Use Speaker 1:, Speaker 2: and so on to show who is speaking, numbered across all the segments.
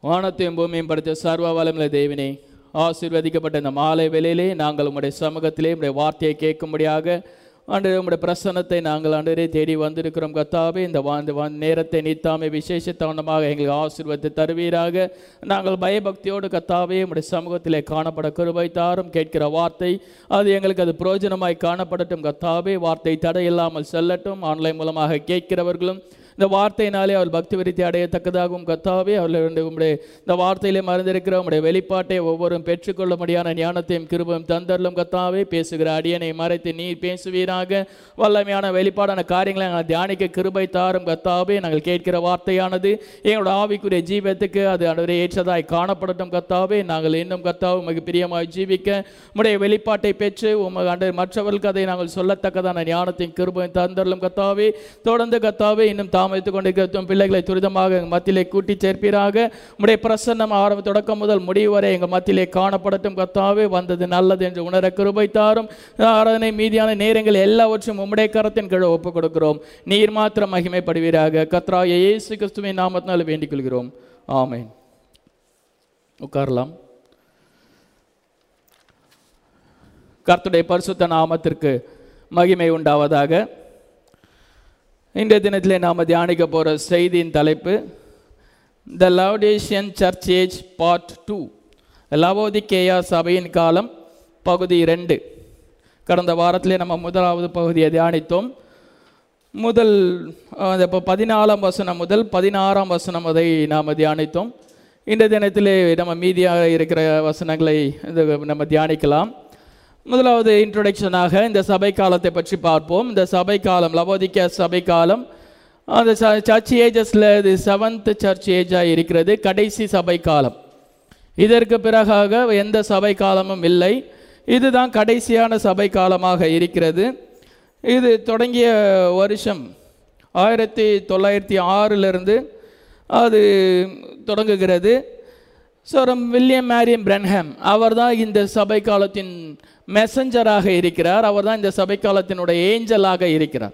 Speaker 1: வானத்தையும் பூமியும் படைத்த சர்வ வளமுள்ள தேவனே ஆசீர்வதிக்கப்பட்ட இந்த மாலை வேளையிலே நாங்கள் உம்முடைய சமூகத்திலே உம்முடைய வார்த்தையை கேட்கும்படியாக ஆண்டு உம்முடைய பிரசன்னத்தை நாங்கள் ஆண்டரே தேடி வந்திருக்கிறோம் கத்தாவே இந்த வா இந்த வா- நேரத்தை நீத்தாமே விசேஷத்தவனமாக எங்களுக்கு ஆசீர்வத்தை தருவீராக நாங்கள் பயபக்தியோடு கத்தாவே உம்முடைய சமூகத்திலே காணப்பட கிருபை தாரும் கேட்கிற வார்த்தை அது எங்களுக்கு அது பிரயோஜனமாய் காணப்படட்டும் கத்தாவே வார்த்தை தடையில்லாமல் செல்லட்டும் ஆன்லைன் மூலமாக கேட்கிறவர்களும் இந்த வார்த்தையினாலே அவர் பக்தி விருத்தி அடையத்தக்கதாகவும் கத்தாவே அவர்கள் வந்து உம்முடைய இந்த வார்த்தையிலே மறந்திருக்கிற உம்முடைய வெளிப்பாட்டை ஒவ்வொருவரும் பெற்றுக்கொள்ளும்படியான ஞானத்தையும் கிருபையும் தந்தரலும் கத்தாவே பேசுகிற அடியனை மறைத்து நீர் பேசுவீராக வல்லமையான வெளிப்பாடான காரியங்களை நாங்கள் தியானிக்க கிருபை தாரும் கத்தாவே நாங்கள் கேட்கிற வார்த்தையானது எங்களோட ஆவிக்குரிய ஜீவத்துக்கு அது அன்றே ஏற்றதாய் காணப்படட்டும் கத்தாவே நாங்கள் இன்னும் கத்தாவே உமக்கு பிரியமாய் ஜீவிக்க உம்முடைய வெளிப்பாட்டை பெற்று உமக்கு அன்று மற்றவர்களுக்கு அதை நாங்கள் சொல்லத்தக்கதான ஞானத்தையும் கிருபையும் தந்தரலும் கத்தாவே தொடர்ந்து கத்தாவே இன்னும் தாமதித்துக் கொண்டிருக்கிற தும் பிள்ளைகளை துரிதமாக எங்கள் மத்தியிலே கூட்டி சேர்ப்பீராக உம்முடைய பிரசன்னம் ஆரம்ப தொடக்கம் முதல் முடிவு வரை எங்கள் மத்தியிலே காணப்படட்டும் கத்தாவே வந்தது நல்லது என்று உணர கிருபை தாரும் ஆராதனை மீதியான நேரங்கள் எல்லாவற்றையும் உம்முடைய கரத்தின் கீழே ஒப்புக் கொடுக்கிறோம் நீர் மாத்திரம் மகிமைப்படுவீராக கத்ரா இயேசு கிறிஸ்துவின் நாமத்தினால் வேண்டிக் கொள்கிறோம் ஆமென் உட்காரலாம் கர்த்தருடைய பரிசுத்த நாமத்திற்கு மகிமை உண்டாவதாக இன்றைய தினத்திலே நாம் தியானிக்க போகிற செய்தியின் தலைப்பு the Laodicean church age part two லவோதிகேயா சபையின் காலம் பகுதி ரெண்டு கடந்த வாரத்திலே நம்ம முதலாவது பகுதியை தியானித்தோம் முதல் அந்த இப்போ பதினாலாம் வசனம் முதல் பதினாறாம் வசனம் அதை நாம் தியானித்தோம் இந்த தினத்திலே நம்ம மீதியாக இருக்கிற வசனங்களை இந்த நம்ம தியானிக்கலாம் முதலாவது இன்ட்ரொடக்ஷனாக இந்த சபை காலத்தை பற்றி பார்ப்போம் இந்த சபை காலம் லவோதிக்க சபை காலம் அந்த சர்ச் ஏஜஸில் இது செவன்த் சர்ச் ஏஜாக இருக்கிறது கடைசி சபை காலம் இதற்கு பிறகாக எந்த சபை காலமும் இல்லை இதுதான் கடைசியான சபை காலமாக இருக்கிறது இது தொடங்கிய வருஷம் ஆயிரத்தி தொள்ளாயிரத்தி ஆறிலிருந்து அது தொடங்குகிறது ஸோ வில்லியம் மேரியம் பிரன்ஹாம் அவர் தான் இந்த சபை காலத்தின் மெசஞ்சராக இருக்கிறார் அவர் தான் இந்த சபை காலத்தினுடைய ஏஞ்சலாக இருக்கிறார்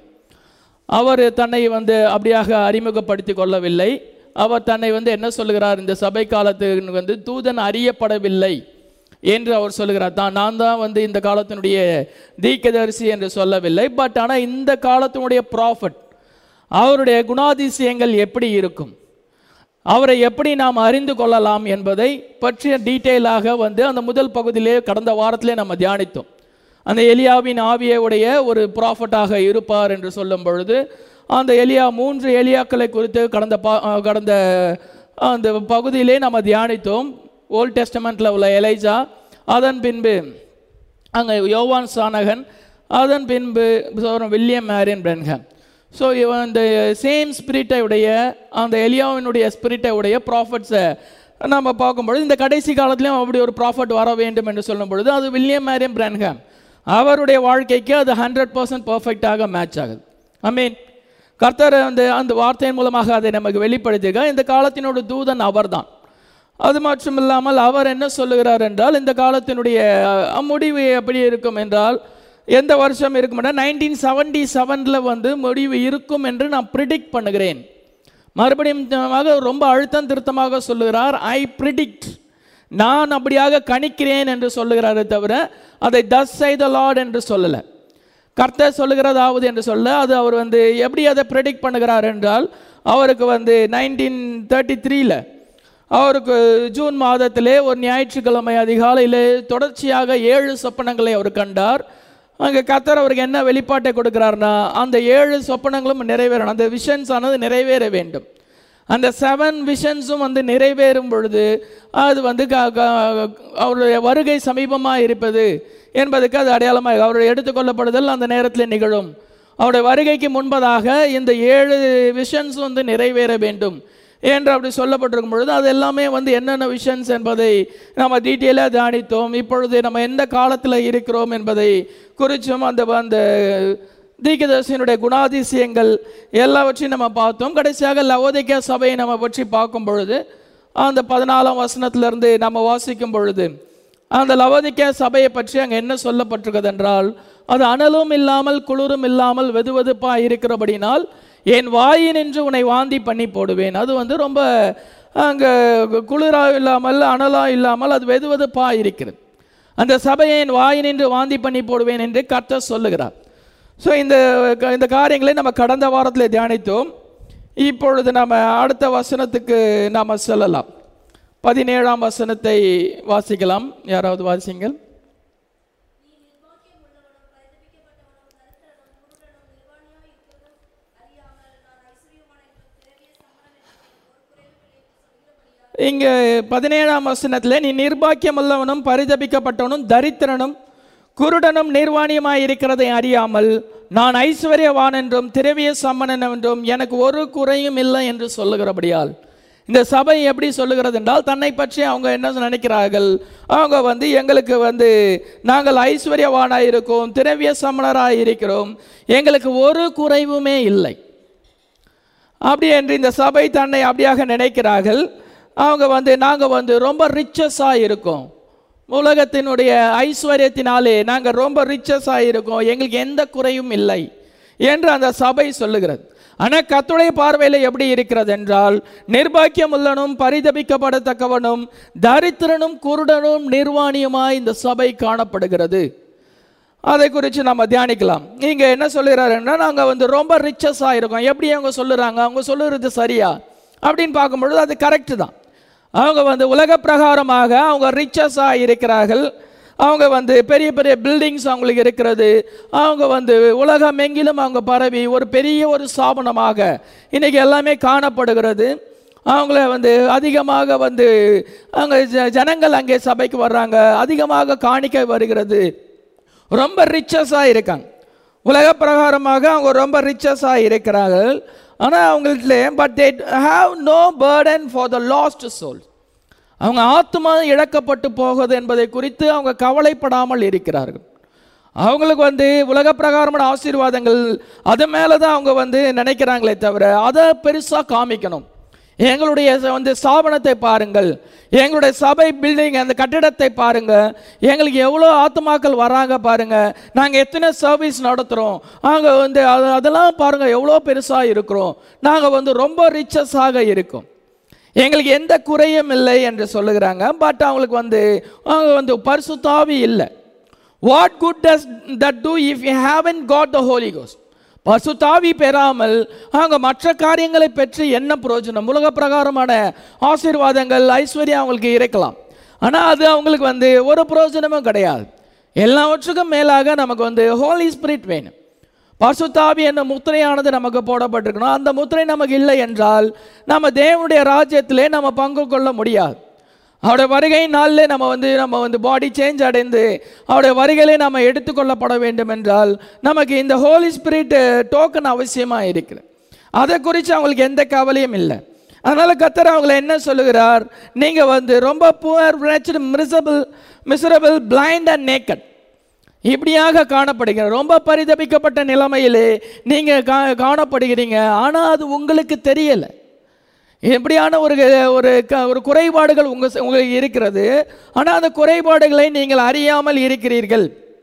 Speaker 1: அவர் தன்னை வந்து அப்படியாக அறிமுகப்படுத்தி கொள்ளவில்லை அவர் தன்னை வந்து என்ன சொல்லுகிறார் இந்த சபை காலத்துக்கு வந்து தூதன் அறியப்படவில்லை என்று அவர் சொல்லுகிறார் தான் நான் தான் வந்து இந்த காலத்தினுடைய தீக்கதரிசி என்று சொல்லவில்லை பட் ஆனால் இந்த காலத்தினுடைய ப்ராஃபட் அவருடைய குணாதிசயங்கள் எப்படி இருக்கும் அவரை எப்படி நாம் அறிந்து கொள்ளலாம் என்பதை பற்றிய டீட்டெயிலாக வந்து அந்த முதல் பகுதியிலே கடந்த வாரத்திலே நம்ம தியானித்தோம் அந்த எலியாவின் ஆவியுடைய ஒரு ப்ராஃபட்டாக இருப்பார் என்று சொல்லும் பொழுது அந்த எலியா மூன்று எலியாக்களை குறித்து கடந்த பா கடந்த அந்த பகுதியிலே நம்ம தியானித்தோம் ஓல்ட் டெஸ்டமெண்ட்டில் உள்ள எலைஜா அதன் பின்பு அங்கே யோவான் சானகன் அதன் பின்பு சோரம் வில்லியம் மேரியன் பிரன்ஹாம் ஸோ இவன் இந்த சேம் ஸ்பிரிட்டை உடைய அந்த எலியாவினுடைய ஸ்பிரிட்டை உடைய ப்ராஃபட்ஸை நம்ம பார்க்கும்பொழுது இந்த கடைசி காலத்துலேயும் அப்படி ஒரு ப்ராஃபட் வர வேண்டும் என்று சொல்லும் பொழுது அது வில்லியம் மேரியம் பிரன்ஹாம் அவருடைய வாழ்க்கைக்கு அது ஹண்ட்ரட் பர்சன்ட் பர்ஃபெக்டாக மேட்ச் ஆகுது ஐ மீன் கர்த்தர் அந்த அந்த வார்த்தையின் மூலமாக அதை நமக்கு வெளிப்படுத்திக்க இந்த காலத்தினோட தூதன் அவர்தான் அது மட்டும் இல்லாமல் அவர் என்ன சொல்லுகிறார் என்றால் இந்த காலத்தினுடைய அஹ், முடிவு எப்படி இருக்கும் என்றால் எந்த வருஷம் இருக்கும் என்றால் நைன்டீன் செவன்டி செவனில் வந்து முடிவு இருக்கும் என்று நான் ப்ரிடிக்ட் பண்ணுகிறேன் மறுபடியும் ஆக ரொம்ப அழுத்தம் திருத்தமாக சொல்லுகிறார் ஐ ப்ரிடிக்ட் நான் அப்படியாக கணிக்கிறேன் என்று சொல்லுகிறாரே தவிர அதை தஸ் செய்த லார்ட் என்று சொல்லலை கர்த்தர் சொல்லுகிறதாவது என்று சொல்ல அது அவர் வந்து எப்படி அதை ப்ரெடிக்ட் பண்ணுகிறார் என்றால் அவருக்கு வந்து நைன்டீன் தேர்ட்டி த்ரீல அவருக்கு ஜூன் மாதத்திலே ஒரு ஞாயிற்றுக்கிழமை அதிகாலையில் தொடர்ச்சியாக ஏழு சொப்பனங்களை அவர் கண்டார் அங்கே கர்த்தர் அவருக்கு என்ன வெளிப்பாட்டை கொடுக்கிறார்னா அந்த ஏழு சொப்பனங்களும் நிறைவேறணும் அந்த விஷன்ஸ் ஆனது நிறைவேற வேண்டும் அந்த செவன் விஷன்ஸும் வந்து நிறைவேறும் பொழுது அது வந்து க- க- அவருடைய வருகை சமீபமாக இருப்பது என்பதுக்கு அது அடையாளமாக அவருடைய எடுத்துக்கொள்ளப்படுதல் அந்த நேரத்தில் நிகழும் அவருடைய வருகைக்கு முன்பதாக இந்த ஏழு விஷன்ஸ் வந்து நிறைவேற வேண்டும் என்று அப்படி சொல்லப்பட்டிருக்கும் பொழுது அது எல்லாமே வந்து என்னென்ன விஷன்ஸ் என்பதை நம்ம டீட்டெயிலாக தியானித்தோம் இப்பொழுது நம்ம எந்த காலத்தில் இருக்கிறோம் என்பதை குறித்தும் அந்த அந்த தீர்க்கதரிசியினுடைய குணாதிசயங்கள் எல்லாவற்றையும் நம்ம பார்த்தோம் கடைசியாக லவோதிக்கா சபையை நம்ம பற்றி பார்க்கும் பொழுது அந்த பதினாலாம் வசனத்திலிருந்து நம்ம வாசிக்கும் பொழுது அந்த லவோதிக்கா சபையை பற்றி அங்கே என்ன சொல்லப்பட்டிருக்கிறது என்றால் அது அனலும் இல்லாமல் குளிரும் இல்லாமல் வெதுவெதுப்பாக இருக்கிறபடினால் என் வாயினின்று உன்னை வாந்தி பண்ணி போடுவேன் அது வந்து ரொம்ப அங்கே குளிராக இல்லாமல் அனலாக இல்லாமல் அது வெது வெதுப்பாக இருக்கிறது அந்த சபையை என் வாயினின்று வாந்தி பண்ணி போடுவேன் என்று கர்த்தர் சொல்லுகிறார் ஸோ இந்த இந்த காரியங்களை நம்ம கடந்த வாரத்தில் தியானித்தோம் இப்பொழுது நம்ம அடுத்த வசனத்துக்கு நாம் செல்லலாம் பதினேழாம் வசனத்தை வாசிக்கலாம் யாராவது வாசிங்கள் இங்கே பதினேழாம் வசனத்தில் நீ நிர்பாக்கியம் உள்ளவனும் பரிதபிக்கப்பட்டவனும் தரித்திரனும் குருடனும் நிர்வாணியமாய் இருக்கிறதை அறியாமல் நான் ஐஸ்வர்யவான் என்றும் திரவிய சம்மனன் என்றும் எனக்கு ஒரு குறையும் இல்லை என்று சொல்லுகிறபடியால் இந்த சபை எப்படி சொல்லுகிறது என்றால் தன்னை பற்றி அவங்க என்ன நினைக்கிறார்கள் அவங்க வந்து எங்களுக்கு வந்து நாங்கள் ஐஸ்வர்யவானாக இருக்கோம் திரவிய சம்மனராக இருக்கிறோம் எங்களுக்கு ஒரு குறைவுமே இல்லை அப்படி என்று இந்த சபை தன்னை அப்படியாக நினைக்கிறார்கள் அவங்க வந்து நாங்கள் வந்து ரொம்ப ரிச்சஸாக இருக்கோம் உலகத்தினுடைய ஐஸ்வர்யத்தினாலே நாங்கள் ரொம்ப ரிச்சஸாக இருக்கோம் எங்களுக்கு எந்த குறையும் இல்லை என்று அந்த சபை சொல்லுகிறது ஆனால் கத்துடைய பார்வையில் எப்படி இருக்கிறது என்றால் நிர்பாக்கியம் உள்ளனும் பரிதபிக்கப்படத்தக்கவனும் தரித்திரனும் குருடனும் நிர்வாணியுமாய் இந்த சபை காணப்படுகிறது அதை குறித்து நம்ம தியானிக்கலாம் இங்கே என்ன சொல்லுகிறாருன்னா நாங்கள் வந்து ரொம்ப ரிச்சஸாக இருக்கோம் எப்படி அவங்க சொல்லுறாங்க அவங்க சொல்லுறது சரியா அப்படின்னு பார்க்கும்பொழுது அது கரெக்டு தான் அவங்க வந்து உலக பிரகாரமாக அவங்க ரிச்சஸாக இருக்கிறார்கள் அவங்க வந்து பெரிய பெரிய பில்டிங்ஸ் அவங்களுக்கு இருக்கிறது அவங்க வந்து உலகம் எங்கிலும் அவங்க பரவி ஒரு பெரிய ஒரு ஸ்தாபனமாக இன்னைக்கு எல்லாமே காணப்படுகிறது அவங்கள வந்து அதிகமாக வந்து அங்கே ஜ- ஜனங்கள் அங்கே சபைக்கு வர்றாங்க அதிகமாக காணிக்கை வருகிறது ரொம்ப ரிச்சஸாக இருக்காங்க உலக பிரகாரமாக அவங்க ரொம்ப ரிச்சஸாக இருக்கிறார்கள் ஆனால் அவங்கள்ட்ட but they have no burden for the lost soul அவங்க ஆத்மா இழக்கப்பட்டு போகுது என்பதை குறித்து அவங்க கவலைப்படாமல் இருக்கிறார்கள் அவங்களுக்கு வந்து உலக பிரகாரமான ஆசீர்வாதங்கள் அது மேலே தான் அவங்க வந்து நினைக்கிறாங்களே தவிர அதை பெருசாக காமிக்கணும் எங்களுடைய ச- வந்து ஸ்தாபனத்தை பாருங்கள் எங்களுடைய சபை பில்டிங் அந்த கட்டிடத்தை பாருங்க எங்களுக்கு எவ்வளோ ஆத்மாக்கள் வராங்க பாருங்க நாங்கள் எத்தனை சர்வீஸ் நடத்துகிறோம் அங்கே வந்து அது அதெல்லாம் பாருங்க எவ்வளோ பெருசாக இருக்கிறோம் நாங்கள் வந்து ரொம்ப ரிச்சஸாக இருக்கோம் எங்களுக்கு எந்த குறையும் இல்லை என்று சொல்லுகிறாங்க பட் அவங்களுக்கு வந்து அவங்க வந்து பரிசுத்தாவி இல்லை what good does that do if you haven't got the Holy Ghost பசுத்தாவி பெறாமல் அவங்க மற்ற காரியங்களை பெற்று என்ன பிரயோஜனம் உலக பிரகாரமான ஆசீர்வாதங்கள் ஐஸ்வர்யம் அவங்களுக்கு இருக்கலாம் ஆனால் அது அவங்களுக்கு வந்து ஒரு பிரயோஜனமும் கிடையாது எல்லாவற்றுக்கும் மேலாக நமக்கு வந்து ஹோலி ஸ்பிரிட் வேணும் பசுத்தாவி என்ற முத்திரையானது நமக்கு போடப்பட்டிருக்கணும் அந்த முத்திரை நமக்கு இல்லை என்றால் நம்ம தேவனுடைய ராஜ்யத்திலே நம்ம பங்கு கொள்ள முடியாது அவருடைய வருகை நாளில் நம்ம வந்து நம்ம வந்து பாடி சேஞ்ச் அடைந்து அவருடைய வருகையிலே நம்ம எடுத்துக்கொள்ளப்பட வேண்டும் என்றால் நமக்கு இந்த ஹோலி ஸ்பிரிட் டோக்கன் அவசியமாக இருக்குது அதை குறித்து அவங்களுக்கு எந்த கவலையும் இல்லை அதனால் கத்தர் அவங்கள என்ன சொல்லுகிறார் நீங்கள் வந்து ரொம்ப poor miserable miserable blind and naked இப்படியாக காணப்படுகிற ரொம்ப பரிதபிக்கப்பட்ட நிலைமையிலே நீங்கள் கா காணப்படுகிறீங்க ஆனால் அது உங்களுக்கு தெரியலை எப்படியான ஒரு ஒரு க ஒரு குறைபாடுகள் உங்கள் உங்களுக்கு இருக்கிறது ஆனால் அந்த குறைபாடுகளை நீங்கள் அறியாமல் இருக்கிறீர்கள்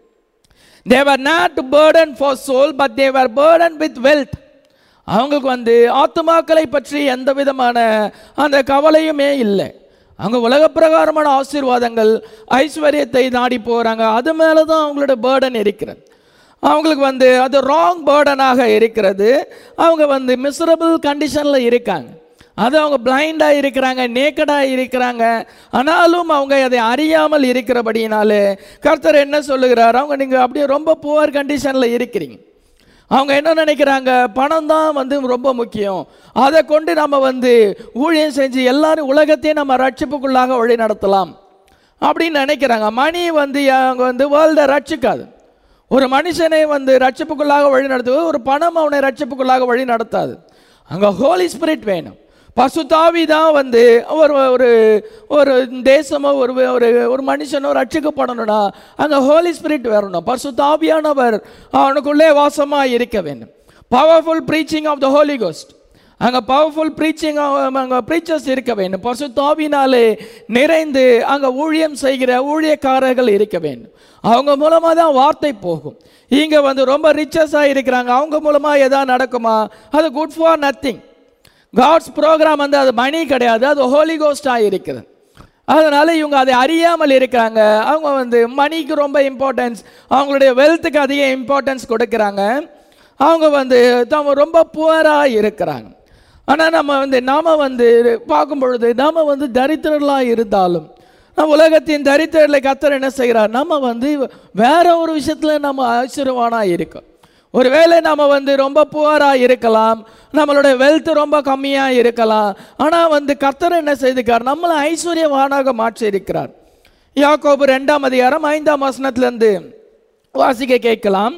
Speaker 1: they're not burden for soul but they're burden with wealth அவங்களுக்கு வந்து ஆத்துமாக்களை பற்றி எந்த விதமான அந்த கவலையுமே இல்லை அவங்க உலக பிரகாரமான ஆசீர்வாதங்கள் ஐஸ்வர்யத்தை நாடி போகிறாங்க அது மேலே தான் அவங்களோட பேர்டன் இருக்கிறது அவங்களுக்கு வந்து அது ராங் பேர்டனாக இருக்கிறது அவங்க வந்து மிசரபிள் கண்டிஷனில் இருக்காங்க அது அவங்க பிளைண்டாக இருக்கிறாங்க நேக்கடாக இருக்கிறாங்க ஆனாலும் அவங்க அதை அறியாமல் இருக்கிறபடினாலே கர்த்தர் என்ன சொல்லுகிறார் அவங்க நீங்கள் அப்படியே ரொம்ப புவர் கண்டிஷனில் இருக்கிறீங்க அவங்க என்ன நினைக்கிறாங்க பணம் தான் வந்து ரொம்ப முக்கியம் அதை கொண்டு நம்ம வந்து ஊழியம் செஞ்சு எல்லாரும் உலகத்தையும் நம்ம ரட்சிப்புக்குள்ளாக வழி நடத்தலாம் அப்படின்னு நினைக்கிறாங்க மணி வந்து அவங்க வந்து வேர்ல்டை ரட்சிக்காது ஒரு மனுஷனை வந்து ரட்சிப்புக்குள்ளாக வழி நடத்துவது ஒரு பணம் அவனை ரட்சிப்புக்குள்ளாக வழி நடத்தாது அங்கே ஹோலி ஸ்பிரிட் வேணும் பசுதாவி தான் வந்து ஒரு ஒரு ஒரு தேசமோ ஒரு ஒரு ஒரு மனுஷனோ ரட்சிக்கப்படணும்னா அங்கே ஹோலி ஸ்பிரிட் வரணும் பசுதாவியானவர் அவனுக்குள்ளே வாசமாக இருக்க வேண்டும் powerful preaching of the Holy Ghost அங்கே பவர்ஃபுல் ப்ரீச்சிங் அங்கே ப்ரீச்சர்ஸ் இருக்க வேண்டும் பசுத்தாவினாலே நிறைந்து அங்கே ஊழியம் செய்கிற ஊழியக்காரர்கள் இருக்க வேண்டும் அவங்க மூலமாக தான் வார்த்தை போகும் இங்கே வந்து ரொம்ப ரிச்சஸாக இருக்கிறாங்க அவங்க மூலமாக எதாவது நடக்குமா அது good for nothing God's program வந்து அது மணி கிடையாது அது ஹோலி கோஸ்டாக இருக்குது அதனால இவங்க அதை அறியாமல் இருக்கிறாங்க அவங்க வந்து மணிக்கு ரொம்ப இம்பார்ட்டன்ஸ் அவங்களுடைய வெல்த்துக்கு அதிக இம்பார்ட்டன்ஸ் கொடுக்குறாங்க அவங்க வந்து தம் ரொம்ப புவராக இருக்கிறாங்க ஆனால் நம்ம வந்து நாம் வந்து பார்க்கும் பொழுது நாம் வந்து தரித்திரர்களாக இருந்தாலும் நம்ம உலகத்தின் தரித்திரர்களை கத்தர் என்ன செய்கிறார் நம்ம வந்து வேற ஒரு விஷயத்தில் நம்ம ஆச்சரியவானாக இருக்கோம் ஒருவேளை நம்ம வந்து ரொம்ப புவராக இருக்கலாம் நம்மளுடைய வெல்த் ரொம்ப கம்மியாக இருக்கலாம் ஆனால் வந்து கர்த்தர் என்ன செய்திருக்கார் நம்மளை ஐஸ்வர்யவானாக மாற்றி இருக்கிறார் யாக்கோபு ரெண்டாம் அதிகாரம் ஐந்தாம் வசனத்திலிருந்து வாசிக்க கேட்கலாம்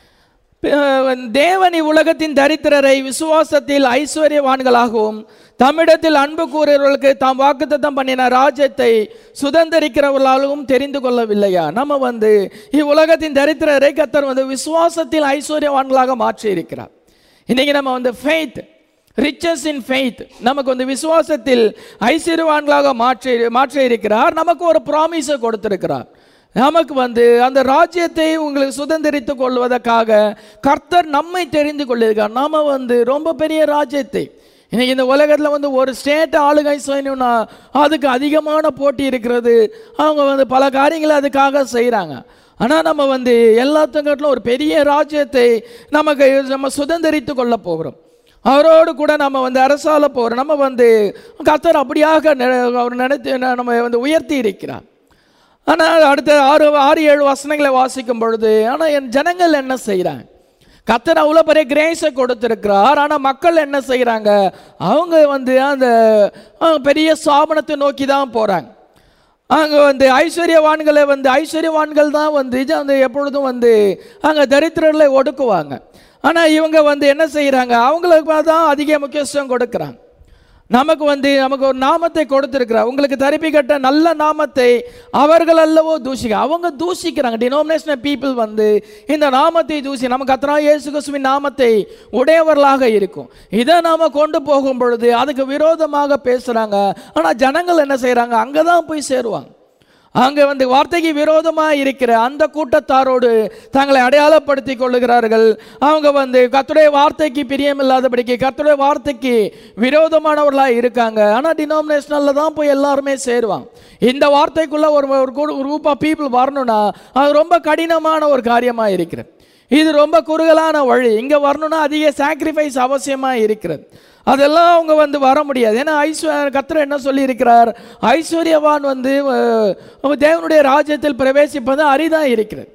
Speaker 1: அஹ் தேவன் இவ்வுலகத்தின் தரித்திரரை விசுவாசத்தில் ஐஸ்வர்யவான்களாகவும் தம்மிடத்தில் அன்பு கூறுகிறவர்களுக்கு தாம் வாக்குத்தத்தம் பண்ணின ராஜ்யத்தை சுதந்திரிக்கிறவர்களாகவும் தெரிந்து கொள்ளவில்லையா நம்ம வந்து இவ்வுலகத்தின் தரித்திரரை கத்தர் வந்து விசுவாசத்தில் ஐஸ்வர்யவான்களாக மாற்றி இருக்கிறார் இன்னைக்கு நம்ம வந்து ஃபெய்த் ரிச்சஸ் இன் ஃபெய்த் நமக்கு வந்து விசுவாசத்தில் ஐஸ்வர்யவான்களாக மாற்றி மாற்றி இருக்கிறார் நமக்கு ஒரு ப்ராமிஸை கொடுத்திருக்கிறார் நமக்கு வந்து அந்த ராஜ்யத்தை உங்களுக்கு சுதந்திரித்துக் கொள்வதற்காக கர்த்தர் நம்மை தெரிந்து கொள்ளிருக்கார் நாம வந்து ரொம்ப பெரிய ராஜ்யத்தை இன்னைக்கு இந்த உலகத்தில் வந்து ஒரு ஸ்டேட் ஆளுகை செய்யணும்னா அதுக்கு அதிகமான போட்டி இருக்கிறது அவங்க வந்து பல காரியங்களை அதுக்காக செய்கிறாங்க ஆனால் நம்ம வந்து எல்லாத்துக்காட்டிலும் ஒரு பெரிய ராஜ்யத்தை நமக்கு நம்ம சுதந்திரித்து கொள்ள போகிறோம் அவரோடு கூட நம்ம வந்து அரசால போகிறோம் நம்ம வந்து கர்த்தர் அப்படியாக நெ- அவர் நினைத்து நம்ம வந்து உயர்த்தி இருக்கிறார் ஆனால் அடுத்த ஆறு ஆறு ஏழு வசனங்களை வாசிக்கும் பொழுது ஆனால் என் ஜனங்கள் என்ன செய்கிறாங்க கத்தர் அவ்வளோ பெரிய கிரேஸை கொடுத்துருக்கிறார் ஆனால் மக்கள் என்ன செய்கிறாங்க அவங்க வந்து அந்த அஹ், பெரிய சாபனத்தை நோக்கி தான் போகிறாங்க அங்கே வந்து ஐஸ்வர்யவான்களை வந்து ஐஸ்வர்யவான்கள் தான் வந்து இது வந்து எப்பொழுதும் வந்து அங்கே தரித்திரர்களை ஒடுக்குவாங்க ஆனால் இவங்க வந்து என்ன செய்கிறாங்க அவங்களுக்கு தான் அதிக முக்கியத்துவம் கொடுக்குறாங்க நமக்கு வந்து நமக்கு ஒரு நாமத்தை கொடுத்திருக்கிறார் உங்களுக்கு தரிப்பி கட்ட நல்ல நாமத்தை அவர்கள் அல்லவோ தூசிக்க அவங்க தூசிக்கிறாங்க டினோமினேஷனல் பீப்புள் வந்து இந்த நாமத்தை தூசி நம்ம கத்தரா இயேசு கிறிஸ்துவின் நாமத்தை உடையவர்களாக இருக்கும் இதை நாம கொண்டு போகும் பொழுது அதுக்கு விரோதமாக பேசுறாங்க ஆனா ஜனங்கள் என்ன செய்றாங்க அங்கே தான் போய் சேருவாங்க அங்கே வந்து வார்த்தைக்கு விரோதமாக இருக்கிற அந்த கூட்டத்தாரோடு தங்களை அடையாளப்படுத்திக் கொள்ளுகிறார்கள் அவங்க வந்து கர்த்தருடைய வார்த்தைக்கு பிரியமில்லாதபடிக்கு கர்த்தருடைய வார்த்தைக்கு விரோதமானவர்களாக இருக்காங்க ஆனால் டினாமினேஷனலில் தான் போய் எல்லாருமே சேருவாங்க இந்த வார்த்தைக்குள்ள ஒரு ஒரு குரூப் ஆஃப் பீப்புள் வரணும்னா அது ரொம்ப கடினமான ஒரு காரியமாக இருக்கிறது இது ரொம்ப குறுகலான வழி இங்கே வரணும்னா அதிக சாக்ரிஃபைஸ் அவசியமாக இருக்கிறது அதெல்லாம் அவங்க வந்து வர முடியாது ஏன்னா ஐஸ்வ கர்த்தர் என்ன சொல்லியிருக்கிறார் ஐஸ்வர்யவான் வந்து அஹ், தேவனுடைய ராஜ்யத்தில் பிரவேசிப்பது அரிதாக இருக்கிறது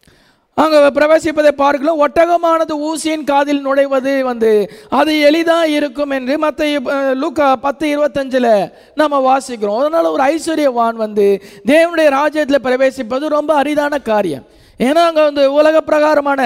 Speaker 1: அங்கே பிரவேசிப்பதை பார்க்கலாம் ஒட்டகமானது ஊசியின் காதில் நுழைவது வந்து அது எளிதாக இருக்கும் என்று மற்ற லூக்கா பத்து இருபத்தஞ்சில் நம்ம வாசிக்கிறோம் அதனால் ஒரு ஐஸ்வர்யவான் வந்து தேவனுடைய ராஜ்யத்தில் பிரவேசிப்பது ரொம்ப அரிதான காரியம் ஏன்னா அங்கே வந்து உலக பிரகாரமான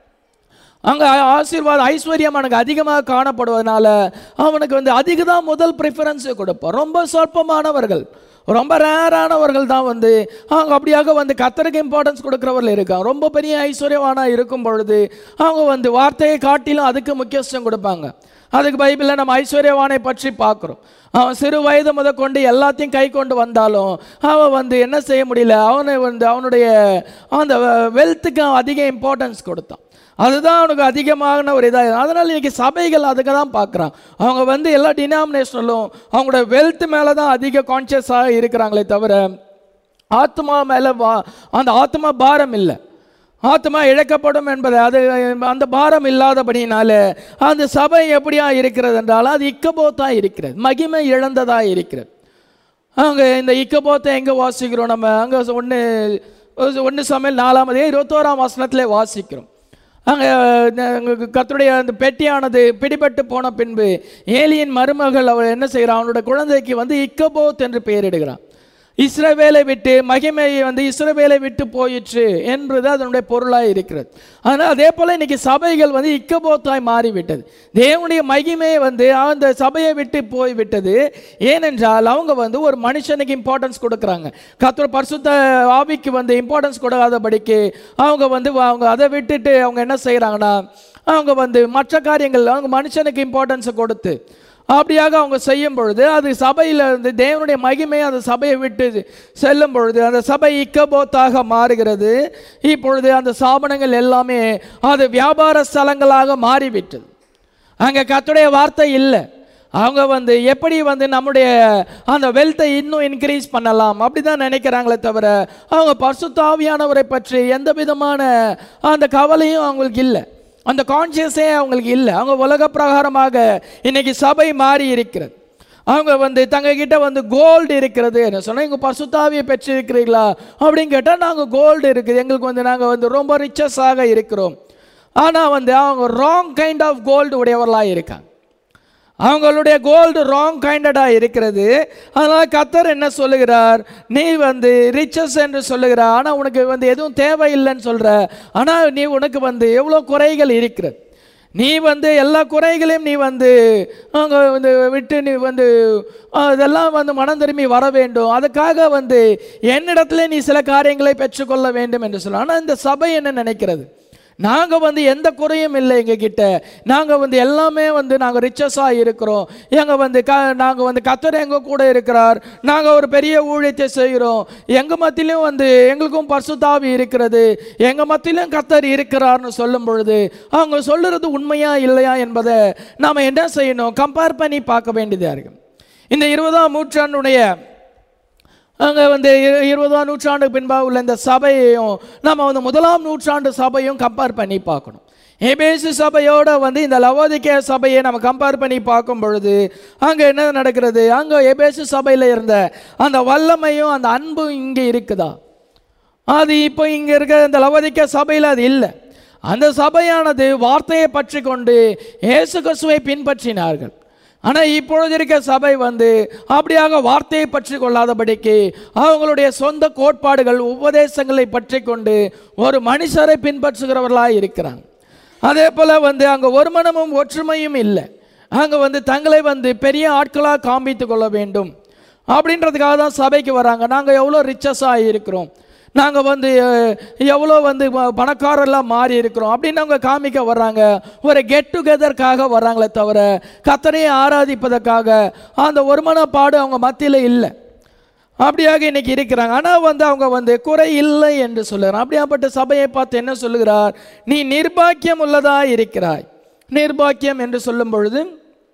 Speaker 1: அங்கே ஆசீர்வாதம் ஐஸ்வர்யம் அவனுக்கு அதிகமாக காணப்படுவதனால அவனுக்கு வந்து அதிக தான் முதல் ப்ரிஃபரன்ஸ் கொடுப்பான் ரொம்ப சொற்பமானவர்கள் ரொம்ப ரேரானவர்கள் தான் வந்து அவங்க அப்படியாக வந்து கத்தருக்கு இம்பார்ட்டன்ஸ் கொடுக்குறவர்கள் இருக்காங்க ரொம்ப பெரிய ஐஸ்வர்யவானா இருக்கும் பொழுது அவங்க வந்து வார்த்தையை காட்டிலும் அதுக்கு முக்கியத்துவம் கொடுப்பாங்க அதுக்கு பைபிளில் நம்ம ஐஸ்வர்யவானை பற்றி பார்க்குறோம் அவன் சிறு வயது முத கொண்டு எல்லாத்தையும் கை கொண்டு வந்தாலும் அவன் வந்து என்ன செய்ய முடியல அவனை வந்து அவனுடைய அந்த வெல்த்துக்கு அதிக இம்பார்ட்டன்ஸ் கொடுத்தான் அதுதான் அவனுக்கு அதிகமான ஒரு இதாக அதனால் இன்னைக்கு சபைகள் அதுக்கு தான் பார்க்குறான் அவங்க வந்து எல்லா டினாமினேஷனலும் அவங்களோட வெல்த் மேலே தான் அதிக கான்சியஸாக இருக்கிறாங்களே தவிர ஆத்மா மேலே வா அந்த ஆத்மா பாரம் இல்லை ஆத்மா இழக்கப்படும் என்பது அது அந்த பாரம் இல்லாதபடினால அந்த சபை எப்படியா இருக்கிறது என்றால் அது இக்கபோத்தான் இருக்கிறது மகிமை இழந்ததா இருக்கிறது அங்கே இந்த இக்கபோத்தை எங்கே வாசிக்கிறோம் நம்ம அங்கே ஒன்று ஒன்று சமையல் நாலாம் அதே இருபத்தோராம் வசனத்திலே வாசிக்கிறோம் அங்கே கர்த்தருடைய அந்த பெட்டியானது பிடிபட்டு போன பின்பு ஏலியின் மருமகள் அவள் என்ன செய்கிறான் அவனோட குழந்தைக்கு வந்து இக்கபோத் என்று பெயரிடுகிறான் இஸ்ரவேலை விட்டு மகிமையை வந்து இஸ்ரவேலை விட்டு போயிற்று என்பது அதனுடைய பொருளாய் இருக்கிறது ஆனால் அதே போல இன்னைக்கு சபைகள் வந்து இக்கபோத்தாய் மாறிவிட்டது தேவனுடைய மகிமை வந்து அந்த சபையை விட்டு போய் விட்டது ஏனென்றால் அவங்க வந்து ஒரு மனுஷனுக்கு இம்பார்ட்டன்ஸ் கொடுக்குறாங்க கத்தர் பரிசுத்த ஆவிக்கு வந்து இம்பார்ட்டன்ஸ் கொடுக்காதபடிக்கு அவங்க வந்து அவங்க அதை விட்டுட்டு அவங்க என்ன செய்கிறாங்கன்னா அவங்க வந்து மற்ற காரியங்கள் அவங்க மனுஷனுக்கு இம்பார்ட்டன்ஸை கொடுத்து அப்படியாக அவங்க செய்யும் பொழுது அது சபையில் இருந்து தேவனுடைய மகிமை அந்த சபையை விட்டு செல்லும் பொழுது அந்த சபை இக்கபோத்தாக மாறுகிறது இப்பொழுது அந்த சாபனங்கள் எல்லாமே அது வியாபார ஸ்தலங்களாக மாறிவிட்டது அங்கே கர்த்தருடைய வார்த்தை இல்லை அவங்க வந்து எப்படி வந்து நம்முடைய அந்த வெல்த்தை இன்னும் இன்க்ரீஸ் பண்ணலாம் அப்படி தான் நினைக்கிறாங்களே தவிர அவங்க பரிசுத்தாவியானவரை பற்றி எந்த விதமான அந்த கவலையும் அவங்களுக்கு இல்லை அந்த கான்சியஸே அவங்களுக்கு இல்லை அவங்க உலக பிரகாரமாக இன்னைக்கு சபை மாறி இருக்கிறது அவங்க வந்து தங்க கிட்ட வந்து கோல்டு இருக்கிறது என்ன சொன்னால் இங்கே பசுத்தாவியை பெற்றிருக்கிறீங்களா அப்படின்னு கேட்டால் நாங்கள் கோல்டு இருக்குது எங்களுக்கு வந்து நாங்கள் வந்து ரொம்ப ரிச்சஸாக இருக்கிறோம் ஆனால் வந்து அவங்க ராங் கைண்ட் ஆஃப் கோல்டு உடையவர்களாக இருக்காங்க அவங்களுடைய கோல்டு ராங் கைண்டடாக இருக்கிறது அதனால் கத்தர் என்ன சொல்லுகிறார் நீ வந்து ரிச்சஸ் என்று சொல்லுகிறார் ஆனால் உனக்கு வந்து எதுவும் தேவையில்லைன்னு சொல்கிற ஆனால் நீ உனக்கு வந்து எவ்வளோ குறைகள் இருக்கிறது நீ வந்து எல்லா குறைகளையும் நீ வந்து அங்கே வந்து விட்டு நீ வந்து அஹ், இதெல்லாம் வந்து மனம் திரும்பி வர வேண்டும் அதுக்காக வந்து என்னிடத்துல நீ சில காரியங்களை பெற்றுக்கொள்ள வேண்டும் என்று சொல்ல ஆனால் இந்த சபை என்ன நினைக்கிறது நாங்கள் வந்து எந்த குறையும் இல்லை எங்ககிட்ட நாங்கள் வந்து எல்லாமே வந்து நாங்கள் ரிச்சஸாக இருக்கிறோம் எங்கள் வந்து க நாங்கள் வந்து கத்தர் எங்கள் கூட இருக்கிறார் நாங்கள் ஒரு பெரிய ஊழியத்தை செய்கிறோம் எங்கள் மத்தியிலும் வந்து எங்களுக்கும் பரிசுத்தாவி இருக்கிறது எங்கள் மத்தியிலும் கத்தர் இருக்கிறார்னு சொல்லும் பொழுது அவங்க சொல்லுறது உண்மையா இல்லையா என்பதை நாம் என்ன செய்யணும் கம்பேர் பண்ணி பார்க்க வேண்டியதாக இருக்கும் இந்த இருபதாம் நூற்றாண்டுடைய அங்கே வந்து இரு- இருபதாம் நூற்றாண்டுக்கு பின்பாக உள்ள இந்த சபையையும் நம்ம வந்து முதலாம் நூற்றாண்டு சபையும் கம்பேர் பண்ணி பார்க்கணும் எபேசு சபையோட வந்து இந்த லவோதிக்கே சபையை நம்ம கம்பேர் பண்ணி பார்க்கும் பொழுது அங்கே என்ன நடக்கிறது அங்கே எபேசு சபையில் இருந்த அந்த வல்லமையும் அந்த அன்பும் இங்கே இருக்குதா அது இப்போ இங்கே இருக்க இந்த லவோதிக்க சபையில் அது இல்லை அந்த சபையானது வார்த்தையை பற்றி கொண்டு இயேசு கிறிஸ்துவை பின்பற்றினார்கள் ஆனால் இப்பொழுது இருக்க சபை வந்து அப்படியாக வார்த்தையை பற்றி கொள்ளாதபடிக்கு அவங்களுடைய சொந்த கோட்பாடுகள் உபதேசங்களை பற்றி கொண்டு ஒரு மனுஷரை பின்பற்றுகிறவர்களாக இருக்கிறாங்க அதே போல் வந்து அங்கே ஒருமனமும் ஒற்றுமையும் இல்லை அங்கே வந்து தங்களை வந்து பெரிய ஆட்களாக காண்பித்து கொள்ள வேண்டும் அப்படின்றதுக்காக தான் சபைக்கு வராங்க நாங்கள் எவ்வளோ ரிச்சஸாக இருக்கிறோம் நாங்கள் வந்து அஹ், எவ்வளோ வந்து ப- பணக்காரர்லாம் மாறி இருக்கிறோம் அப்படின்னு அவங்க காமிக்க வர்றாங்க ஒரு கெட் டுகெதர்க்காக வர்றாங்களே தவிர கத்தனையை ஆராதிப்பதற்காக அந்த ஒருமனப்பாடு அவங்க மத்தியில் இல்லை அப்படியாக இன்னைக்கு இருக்கிறாங்க ஆனால் வந்து அவங்க வந்து குறை இல்லை என்று சொல்லுகிறார் அப்படியாப்பட்ட சபையை பார்த்து என்ன சொல்லுகிறார் நீ நிர்பாக்கியம் உள்ளதா இருக்கிறாய் நிர்பாக்கியம் என்று சொல்லும் பொழுது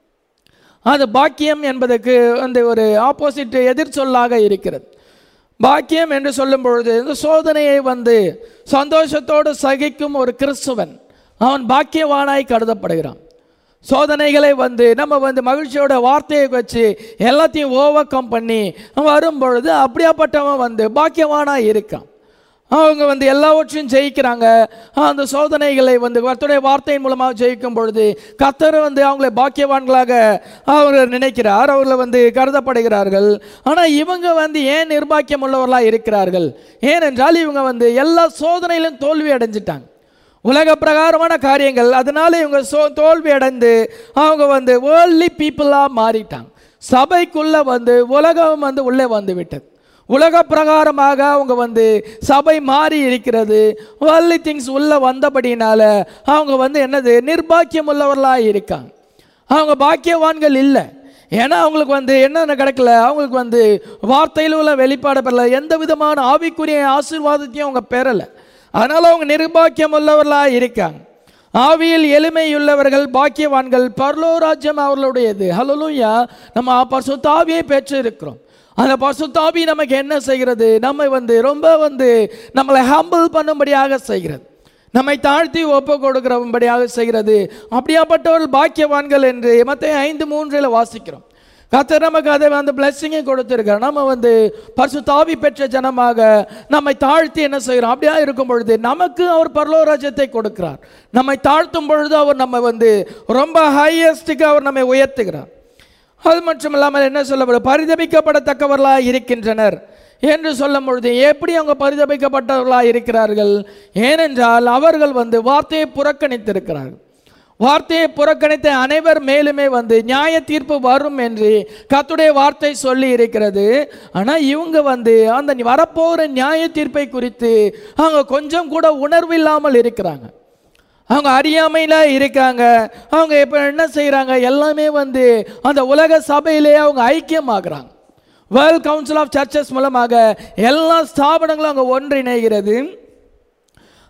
Speaker 1: அது பாக்கியம் என்பதற்கு அந்த ஒரு ஆப்போசிட் எதிர் சொல்லாக இருக்கிறது பாக்கியம் என்று சொல்லும் பொழுது இந்த சோதனையை வந்து சந்தோஷத்தோடு சகிக்கும் ஒரு கிறிஸ்துவன் அவன் பாக்கியவானாய் கருதப்படுகிறான் சோதனைகளை வந்து நம்ம வந்து மகிழ்ச்சியோட வார்த்தையை வச்சு எல்லாத்தையும் ஓவர் கம் பண்ணி வரும் பொழுது அப்படியாப்பட்டவன் வந்து பாக்கியவானாய் இருக்கான் அவங்க வந்து எல்லாவற்றையும் ஜெயிக்கிறாங்க அந்த சோதனைகளை வந்து கர்த்தருடைய வார்த்தையின் மூலமாக ஜெயிக்கும் பொழுது கர்த்தர் வந்து அவங்களை பாக்கியவான்களாக அவர் நினைக்கிறார் அவர்களை வந்து கருதப்படுகிறார்கள் ஆனால் இவங்க வந்து ஏன் நிர்பாக்கியம் உள்ளவர்களாக இருக்கிறார்கள் ஏனென்றால் இவங்க வந்து எல்லா சோதனையிலும் தோல்வி அடைஞ்சிட்டாங்க உலக பிரகாரமான காரியங்கள் அதனால இவங்க சோ தோல்வி அடைந்து அவங்க வந்து வேர்ல்ட்லி பீப்புளாக மாறிட்டாங்க சபைக்குள்ள வந்து உலகம் வந்து உள்ளே வந்து விட்டது உலக பிரகாரமாக அவங்க வந்து சபை மாறி இருக்கிறது வேர்ல்ட்லி திங்ஸ் உள்ள வந்தபடினால அவங்க வந்து என்னது நிர்பாக்கியம் உள்ளவர்களாக இருக்காங்க அவங்க பாக்கியவான்கள் இல்லை ஏன்னா அவங்களுக்கு வந்து என்னென்ன கிடைக்கல அவங்களுக்கு வந்து வார்த்தையில் உள்ள வெளிப்பாடு பெறல எந்த விதமான ஆவிக்குரிய ஆசீர்வாதத்தையும் அவங்க பெறலை அதனால் அவங்க நிர்பாக்கியம் உள்ளவர்களாக இருக்காங்க ஆவியில் எளிமையுள்ளவர்கள் பாக்கியவான்கள் பரலோராஜ்யம் அவர்களுடையது ஹலோலூயா நம்ம பசுத்தாவியை பெற்று இருக்கிறோம் அந்த பசுத்தாவி நமக்கு என்ன செய்கிறது நம்மை வந்து ரொம்ப வந்து நம்மளை ஹம்பிள் பண்ணும்படியாக செய்கிறது நம்மை தாழ்த்தி ஒப்பு கொடுக்கிறபடியாக செய்கிறது அப்படியாப்பட்டவர்கள் பாக்கியவான்கள் என்று மத்திய ஐந்து மூன்றில் வாசிக்கிறோம் கர்த்தர் நமக்கு அதை வந்து பிளெஸ்ஸிங்கை கொடுத்துருக்கார் நம்ம வந்து பரிசு தாவி பெற்ற ஜனமாக நம்மை தாழ்த்தி என்ன செய்கிறோம் அப்படியா இருக்கும் பொழுது நமக்கு அவர் பரலோராஜ்யத்தை கொடுக்கிறார் நம்மை தாழ்த்தும் பொழுது அவர் நம்ம வந்து ரொம்ப ஹையஸ்ட்டுக்கு அவர் நம்மை உயர்த்துகிறார் அது மட்டும் இல்லாமல் என்ன சொல்லப்படும் பரிதபிக்கப்படத்தக்கவர்களாக இருக்கின்றனர் என்று சொல்லும் பொழுது எப்படி அவங்க பரிதபிக்கப்பட்டவர்களாக இருக்கிறார்கள் ஏனென்றால் அவர்கள் வந்து வார்த்தையை புறக்கணித்திருக்கிறார்கள் வார்த்தையை புறக்கணித்த அனைவர் மேலுமே வந்து நியாய தீர்ப்பு வரும் என்று கர்த்தருடைய வார்த்தை சொல்லி இருக்கிறது ஆனால் இவங்க வந்து அந்த வரப்போகிற நியாய தீர்ப்பை குறித்து அவங்க கொஞ்சம் கூட உணர்வு இல்லாமல் இருக்கிறாங்க அவங்க அறியாமையில் இருக்காங்க அவங்க இப்போ என்ன செய்கிறாங்க எல்லாமே வந்து அந்த உலக சபையிலே அவங்க ஐக்கியமாகறாங்க வேர்ல்ட் கவுன்சில் ஆஃப் சர்ச்சஸ் மூலமாக எல்லா ஸ்தாபனங்களும் அங்கே ஒன்றிணைகிறது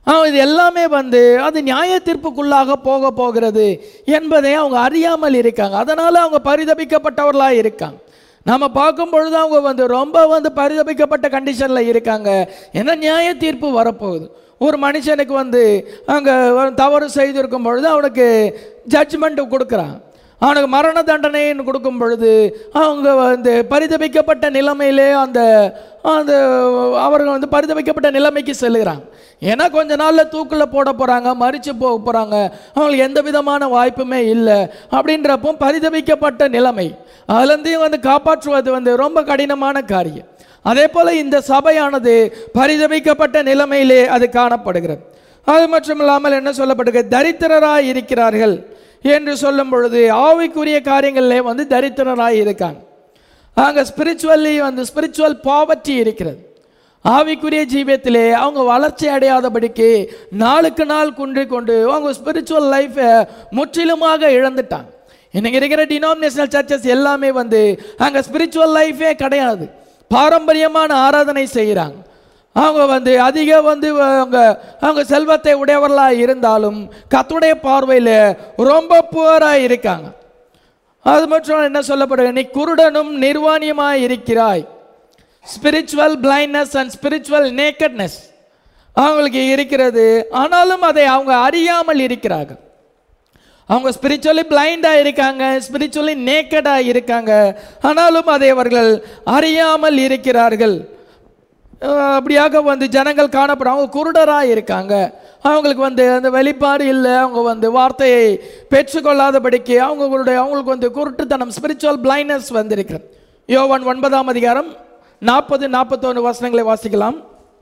Speaker 1: ஆ, இது எல்லாமே வந்து அது நியாய தீர்ப்புக்குள்ளாக போக போகிறது என்பதை அவங்க அறியாமல் இருக்காங்க அதனால அவங்க பரிதபிக்கப்பட்டவர்களாக இருக்காங்க நம்ம பார்க்கும் பொழுது அவங்க வந்து ரொம்ப வந்து பரிதபிக்கப்பட்ட கண்டிஷனில் இருக்காங்க ஏன்னா நியாய தீர்ப்பு வரப்போகுது ஒரு மனுஷனுக்கு வந்து அங்கே தவறு செய்திருக்கும் பொழுது அவனுக்கு ஜட்ஜ்மெண்ட் கொடுக்குறான் அவனுக்கு மரண தண்டனைன்னு கொடுக்கும் பொழுது அவங்க வந்து பரிதபிக்கப்பட்ட நிலைமையிலே அந்த அந்த அவர்கள் வந்து பரிதபிக்கப்பட்ட நிலைமைக்கு செல்லுகிறாங்க ஏன்னா கொஞ்ச நாளில் தூக்கில் போட போகிறாங்க மறித்து போக போகிறாங்க அவங்களுக்கு எந்த விதமான வாய்ப்புமே இல்லை அப்படின்றப்போ பரிதபிக்கப்பட்ட நிலைமை அதுலேருந்து வந்து காப்பாற்றுவது வந்து ரொம்ப கடினமான காரியம் அதே போல் இந்த சபையானது பரிதபிக்கப்பட்ட நிலைமையிலே அது காணப்படுகிறது அது மட்டும் இல்லாமல் என்ன சொல்லப்படுகிறது தரித்திரராய் இருக்கிறார்கள் என்று சொல்லும் பொழுது ஆவிக்குரிய காரியங்களிலே வந்து தரித்திரராய் இருக்காங்க அங்கே ஸ்பிரிச்சுவல்லி வந்து ஸ்பிரிச்சுவல் பாவர்ட்டி இருக்கிறது ஆவிக்குரிய ஜீவியத்திலே அவங்க வளர்ச்சி அடையாதபடிக்கு நாளுக்கு நாள் குன்றி கொண்டு அவங்க ஸ்பிரிச்சுவல் லைஃப்பை முற்றிலுமாக இழந்துட்டாங்க இன்னைக்கு இருக்கிற டினாமினேஷனல் சர்ச்சஸ் எல்லாமே வந்து அங்கே ஸ்பிரிச்சுவல் லைஃபே கிடையாது பாரம்பரியமான ஆராதனை செய்கிறாங்க அவங்க வந்து அதிக வந்து அவங்க அவங்க செல்வத்தை உடையவர்களாக இருந்தாலும் கத்துடைய பார்வையில் ரொம்ப புவராக இருக்காங்க அது மட்டும் என்ன சொல்லப்படுது நீ குருடனும் நிர்வாணியமாய் இருக்கிறாய் spiritual blindness and spiritual nakedness அவங்களுக்கு இருக்கிறது ஆனாலும் அதை அவங்க அறியாமல் இருக்கிறார்கள் அவங்க ஸ்பிரிச்சுவலி பிளைண்டாக இருக்காங்க ஸ்பிரிச்சுவலி நேக்கடாக இருக்காங்க ஆனாலும் அதை அவர்கள் அறியாமல் இருக்கிறார்கள் அஹ் அப்படியாக வந்து ஜனங்கள் காணப்படும் அவங்க குருடராக இருக்காங்க அவங்களுக்கு வந்து அந்த வெளிப்பாடு இல்லை அவங்க வந்து வார்த்தையை பெற்றுக்கொள்ளாதபடிக்கு அவங்களுடைய அவங்களுக்கு வந்து குருட்டுத்தனம் ஸ்பிரிச்சுவல் பிளைண்ட்னஸ் வந்திருக்கிறது யோவான் ஒன்பதாம் அதிகாரம் நாற்பது நாற்பத்தொன்று வசனங்களை வாசிக்கலாம்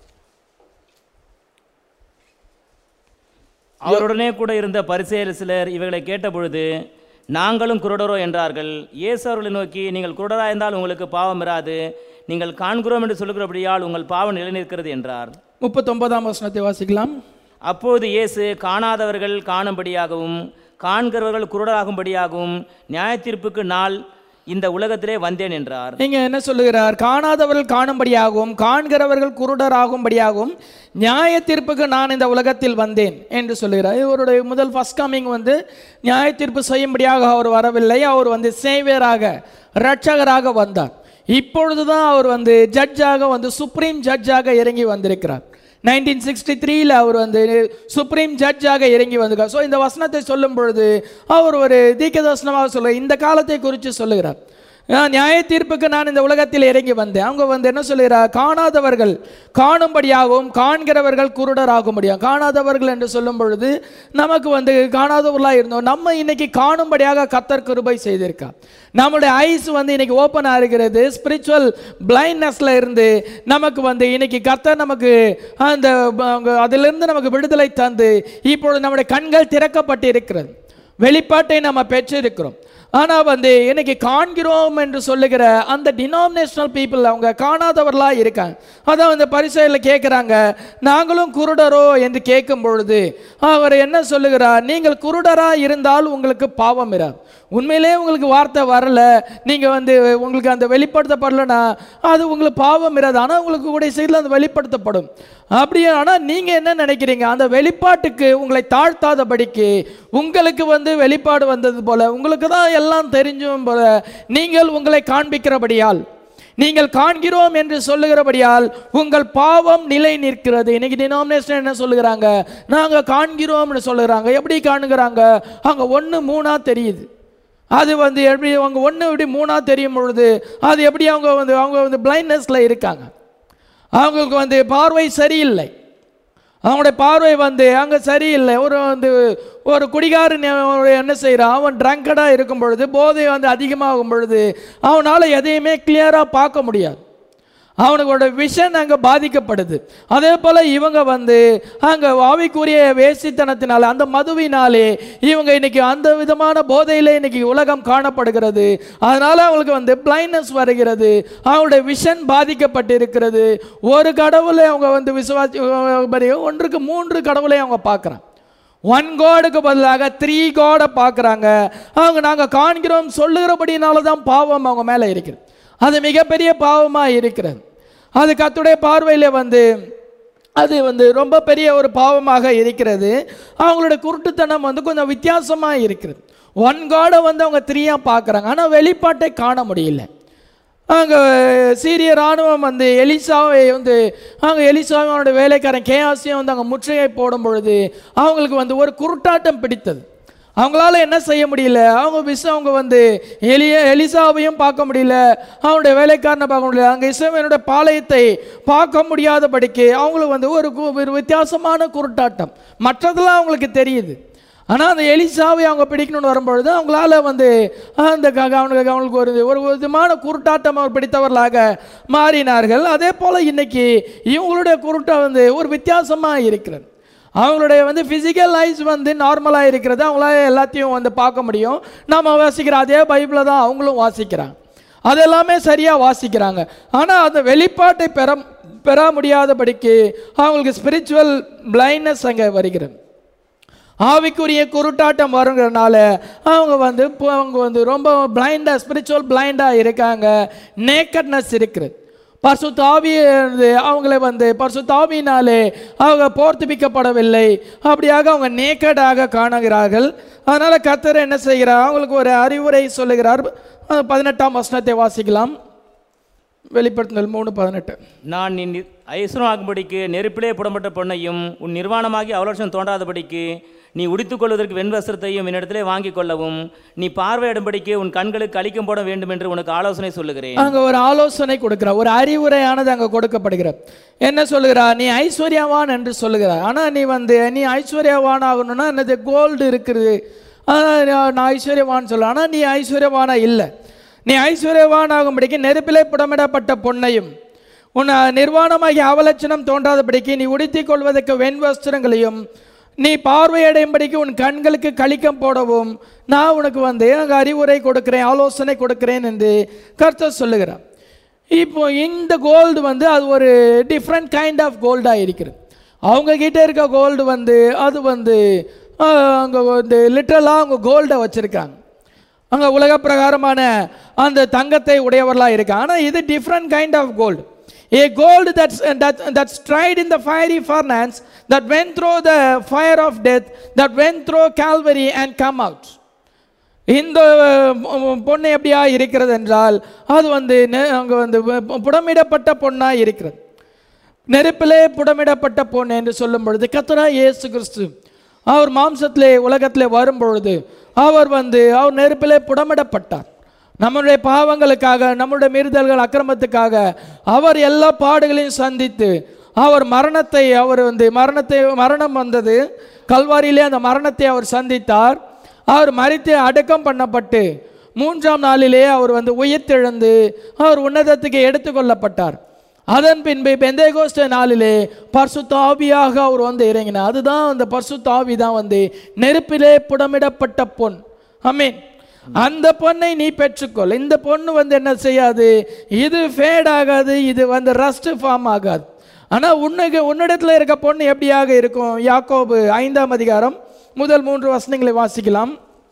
Speaker 2: அவருடனே கூட இருந்த பரிசேயர் சிலர் இவைகளை கேட்டபொழுது நாங்களும் குருடரோ என்றார்கள் இயேசு அவர்களை நோக்கி நீங்கள் குருடராக இருந்தால் உங்களுக்கு பாவம் இராது நீங்கள் காண்கிறோம் என்று சொல்லுகிறபடியால் உங்கள் பாவம் நிலைநிற்கிறது என்றார்
Speaker 1: முப்பத்தொன்பதாம் வசனத்தை வாசிக்கலாம்
Speaker 2: அப்போது இயேசு காணாதவர்கள் காணும்படியாகவும் காண்கிறவர்கள் குருடராகும்படியாகவும் நியாயத்தீர்ப்புக்கு நாள் இந்த உலகத்திலே வந்தேன் என்றார்
Speaker 1: நீங்க என்ன சொல்லுகிறார் காணாதவர்கள் காணும்படியாகவும் காண்கிறவர்கள் குருடராகும்படியாகவும் நியாய தீர்ப்புக்கு நான் இந்த உலகத்தில் வந்தேன் என்று சொல்லுகிறார் இவருடைய முதல் ஃபர்ஸ்ட் கமிங் வந்து நியாய தீர்ப்பு செய்யும்படியாக அவர் வரவில்லை அவர் வந்து சேவியராக இரட்சகராக வந்தார் இப்பொழுதுதான் அவர் வந்து ஜட்ஜாக வந்து சுப்ரீம் ஜட்ஜாக இறங்கி வந்திருக்கிறார் நைன்டீன் சிக்ஸ்டி த்ரீல அவர் வந்து சுப்ரீம் ஜட்ஜாக இறங்கி வந்திருக்கார் ஸோ இந்த வசனத்தை சொல்லும் பொழுது அவர் ஒரு தீர்க்கதர்சனமாக சொல்ல இந்த காலத்தை குறித்து சொல்லுகிறார் நான் நியாய தீர்ப்புக்கு நான் இந்த உலகத்தில் இறங்கி வந்தேன் அவங்க வந்து என்ன சொல்லுகிறார் காணாதவர்கள் காணும்படியாகவும் காண்கிறவர்கள் குருடராகும்படியாகும் காணாதவர்கள் என்று சொல்லும் பொழுது நமக்கு வந்து காணாதவர்களாக இருந்தோம் நம்ம இன்னைக்கு காணும்படியாக கத்தர் கிருபை செய்திருக்கார் நம்மளுடைய ஐஸ் வந்து இன்னைக்கு ஓப்பன் இருக்கிறது ஸ்பிரிச்சுவல் பிளைண்ட்னஸ்ல இருந்து நமக்கு வந்து இன்னைக்கு கத்தர் நமக்கு அந்த அங்க அதிலிருந்து நமக்கு விடுதலை தந்து இப்பொழுது நம்முடைய கண்கள் திறக்கப்பட்டு இருக்கிறது வெளிப்பாட்டை நம்ம பெற்றிருக்கிறோம் ஆனால் வந்து இன்னைக்கு காண்கிறோம் என்று சொல்லுகிற அந்த டினாமினேஷனல் பீப்புள் அவங்க காணாதவர்களாக இருக்காங்க அதான் அந்த பரிசையில் கேட்குறாங்க நாங்களும் குருடரோ என்று கேட்கும் பொழுது அவர் என்ன சொல்லுகிறார் நீங்கள் குருடராக இருந்தால் உங்களுக்கு பாவம் இராது உண்மையிலே உங்களுக்கு வார்த்தை வரல நீங்கள் வந்து உங்களுக்கு அந்த வெளிப்படுத்தப்படலைன்னா அது உங்களுக்கு பாவம் இராது ஆனால் உங்களுக்கு கூட செய்தியில் அந்த வெளிப்படுத்தப்படும் அப்படியே ஆனால் நீங்கள் என்ன நினைக்கிறீங்க அந்த வெளிப்பாட்டுக்கு உங்களை தாழ்த்தாதபடிக்கு உங்களுக்கு வந்து வெளிப்பாடு வந்தது போல உங்களுக்கு தான் எல்லாம் தெரிஞ்சும் போல நீங்கள் உங்களை காண்பிக்கிறபடியால் நீங்கள் காண்கிறோம் என்று சொல்லுகிறபடியால் உங்கள் பாவம் நிலை நிற்கிறது இன்னைக்கு டினாமினேஷன் என்ன சொல்லுகிறாங்க நாங்கள் காண்கிறோம்னு சொல்லுகிறாங்க எப்படி காணுகிறாங்க அங்கே ஒன்று மூணா தெரியுது அது வந்து எப்படி அவங்க ஒன்று இப்படி மூணா தெரியும் பொழுது அது எப்படி அவங்க வந்து அவங்க வந்து பிளைண்ட்னஸில் இருக்காங்க அவங்களுக்கு வந்து பார்வை சரியில்லை அவங்களுடைய பார்வை வந்து அங்கே சரியில்லை ஒரு வந்து ஒரு குடிகாரன் அவன் என்ன செய்கிறான் அவன் ட்ரங்கடாக இருக்கும் பொழுது போதை வந்து அதிகமாகும் பொழுது அவனால் எதையுமே கிளியராக பார்க்க முடியாது அவனுங்களோட விஷன் அங்கே பாதிக்கப்படுது அதே போல் இவங்க வந்து அங்கே ஆவிக்குரிய வேசித்தனத்தினால அந்த மதுவினாலே இவங்க இன்னைக்கு அந்த விதமான போதையிலே இன்னைக்கு உலகம் காணப்படுகிறது அதனால அவங்களுக்கு வந்து பிளைண்ட்னஸ் வருகிறது அவங்களுடைய விஷன் பாதிக்கப்பட்டு இருக்கிறது ஒரு கடவுளை அவங்க வந்து விசுவாசி ஒன்றுக்கு மூன்று கடவுளை அவங்க பார்க்குறாங்க ஒன் காடுக்கு பதிலாக த்ரீ காடை பார்க்குறாங்க அவங்க நாங்கள் காண்கிறோம் சொல்லுகிறபடினால தான் பாவம் அவங்க மேலே இருக்கிறது அது மிகப்பெரிய பாவமாக இருக்கிறது அது கத்துடைய பார்வையில் வந்து அது வந்து ரொம்ப பெரிய ஒரு பாவமாக இருக்கிறது அவங்களோட குருட்டுத்தனம் வந்து கொஞ்சம் வித்தியாசமாக இருக்கிறது ஒன் காடை வந்து அவங்க த்ரீயாக பார்க்குறாங்க ஆனால் வெளிப்பாட்டை காண முடியல அங்கே சீரிய இராணுவம் வந்து எலிசாவை வந்து அங்கே எலிசாவை அவனோட வேலைக்காரன் கேஆசியும் வந்து அங்கே முற்றுகை போடும் பொழுது அவங்களுக்கு வந்து ஒரு குருட்டாட்டம் பிடித்தது அவங்களால என்ன செய்ய முடியல அவங்க விஸ் அவங்க வந்து எலிய எலிசாவையும் பார்க்க முடியல அவனுடைய வேலைக்காரனை பார்க்க முடியல அங்கே இஸ்ரவேலனுடைய பாளையத்தை பார்க்க முடியாதபடிக்கு அவங்களுக்கு வந்து ஒரு கு- ஒரு வித்தியாசமான குருட்டாட்டம் மற்றதெல்லாம் அவங்களுக்கு தெரியுது ஆனால் அந்த எலிசாவை அவங்க பிடிக்கணும்னு வரும்பொழுது அவங்களால வந்து அந்த க- க- அவனுக்கு அவங்களுக்கு ஒரு ஒரு விதமான குருட்டாட்டம் அவர் பிடித்தவர்களாக மாறினார்கள் அதே போல் இன்னைக்கு இவங்களுடைய குருட்டை வந்து ஒரு வித்தியாசமாக இருக்கிறது அவங்களுடைய வந்து ஃபிசிக்கல் ஐஸ் வந்து நார்மலாக இருக்கிறது அவங்களால எல்லாத்தையும் வந்து பார்க்க முடியும் நாம் வாசிக்கிற அதே பைபிளை தான் அவங்களும் வாசிக்கிறாங்க அது எல்லாமே சரியாக வாசிக்கிறாங்க ஆனால் அந்த வெளிப்பாட்டை பெற பெற முடியாதபடிக்கு அவங்களுக்கு ஸ்பிரிச்சுவல் பிளைண்ட்னஸ் அங்கே வருகிறது ஆவிக்குரிய குருட்டாட்டம் வருங்கிறனால அவங்க வந்து இப்போ அவங்க வந்து ரொம்ப பிளைண்டாக ஸ்பிரிச்சுவல் பிளைண்டாக இருக்காங்க நேக்கட்னஸ் இருக்குது பரிசுத்த ஆவி வந்து அவங்கள வந்து பரிசுத்த ஆவியினாலே அவங்க போர்த்துவிக்கப்படவில்லை அப்படியாக அவங்க நேக்கடாக காணுகிறார்கள் அதனால் கத்தர் என்ன செய்கிறார் அவங்களுக்கு ஒரு அறிவுரை சொல்லுகிறார் அஹ் பதினெட்டாம் வசனத்தை வாசிக்கலாம் வெளிப்படுத்துதல் மூணு பதினெட்டு
Speaker 2: நான் நீ ஐஸ்வரம் ஆகும்படிக்கு நெருப்பிலே புடம்பட்ட பொன்னையும் உன் நிர்வாணமாகி அவலட்சம் தோன்றாதபடிக்கு நீ உடுத்துக்கொள்வதற்கு வெண்வஸ்திரத்தையும் என்னிடத்திலே வாங்கிக் கொள்ளவும் நீ பார்வையிடும்படிக்கு உன் கண்களுக்கு அளிக்கம் போட வேண்டும் என்று உனக்கு ஆலோசனை சொல்லுகிறேன்
Speaker 1: அங்க ஒரு ஆலோசனை கொடுக்கிறார் ஒரு அறிவுரையானது அங்க கொடுக்கப்படுகிறது என்ன சொல்லுகிறார் நீ ஐஸ்வர்யவான் என்று சொல்லுகிறார் ஆனா நீ வந்து நீ ஐஸ்வர்யவான் ஆகணும்னா என்னது கோல்டு இருக்குது ஆனா நான் ஐஸ்வர்யவான் சொல்ல ஆனா நீ ஐஸ்வர்யவானா இல்லை நீ ஐஸ்வர்யவான் ஆகும்படிக்கு நெருப்பிலே புடமிடப்பட்ட பொன்னையும் உன் நிர்வாணமாகி அவலட்சணம் தோன்றாதபடிக்கு நீ உடுத்திக் கொள்வதற்கு வெண் வஸ்திரங்களையும் நீ பார்வையடையும்படிக்கு உன் கண்களுக்கு கழிக்கம் போடவும் நான் உனக்கு வந்து அங்கே அறிவுரை கொடுக்கிறேன் ஆலோசனை கொடுக்கிறேன் என்று கர்த்தர் சொல்லுகிறார் இப்போ இந்த கோல்டு வந்து அது ஒரு டிஃப்ரெண்ட் கைண்ட் ஆஃப் கோல்டாக இருக்கிறது அவங்க கிட்ட இருக்க கோல்டு வந்து அது வந்து அங்கே வந்து லிட்டரலாக அவங்க கோல்டை வச்சுருக்காங்க அங்கே உலக பிரகாரமான அந்த தங்கத்தை உடையவர்களாக இருக்காங்க ஆனால் இது different kind of gold A gold that's, that, that's tried in the fiery furnace, that went through the fire of death, that went through Calvary and come out. இந்த அஹ், பொண்ணு எப்படியா இருக்கிறது என்றால் அது வந்து நெ- அங்க வந்து பு- புடமிடப்பட்ட பொண்ணா இருக்கிறது நெருப்பிலே புடமிடப்பட்ட பொண்ணு என்று சொல்லும் பொழுது கத்தரா இயேசு கிறிஸ்து அவர் மாம்சத்திலே உலகத்திலே வரும் பொழுது அவர் வந்து அவர் நெருப்பிலே புடமிடப்பட்டார் நம்முடைய பாவங்களுக்காக நம்முடைய மீறுதல்கள் அக்கிரமத்துக்காக அவர் எல்லா பாடுகளையும் சந்தித்து அவர் மரணத்தை அவர் வந்து மரணத்தை மரணம் வந்தது கல்வாரியிலே அந்த மரணத்தை அவர் சந்தித்தார் அவர் மரித்து அடக்கம் பண்ணப்பட்டு மூன்றாம் நாளிலே அவர் வந்து உயிர்த்தெழுந்து அவர் உன்னதத்துக்கு எடுத்துக்கொள்ளப்பட்டார் அதன் பின்பு பெந்தேகோஸ்த நாளிலே பரிசுத்த ஆவியாக அவர் வந்து இறங்கினார் அதுதான் அந்த பரிசுத்த ஆவி தான் வந்து நெருப்பிலே புடமிடப்பட்ட பொன் அமீன் அந்த பொண்ணை நீ பெற்றுக்கொள் இந்த பொண்ணு வந்து என்ன செய்யாது இது ஃபேட் ஆகாது இது வந்து ரஸ்ட் ஃபார்ம் ஆகாது ஆனால் உன்னுக்கு உன்னிடத்தில் இருக்க பொண்ணு எப்படியாக இருக்கும் யாக்கோபு ஐந்தாம் அதிகாரம் முதல் மூன்று வசனங்களை வாசிக்கலாம்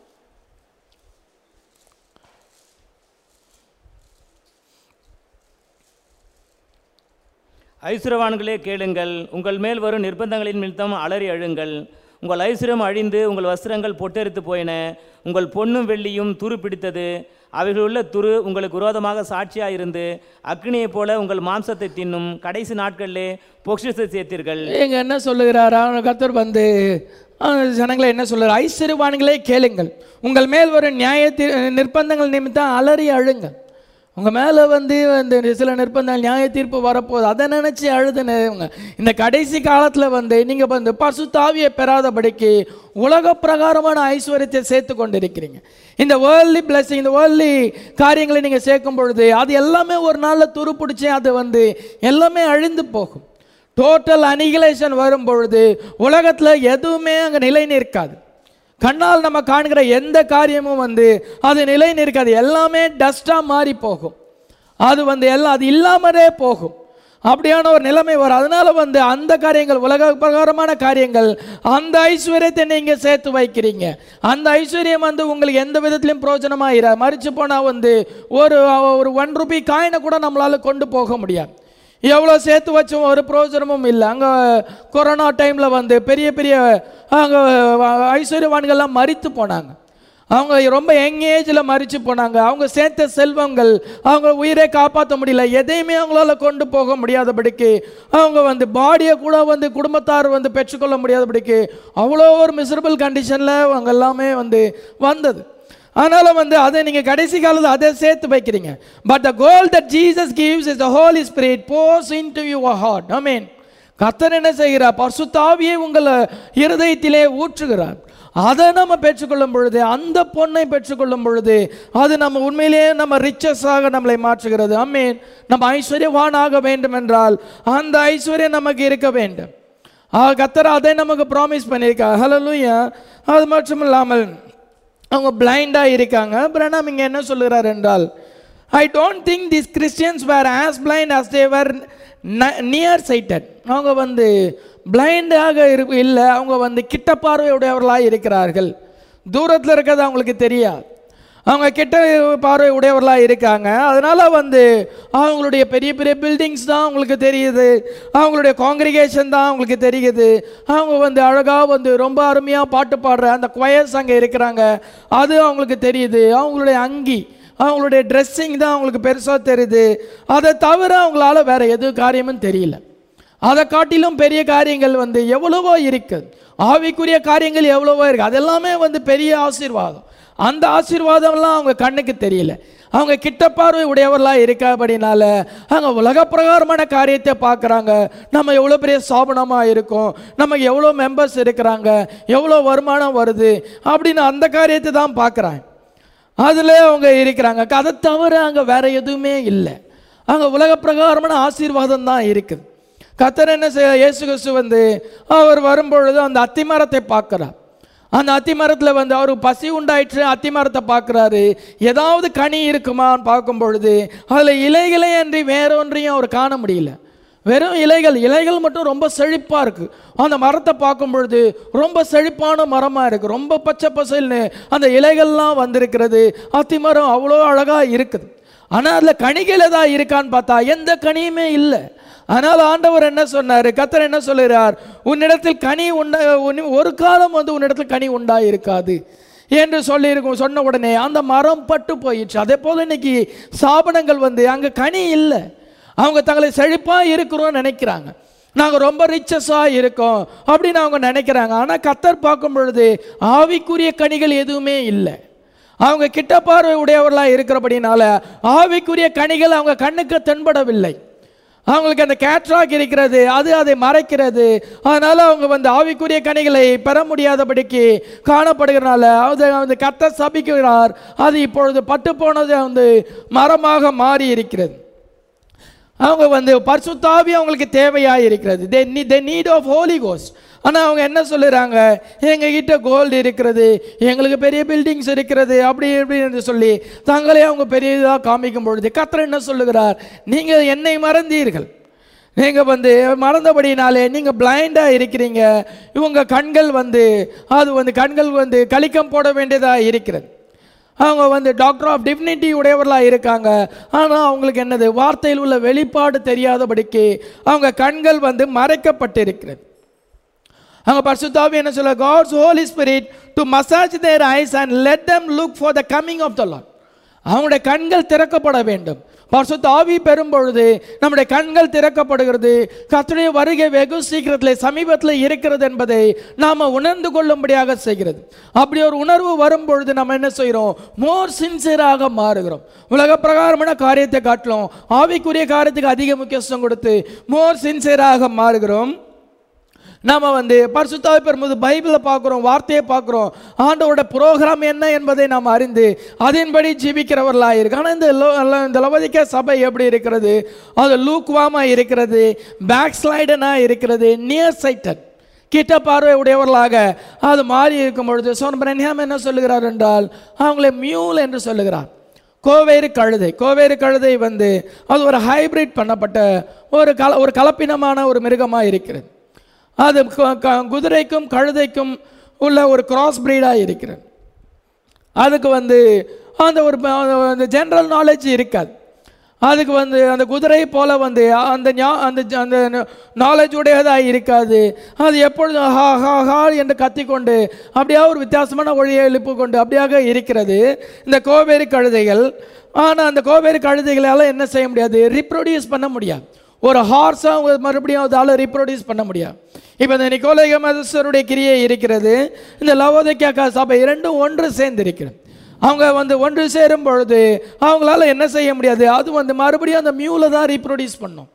Speaker 2: ஐஸ்வரவான்களே கேளுங்கள் உங்கள் மேல் வரும் நிர்பந்தங்களின் நிமித்தம் அலறி அழுங்கள் உங்கள் ஐஸ்வரம் அழிந்து உங்கள் வஸ்திரங்கள் பொட்டெரித்து போயின உங்கள் பொன்னும் வெள்ளியும் துரு பிடித்தது அவைகள் உள்ள துரு உங்களுக்கு விரோதமாக சாட்சியாக இருந்து அக்னியைப் போல உங்கள் மாம்சத்தை தின்னும் கடைசி நாட்களிலே பொக்ஷத்தை சேர்த்தீர்கள்
Speaker 1: இங்க என்ன சொல்லுகிறாரா கர்த்தர் வந்து அஹ், ஜனங்களை என்ன சொல்றார் ஐஸ்வர்யவான்களே கேளுங்கள் உங்கள் மேல் வரும் நியாய நிர்பந்தங்கள் நிமித்தம் அலறி அழுங்கள் உங்க மேல வந்து இந்த சில நிர்பந்தங்கள் நியாய தீர்ப்பு வரப்போகுது அதை நினைச்சு அழுதுனவங்க இந்த கடைசி காலத்துல வந்து நீங்க வந்து பசுத்தாவியை பெறாதபடிக்கு உலக பிரகாரமான ஐஸ்வர்யத்தை சேர்த்து கொண்டிருக்கிறீங்க இந்த வேர்ல்ட்லி blessing இந்த வேர்ல்ட்லி காரியங்களை நீங்க சேர்க்கும் பொழுது அது எல்லாமே ஒரு நாள்ல துருப்பிடிச்சு அது வந்து எல்லாமே அழிந்து போகும் டோட்டல் அனிகிலேஷன் வரும் பொழுது உலகத்தில் எதுவுமே அங்கே நிலை நிற்காது கண்ணால் நம்ம காண்கிற எந்த காரியமும் வந்து அது நிலை நிற்காது எல்லாமே டஸ்டாக மாறி போகும் அது வந்து எல்லாம் அது இல்லாமலே போகும் அப்படியான ஒரு நிலைமை வரும் அதனால வந்து அந்த காரியங்கள் உலக பிரகாரமான காரியங்கள் அந்த ஐஸ்வர்யத்தை நீங்க சேர்த்து வைக்கிறீங்க அந்த ஐஸ்வர்யம் வந்து உங்களுக்கு எந்த விதத்திலையும் பிரயோஜனமாக இர மறிச்சு போனால் வந்து ஒரு ஒரு ஒன் ருபி காயினை கூட நம்மளால கொண்டு போக முடியாது எவ்வளோ சேர்த்து வச்சும் ஒரு பிரயோஜனமும் இல்லை அங்கே கொரோனா டைமில் வந்து பெரிய பெரிய அங்கே ஐஸ்வர்யவான்கள்லாம் மறித்து போனாங்க அவங்க ரொம்ப யங் ஏஜில் மறித்து போனாங்க அவங்க சேர்த்த செல்வங்கள் அவங்க உயிரை காப்பாற்ற முடியல எதையுமே அவங்களால கொண்டு போக முடியாதபடிக்கு அவங்க வந்து பாடியை கூட வந்து குடும்பத்தார் வந்து பெற்றுக்கொள்ள முடியாதபடிக்கு அவ்வளோ ஒரு மிசரபிள் கண்டிஷனில் அவங்க எல்லாமே வந்து வந்தது அதனால வந்து அதை நீங்கள் கடைசி காலத்தில் அதை சேர்த்து வைக்கிறீங்க but the gold that Jesus gives is the Holy Spirit pours into your heart I mean கத்தர் என்ன செய்கிறார் பரிசுத்தாவியை உங்கள் இருதயத்திலே ஊற்றுகிறார் அதை நம்ம பெற்றுக்கொள்ளும் பொழுது அந்த பொண்ணை பெற்றுக்கொள்ளும் பொழுது அது நம்ம உண்மையிலேயே நம்ம ரிச்சஸாக நம்மளை மாற்றுகிறது அம்மீன் நம்ம ஐஸ்வர்யவானாக வேண்டும் என்றால் அந்த ஐஸ்வர்யம் நமக்கு இருக்க வேண்டும் ஆ கத்தர் அதை நமக்கு ப்ராமிஸ் பண்ணியிருக்கா ஹலலூயா அது மட்டும் இல்லாமல் அவங்க பிளைண்டாக இருக்காங்க பிரணாம் இங்கே என்ன சொல்லுகிறார் என்றால் I don't think this Christians were as blind as they were near sighted அவங்க வந்து பிளைண்டாக இரு இல்லை அவங்க வந்து கிட்ட பார்வையுடையவர்களாக இருக்கிறார்கள் தூரத்தில் இருக்கிறது அவங்களுக்கு தெரியாது அவங்க கிட்ட பார்வை உடையவர்களாக இருக்காங்க அதனால் வந்து அவங்களுடைய பெரிய பெரிய பில்டிங்ஸ் தான் அவங்களுக்கு தெரியுது அவங்களுடைய காங்கிரிகேஷன் தான் அவங்களுக்கு தெரியுது அவங்க வந்து அழகாக வந்து ரொம்ப அருமையாக பாட்டு பாடுற அந்த கொயர்ஸ் அங்கே இருக்கிறாங்க அது அவங்களுக்கு தெரியுது அவங்களுடைய அங்கி அவங்களுடைய ட்ரெஸ்ஸிங் தான் அவங்களுக்கு பெருசாக தெரியுது அதை தவிர அவங்களால வேற எது காரியமும் தெரியல அதை காட்டிலும் பெரிய காரியங்கள் வந்து எவ்வளவோ இருக்குது ஆவிக்குரிய காரியங்கள் எவ்வளவோ இருக்கு அதெல்லாமே வந்து பெரிய ஆசீர்வாதம் அந்த ஆசீர்வாதம்லாம் அவங்க கண்ணுக்கு தெரியல அவங்க கிட்ட பார்வை உடையவர்களாக இருக்காபடினால அவங்க உலக பிரகாரமான காரியத்தை பார்க்குறாங்க நம்ம எவ்வளோ பெரிய ஸ்தாபனமாக இருக்கோம் நமக்கு எவ்வளோ மெம்பர்ஸ் இருக்கிறாங்க எவ்வளோ வருமானம் வருது அப்படின்னு அந்த காரியத்தை தான் பார்க்குறாங்க அதில் அவங்க இருக்கிறாங்க அதை தவிர அங்கே வேற எதுவுமே இல்லை அங்கே உலக பிரகாரமான ஆசீர்வாதம் தான் இருக்குது கத்தர் என்ன செய்ய இயேசு கிறிஸ்து வந்து அவர் வரும்பொழுது அந்த அத்திமரத்தை பார்க்குறார் அந்த அத்திமரத்தில் வந்து அவருக்கு பசி உண்டாயிற்று அத்திமரத்தை பார்க்குறாரு ஏதாவது கனி இருக்குமான்னு பார்க்கும் பொழுது அதில் இலைகளே அன்றி வேறொன்றையும் அவர் காண முடியல வெறும் இலைகள் இலைகள் மட்டும் ரொம்ப செழிப்பாக இருக்குது அந்த மரத்தை பார்க்கும் பொழுது ரொம்ப செழிப்பான மரமாக இருக்குது ரொம்ப பச்சை பசல்னு அந்த இலைகள்லாம் வந்திருக்கிறது அத்திமரம் அவ்வளோ அழகாக இருக்குது ஆனால் அதில் கனிகள் ஏதாவது இருக்கான்னு பார்த்தா எந்த கனியுமே இல்லை ஆனால் ஆண்டவர் என்ன சொன்னார் கத்தர் என்ன சொல்லுகிறார் உன்னிடத்தில் கனி உண்டா உன்- ஒரு காலம் வந்து உன்னிடத்தில் கனி உண்டா இருக்காது என்று சொல்லியிருக்கும் சொன்ன உடனே அந்த மரம் பட்டு போயிடுச்சு அதே போல் இன்னைக்கு சாபனங்கள் வந்து அங்கே கனி இல்லை அவங்க தங்களை செழிப்பாக இருக்கிறோம்னு நினைக்கிறாங்க நாங்கள் ரொம்ப ரிச்சஸாக இருக்கோம் அப்படின்னு அவங்க நினைக்கிறாங்க ஆனால் கத்தர் பார்க்கும் பொழுது ஆவிக்குரிய கனிகள் எதுவுமே இல்லை அவங்க கிட்ட பார்வை உடையவர்களாக இருக்கிறபடினால ஆவிக்குரிய கனிகள் அவங்க கண்ணுக்கு தென்படவில்லை அவங்களுக்கு அந்த கேட்ராக் இருக்கிறது அது அதை மறைக்கிறது அதனால அவங்க வந்து ஆவிக்குரிய கனிகளை பெற முடியாதபடிக்கு காணப்படுகிறனால அது வந்து கத்த சபிக்கிறார் அது இப்பொழுது பட்டு போனது வந்து மரமாக மாறி இருக்கிறது அவங்க வந்து பரிசுத்தாவி அவங்களுக்கு தேவையாக இருக்கிறது they they need of Holy Ghost ஆனால் அவங்க என்ன சொல்லுறாங்க எங்ககிட்ட கோல்டு இருக்கிறது எங்களுக்கு பெரிய பில்டிங்ஸ் இருக்கிறது அப்படி இப்படின்னு சொல்லி தங்களை அவங்க பெரியதாக காமிக்கும் பொழுது கத்தர் என்ன சொல்லுகிறார் நீங்கள் என்னை மறந்தீர்கள் நீங்கள் வந்து மறந்தபடினாலே நீங்கள் பிளைண்டாக இருக்கிறீங்க இவங்க கண்கள் வந்து அது வந்து கண்கள் வந்து கலிக்கம் போட வேண்டியதாக இருக்கிறது அவங்க வந்து டாக்டர் ஆஃப் டிவினிட்டி உடையவர்களாக இருக்காங்க ஆனால் அவங்களுக்கு என்னது வார்த்தையில் உள்ள வெளிப்பாடு தெரியாதபடிக்கு அவங்க கண்கள் வந்து மறைக்கப்பட்டிருக்கிறது அவங்க பரிசுத்தாவி என்ன சொல்ல God's Holy Spirit to massage their eyes and let them look for the coming of the Lord அவங்களுடைய கண்கள் திறக்கப்பட வேண்டும் பரிசுத்த ஆவி பெறும் பொழுது நம்முடைய கண்கள் திறக்கப்படுகிறது கர்த்தருடைய வருகை வெகு சீக்கிரத்தில் சமீபத்தில் இருக்கிறது என்பதை நாம் உணர்ந்து கொள்ளும்படியாக செய்கிறது அப்படி ஒரு உணர்வு வரும் பொழுது நம்ம என்ன செய்கிறோம் மோர் சின்சியராக மாறுகிறோம் உலக பிரகாரமான காரியத்தை காட்டிலும் ஆவிக்குரிய காரியத்துக்கு அதிக முக்கியத்துவம் கொடுத்து மோர் சின்சியராக மாறுகிறோம் நாம வந்து பரிசுத்தாவை பெறும்போது பைபிளை பார்க்குறோம் வார்த்தையை பார்க்குறோம் ஆண்டவரோட ப்ரோக்ராம் என்ன என்பதை நாம் அறிந்து அதன்படி ஜீவிக்கிறவர்களாக இருக்கு ஆனால் இந்த லோ- ல- இந்த லவதிக்க சபை எப்படி இருக்கிறது அது லூக்வாமாக இருக்கிறது பேக் ஸ்லைடனாக இருக்கிறது நியர் சைட்டட் கிட்ட பார்வை உடையவர்களாக அது மாறி இருக்கும் பொழுது சோன் பிரன்ஹாம் என்ன சொல்லுகிறார் என்றால் அவங்களை மியூல் என்று சொல்லுகிறார் கோவேறு கழுதை கோவேறு கழுதை வந்து அது ஒரு ஹைபிரிட் பண்ணப்பட்ட ஒரு கல ஒரு கலப்பினமான ஒரு மிருகமாக இருக்கிறது அது கு- க- குதிரைக்கும் கழுதைக்கும் உள்ள ஒரு கிராஸ் பிரீடாக இருக்கிறது அதுக்கு வந்து அந்த ஒரு ப- அந்த ஜென்ரல் நாலேஜ் இருக்காது அதுக்கு வந்து அந்த குதிரை போல வந்து அந்த ஞா- அந்த ஜ- அந்த நாலேஜ் உடையதாக இருக்காது அது எப்பொழுதும் ஹா ஹா ஹா என்று கத்திக்கொண்டு அப்படியே ஒரு வித்தியாசமான ஒளியை எழுப்பு கொண்டு அப்படியாக இருக்கிறது இந்த கோவேரி கழுதைகள் ஆனால் அந்த கோவேரி கழுதைகளால் என்ன செய்ய முடியாது ரிப்ரொடியூஸ் பண்ண முடியாது ஒரு ஹார்ஸாக மறுபடியும் அதால் ரிப்ரொடியூஸ் பண்ண முடியாது இப்போ இந்த நிக்கோலக மதஸ்வருடைய கிரியை இருக்கிறது இந்த லவோதைக்கா சபை இரண்டும் ஒன்று சேர்ந்து இருக்கிறது அவங்க வந்து ஒன்று சேரும் பொழுது அவங்களால என்ன செய்ய முடியாது அது வந்து மறுபடியும் அந்த மியூல தான் ரீப்ரொடியூஸ் பண்ணும்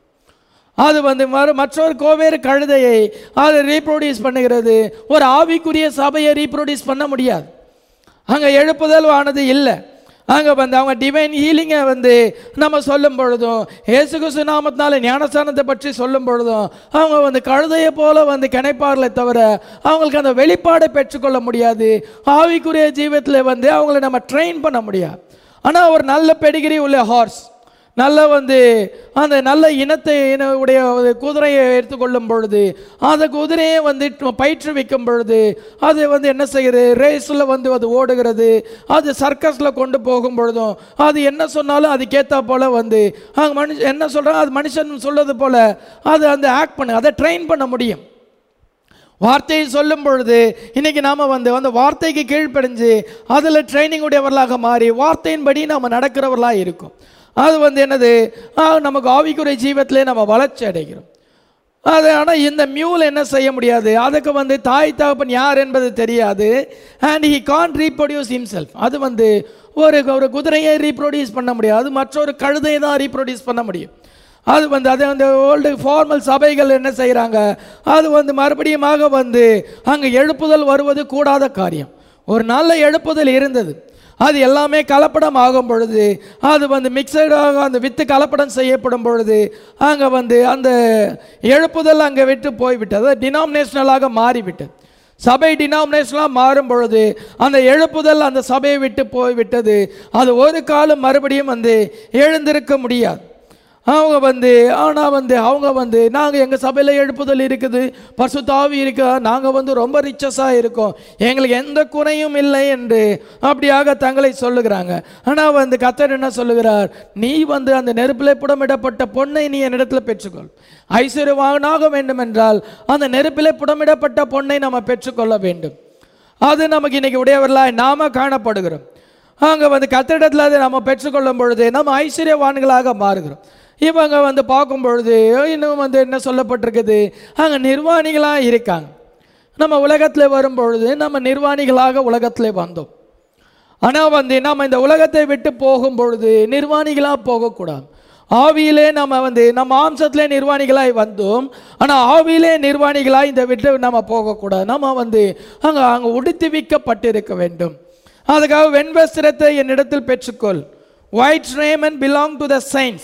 Speaker 1: அது வந்து மறு மற்றொரு கோவேறு கழுதையை அது ரீப்ரொடியூஸ் பண்ணுகிறது ஒரு ஆவிக்குரிய சபையை ரீப்ரொடியூஸ் பண்ண முடியாது அங்கே எழுப்புதல் ஆனது இல்லை அங்கே வந்து அவங்க டிவைன் ஹீலிங்கை வந்து நம்ம சொல்லும் பொழுதும் இயேசு கிறிஸ்து நாமத்தினால ஞானஸ்தானத்தை பற்றி சொல்லும் பொழுதும் அவங்க வந்து கழுதையை போல வந்து கிணைப்பார்களே தவிர அவங்களுக்கு அந்த வெளிப்பாடை பெற்றுக்கொள்ள முடியாது ஆவிக்குரிய ஜீவத்தில் வந்து அவங்கள நம்ம ட்ரெயின் பண்ண முடியாது ஆனால் ஒரு நல்ல பெடிகிரி உள்ள ஹார்ஸ் நல்ல வந்து அந்த நல்ல இனத்தை இன உடைய ஒரு குதிரையை எடுத்துக்கொள்ளும் பொழுது அந்த குதிரையை வந்து பயிற்றுவிக்கும் பொழுது அது வந்து என்ன செய்யுது ரேஸில் வந்து அது ஓடுகிறது அது சர்க்கஸில் கொண்டு போகும் பொழுதும் அது என்ன சொன்னாலும் அதுக்கேற்ற போல வந்து அங்கே மனுஷன் என்ன சொல்கிறாங்க அது மனுஷன் சொல்றது போல அது அந்த ஆக்ட் பண்ணு அதை ட்ரெயின் பண்ண முடியும் வார்த்தையை சொல்லும் பொழுது இன்னைக்கு நாம வந்து அந்த வார்த்தைக்கு கீழ்ப்படிஞ்சு அதில் ட்ரைனிங் உடையவர்களாக மாறி வார்த்தையின்படி நாம் நடக்கிறவர்களாக இருக்கும் அது வந்து என்னது ஆ, நமக்கு ஆவிக்குறை ஜீவத்திலே நம்ம வளர்ச்சி அடைகிறோம் அது ஆனால் இந்த மியூல் என்ன செய்ய முடியாது அதுக்கு வந்து தாய் தகப்பன் யார் என்பது தெரியாது and he can reproduce himself அது வந்து ஒரு ஒரு குதிரையை ரீப்ரொடியூஸ் பண்ண முடியாது அது மற்றொரு கழுதையை தான் ரீப்ரொடியூஸ் பண்ண முடியும் அது வந்து அது அந்த ஓல்டு ஃபார்மல் சபைகள் என்ன செய்கிறாங்க அது வந்து மறுபடியுமாக வந்து அங்கே எழுப்புதல் வருவது கூடாத காரியம் ஒரு நல்ல எழுப்புதல் இருந்தது அது எல்லாமே கலப்படம் ஆகும் பொழுது அது வந்து மிக்சடாக அந்த வித்து கலப்படம் செய்யப்படும் பொழுது அங்கே வந்து அந்த எழுப்புதல் அங்கே விட்டு போய்விட்டது அது டினாமினேஷனலாக மாறிவிட்டது சபை டினாமினேஷனாக மாறும் பொழுது அந்த எழுப்புதல் அந்த சபையை விட்டு போய்விட்டது அது ஒரு காலம் மறுபடியும் வந்து எழுந்திருக்க முடியாது அவங்க வந்து ஆனால் வந்து அவங்க வந்து நாங்கள் எங்கள் சபையில் எழுப்புதல் இருக்குது பசுத்தாவி இருக்கு நாங்கள் வந்து ரொம்ப ரிச்சஸாக இருக்கோம் எங்களுக்கு எந்த குறையும் இல்லை என்று அப்படியாக தங்களை சொல்லுகிறாங்க ஆனால் வந்து கத்தர் என்ன சொல்லுகிறார் நீ வந்து அந்த நெருப்பிலே புடமிடப்பட்ட பொண்ணை நீ என்னிடத்தில் பெற்றுக்கொள் ஐஸ்வர்யவானாக வேண்டும் என்றால் அந்த நெருப்பிலே புடமிடப்பட்ட பொண்ணை நம்ம பெற்றுக்கொள்ள வேண்டும் அது நமக்கு இன்னைக்கு உடையவர்களாய் நாம காணப்படுகிறோம் அங்கே வந்து கத்திடத்தில் அதை நம்ம பெற்றுக்கொள்ளும் பொழுது நம்ம ஐஸ்வர்யவான்களாக மாறுகிறோம் இவங்க வந்து பார்க்கும் பொழுது இன்னும் வந்து என்ன சொல்லப்பட்டிருக்குது அங்கே நிர்வாணிகளாக இருக்காங்க நம்ம உலகத்தில் வரும் பொழுது நம்ம நிர்வாணிகளாக உலகத்தில் வந்தோம் ஆனால் வந்து நம்ம இந்த உலகத்தை விட்டு போகும் பொழுது நிர்வாணிகளாக போகக்கூடாது ஆவியிலே நம்ம வந்து நம்ம மாம்சத்திலே நிர்வாணிகளாய் வந்தோம் ஆனால் ஆவியிலே நிர்வாணிகளாய் இந்த விட்டு நம்ம போகக்கூடாது நம்ம வந்து அங்கே அங்கே உடுத்துவிக்கப்பட்டிருக்க வேண்டும் அதுக்காக வெண்வஸ்திரத்தை என்னிடத்தில் பெற்றுக்கொள் white raiment belong to the saints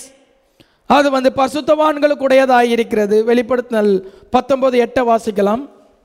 Speaker 1: அது வந்து பசுத்தவான்களுக்கு உடையதாக இருக்கிறது வெளிப்படுத்தினல் பத்தொன்பது எட்டை வாசிக்கலாம்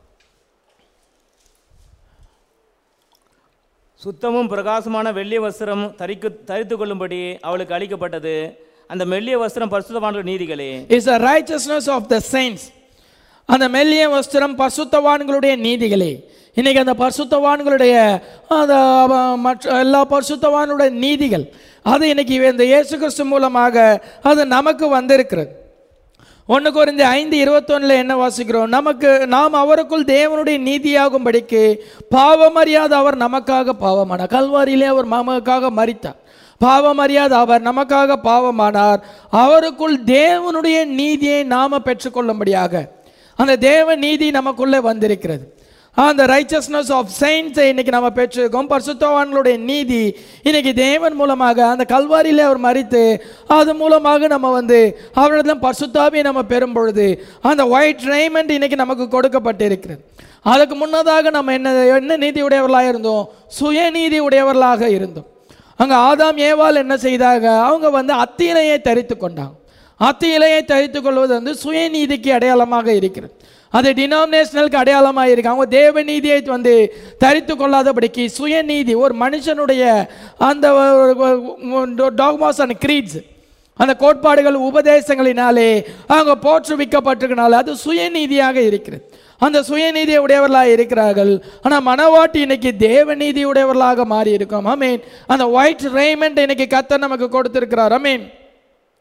Speaker 2: சுத்தமும் பிரகாசமான வெள்ளிய வஸ்திரம் தரிக்கு தரித்து கொள்ளும்படி அவளுக்கு அளிக்கப்பட்டது அந்த மெல்லிய வஸ்திரம் பரிசுத்தவான்கள் நீதிகளே
Speaker 1: is a righteousness of the saints அந்த மெல்லிய வஸ்திரம் பரிசுத்தவான்களுடைய நீதிகளே இன்னைக்கு அந்த பரிசுத்தவான்களுடைய அந்த அவ- மற்ற எல்லா பரிசுத்தவானுடைய நீதிகள் அது இன்னைக்கு இந்த இயேசு கிறிஸ்து மூலமாக அது நமக்கு வந்திருக்கிறது ஒன்று குறைந்த ஐந்து இருபத்தொன்னில் என்ன வாசிக்கிறோம் நமக்கு நாம் அவருக்குள் தேவனுடைய நீதியாகும்படிக்கு பாவமறியாத அவர் நமக்காக பாவமானார் கல்வாரியிலே அவர் நமக்காக மரித்தார் பாவமறியாத அவர் நமக்காக பாவமானார் அவருக்குள் தேவனுடைய நீதியை நாம பெற்றுக்கொள்ளும்படியாக அந்த தேவ நீதி நமக்குள்ளே வந்திருக்கிறது அந்த ரைச்சஸ்னஸ் ஆஃப் சயின்ஸை இன்னைக்கு நம்ம பெற்றிருக்கோம் பரிசுத்தவான்களுடைய நீதி இன்னைக்கு தேவன் மூலமாக அந்த கல்வாரியிலே அவர் மறித்து அது மூலமாக நம்ம வந்து அவரிடம் பரிசுத்தாவியை நம்ம பெறும் பொழுது அந்த ஒயிட் ரைமண்ட் இன்னைக்கு நமக்கு கொடுக்கப்பட்டிருக்கிறது அதுக்கு முன்னதாக நம்ம என்ன என்ன நீதி உடையவர்களாக இருந்தோம் சுயநீதி உடையவர்களாக இருந்தோம் அங்கே ஆதாம் ஏவாள் என்ன செய்தாங்க அவங்க வந்து அத்தி இலையை தரித்து கொண்டாங்க அத்தி இலையை தரித்து கொள்வது வந்து சுயநீதிக்கு அடையாளமாக இருக்கிறது அது டினாமினேஷனலுக்கு அடையாளமாக இருக்கு அவங்க தேவ நீதியை வந்து தரித்து கொள்ளாதபடிக்கு சுயநீதி ஒரு மனுஷனுடைய அந்த டாக்மாஸ் அண்ட் creeds அந்த கோட்பாடுகள் உபதேசங்களினாலே அவங்க போற்றுவிக்கப்பட்டிருக்கனால அது சுயநீதியாக இருக்கிறது அந்த சுயநீதி உடையவர்களாக இருக்கிறார்கள் ஆனால் மனவாட்டி இன்னைக்கு தேவநீதி உடையவர்களாக மாறி இருக்கோம் அமீன் அந்த ஒயிட் ரேமெண்ட் இன்னைக்கு கத்தர் நமக்கு கொடுத்திருக்கிறார் அமீன்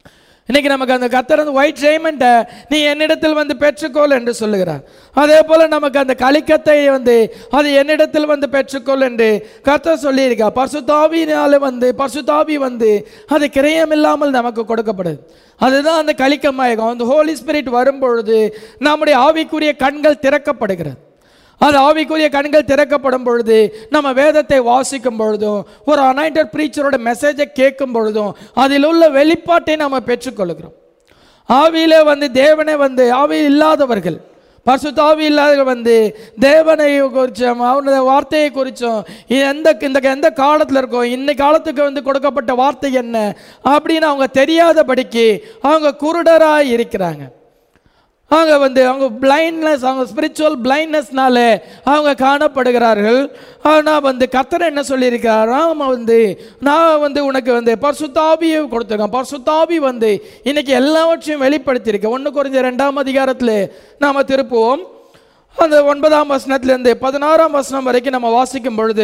Speaker 1: இன்னைக்கு நமக்கு அந்த கத்தர் அந்த ஒயிட் ரேமெண்ட்டை நீ என்னிடத்தில் வந்து பெற்றுக்கொள் என்று சொல்லுகிறார் அதே போல நமக்கு அந்த கலிக்கத்தை வந்து அது என்னிடத்தில் வந்து பெற்றுக்கொள் என்று கத்தர் சொல்லியிருக்கா பர்சுத்தாவினால வந்து பர்சுத்தாவி வந்து அது கிரயம் இல்லாமல் நமக்கு கொடுக்கப்படுது அதுதான் அந்த கலிக்கமாயகம் அந்த ஹோலி ஸ்பிரிட் வரும்பொழுது நம்முடைய ஆவிக்குரிய கண்கள் திறக்கப்படுகிறது அது ஆவிக்குரிய கண்கள் திறக்கப்படும் பொழுது நம்ம வேதத்தை வாசிக்கும் பொழுதும் ஒரு அனாயிண்டட் ப்ரீச்சரோட மெசேஜை கேட்கும் பொழுதும் அதில் உள்ள வெளிப்பாட்டை நம்ம பெற்றுக்கொள்கிறோம் ஆவியிலே வந்து தேவனை வந்து ஆவியில் இல்லாதவர்கள் பரிசுத்தாவி இல்லாதவர்கள் வந்து தேவனை குறித்தும் அவனுடைய வார்த்தையை குறித்தும் எந்த இந்த எந்த காலத்தில் இருக்கோம் இன்னை காலத்துக்கு வந்து கொடுக்கப்பட்ட வார்த்தை என்ன அப்படின்னு அவங்க தெரியாதபடிக்கு அவங்க குருடராக இருக்கிறாங்க அவங்க வந்து அவங்க பிளைண்ட்னஸ் அவங்க ஸ்பிரிச்சுவல் பிளைண்ட்னஸ்னால அவங்க காணப்படுகிறார்கள் ஆனால் வந்து கத்தர் என்ன சொல்லியிருக்கார் ஆமா வந்து நான் வந்து உனக்கு வந்து பர்சுத்தாபியை கொடுத்துருக்கேன் பர்சுத்தாபி வந்து இன்னைக்கு எல்லாவற்றையும் வெளிப்படுத்தியிருக்கேன் ஒன்று குறைஞ்ச ரெண்டாம் அதிகாரத்தில் நாம் திருப்புவோம் அந்த ஒன்பதாம் வசனத்திலேருந்து பதினாறாம் வசனம் வரைக்கும் நம்ம வாசிக்கும் பொழுது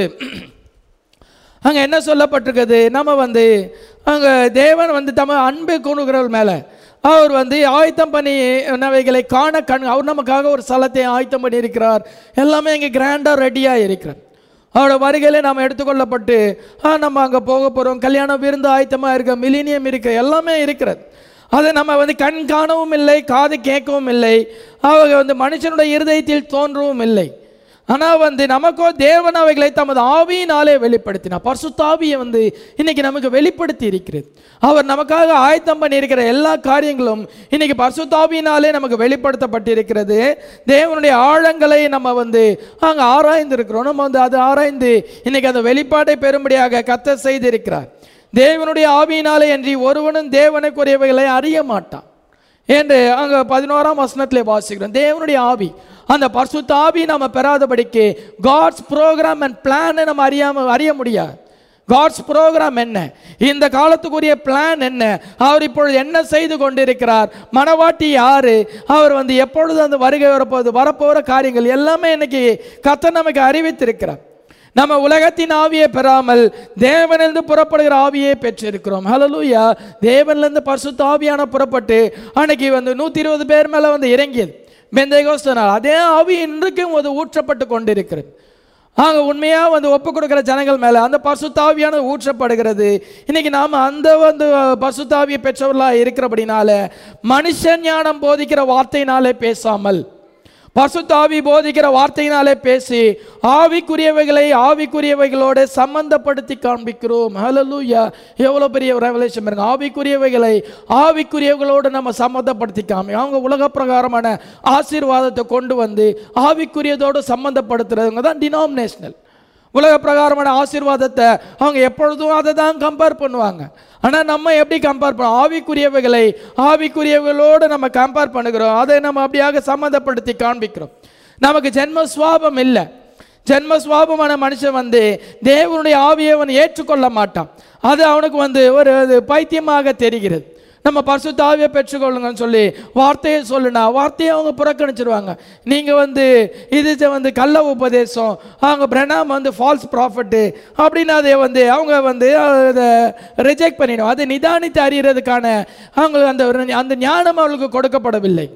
Speaker 1: அங்கே என்ன சொல்லப்பட்டிருக்குது நம்ம வந்து அங்கே தேவன் வந்து தம அன்பை கொண்டுகிறவர் மேலே அவர் வந்து ஆயத்தம் பண்ணி நவைகளை காண கண் அவர் நமக்காக ஒரு ஸ்தலத்தை ஆயத்தம் பண்ணி இருக்கிறார் எல்லாமே இங்கே கிராண்டாக ரெடியாக இருக்கிறார் அவரோட வருகையிலே நாம் எடுத்துக்கொள்ளப்பட்டு ஆ நம்ம அங்கே போக போகிறோம் கல்யாணம் விருந்து ஆயத்தமாக இருக்க மிலினியம் இருக்கு எல்லாமே இருக்கிறது அதை நம்ம வந்து கண் காணவும் இல்லை காது கேட்கவும் இல்லை அவங்க வந்து மனுஷனுடைய இருதயத்தில் தோன்றவும் இல்லை ஆனால் வந்து நமக்கோ தேவன் அவைகளை தமது ஆவியினாலே வெளிப்படுத்தினார் பரிசுத்தாவியை வந்து இன்னைக்கு நமக்கு வெளிப்படுத்தி இருக்கிறது அவர் நமக்காக ஆயத்தம் பண்ணியிருக்கிற எல்லா காரியங்களும் இன்னைக்கு பரிசுத்தாவியினாலே நமக்கு வெளிப்படுத்தப்பட்டிருக்கிறது தேவனுடைய ஆழங்களை நம்ம வந்து அங்கே ஆராய்ந்து இருக்கிறோம் நம்ம வந்து அதை ஆராய்ந்து இன்னைக்கு அந்த வெளிப்பாட்டை பெறும்படியாக கத்த செய்திருக்கிறார் தேவனுடைய ஆவியினாலே அன்றி ஒருவனும் தேவனுக்குரியவைகளை அறிய மாட்டான் என்று அங்கே பதினோராம் வசனத்திலே வாசிக்கிறோம் தேவனுடைய ஆவி அந்த பரிசுத்த ஆவி நம்ம பெறாதபடிக்கு காட்ஸ் ப்ரோக்ராம் அண்ட் பிளானை நம்ம அறியாம அறிய முடியாது காட்ஸ் ப்ரோக்ராம் என்ன இந்த காலத்துக்குரிய பிளான் என்ன அவர் இப்பொழுது என்ன செய்து கொண்டிருக்கிறார் மனவாட்டி யாரு அவர் வந்து எப்பொழுது அந்த வருகை வரப்போகுது வரப்போகிற காரியங்கள் எல்லாமே இன்னைக்கு கத்த நமக்கு அறிவித்திருக்கிறார் நம்ம உலகத்தின் ஆவியை பெறாமல் தேவனிலிருந்து புறப்படுகிற ஆவியை பெற்றிருக்கிறோம் ஹலலூயா தேவனிலிருந்து பரிசுத்த ஆவியான புறப்பட்டு அன்னைக்கு வந்து நூற்றி இருபது பேர் மேலே வந்து இறங்கியது பெந்தைகோஸ்தனால் அதே ஆவி இன்றைக்கும் அது ஊற்றப்பட்டு கொண்டிருக்கிறது ஆக உண்மையாக வந்து ஒப்பு கொடுக்குற ஜனங்கள் மேலே அந்த பசுத்தாவியான ஊற்றப்படுகிறது இன்னைக்கு நாம் அந்த வந்து பசுத்தாவியை பெற்றவர்களாக இருக்கிறபடினால மனுஷன் ஞானம் போதிக்கிற வார்த்தையினாலே பேசாமல் பசுத்தாவி போதிக்கிற வார்த்தையினாலே பேசி ஆவிக்குரியவைகளை ஆவிக்குரியவைகளோட சம்பந்தப்படுத்தி காண்பிக்கிறோம் ஹலலூயா எவ்வளோ பெரிய ரெவலேஷன் பாருங்க ஆவிக்குரியவைகளை ஆவிக்குரியவைகளோடு நம்ம சம்மந்தப்படுத்தி காமி அவங்க உலக பிரகாரமான ஆசீர்வாதத்தை கொண்டு வந்து ஆவிக்குரியதோடு சம்மந்தப்படுத்துறவங்க தான் டினாமினேஷனல் உலக பிரகாரமான ஆசீர்வாதத்தை அவங்க எப்பொழுதும் அதை தான் கம்பேர் பண்ணுவாங்க ஆனால் நம்ம எப்படி கம்பேர் பண்ணோம் ஆவிக்குரியவைகளை ஆவிக்குரியவைகளோடு நம்ம கம்பேர் பண்ணுகிறோம் அதை நம்ம அப்படியாக சம்மந்தப்படுத்தி காண்பிக்கிறோம் நமக்கு ஜென்ம சுவாபம் இல்லை ஜென்ம சுவாபமான மனுஷன் வந்து தேவனுடைய ஆவியை அவன் ஏற்றுக்கொள்ள மாட்டான் அது அவனுக்கு வந்து ஒரு அது பைத்தியமாக தெரிகிறது நம்ம பரிசுத்த ஆவியை பெற்றுக்கொள்ளுங்கன்னு சொல்லி வார்த்தையை சொல்லுனா வார்த்தையை அவங்க புறக்கணிச்சிருவாங்க நீங்கள் வந்து இது ஜ- வந்து கள்ள உபதேசம் அவங்க பிரணாம் வந்து ஃபால்ஸ் ப்ராஃபிட்டு அப்படின்னு அதை வந்து அவங்க வந்து அதை ரிஜெக்ட் பண்ணிடும் அதை நிதானித்து அறியறதுக்கான அவங்க அந்த அந்த ஞானம் அவர்களுக்கு கொடுக்கப்படவில்லை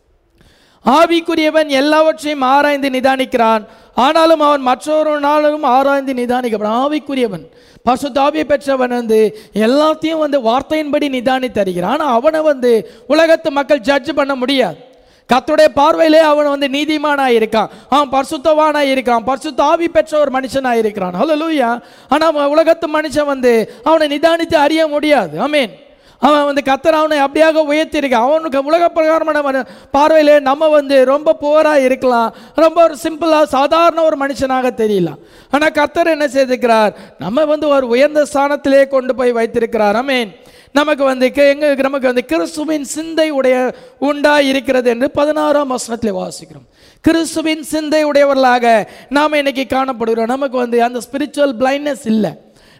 Speaker 1: ஆவிக்குரியவன் எல்லாவற்றையும் ஆராய்ந்து நிதானிக்கிறான் ஆனாலும் அவன் மற்றொருனாலும் ஆராய்ந்து நிதானிக்கப்படான் ஆவிக்குரியவன் பசுத்தாவியை பெற்றவன் வந்து எல்லாத்தையும் வந்து வார்த்தையின்படி நிதானித்து அறிகிறான் ஆனால் அவனை வந்து உலகத்து மக்கள் ஜட்ஜ் பண்ண முடியாது கர்த்தருடைய பார்வையிலே அவன் வந்து நீதிமானா இருக்கான் அவன் பரிசுத்தவானா இருக்கான் பரிசுத்த ஆவி பெற்ற ஒரு மனுஷனா இருக்கிறான் ஹalleluya ஆனா அவன் உலகத்து மனுஷன் வந்து அவனை நிதானித்து அறிய முடியாது ஆமென் அவன் வந்து கத்தர் அவனை அப்படியாக உயர்த்தியிருக்கான் அவனுக்கு உலக பிரகாரமான மன- பார்வையிலே நம்ம வந்து ரொம்ப புவராக இருக்கலாம் ரொம்ப ஒரு சிம்பிளாக சாதாரண ஒரு மனுஷனாக தெரியலாம் ஆனால் கத்தர் என்ன செய்திருக்கிறார் நம்ம வந்து ஒரு உயர்ந்த ஸ்தானத்திலே கொண்டு போய் வைத்திருக்கிறார் அமேன் நமக்கு வந்து கே- எங்க நமக்கு வந்து கிறிஸ்துவின் சிந்தை உடைய உண்டா இருக்கிறது என்று பதினாறாம் வசனத்தில் வாசிக்கிறோம் கிறிஸ்துவின் சிந்தை உடையவர்களாக நாம் இன்னைக்கு காணப்படுகிறோம் நமக்கு வந்து அந்த ஸ்பிரிச்சுவல் பிளைண்ட்னஸ் இல்லை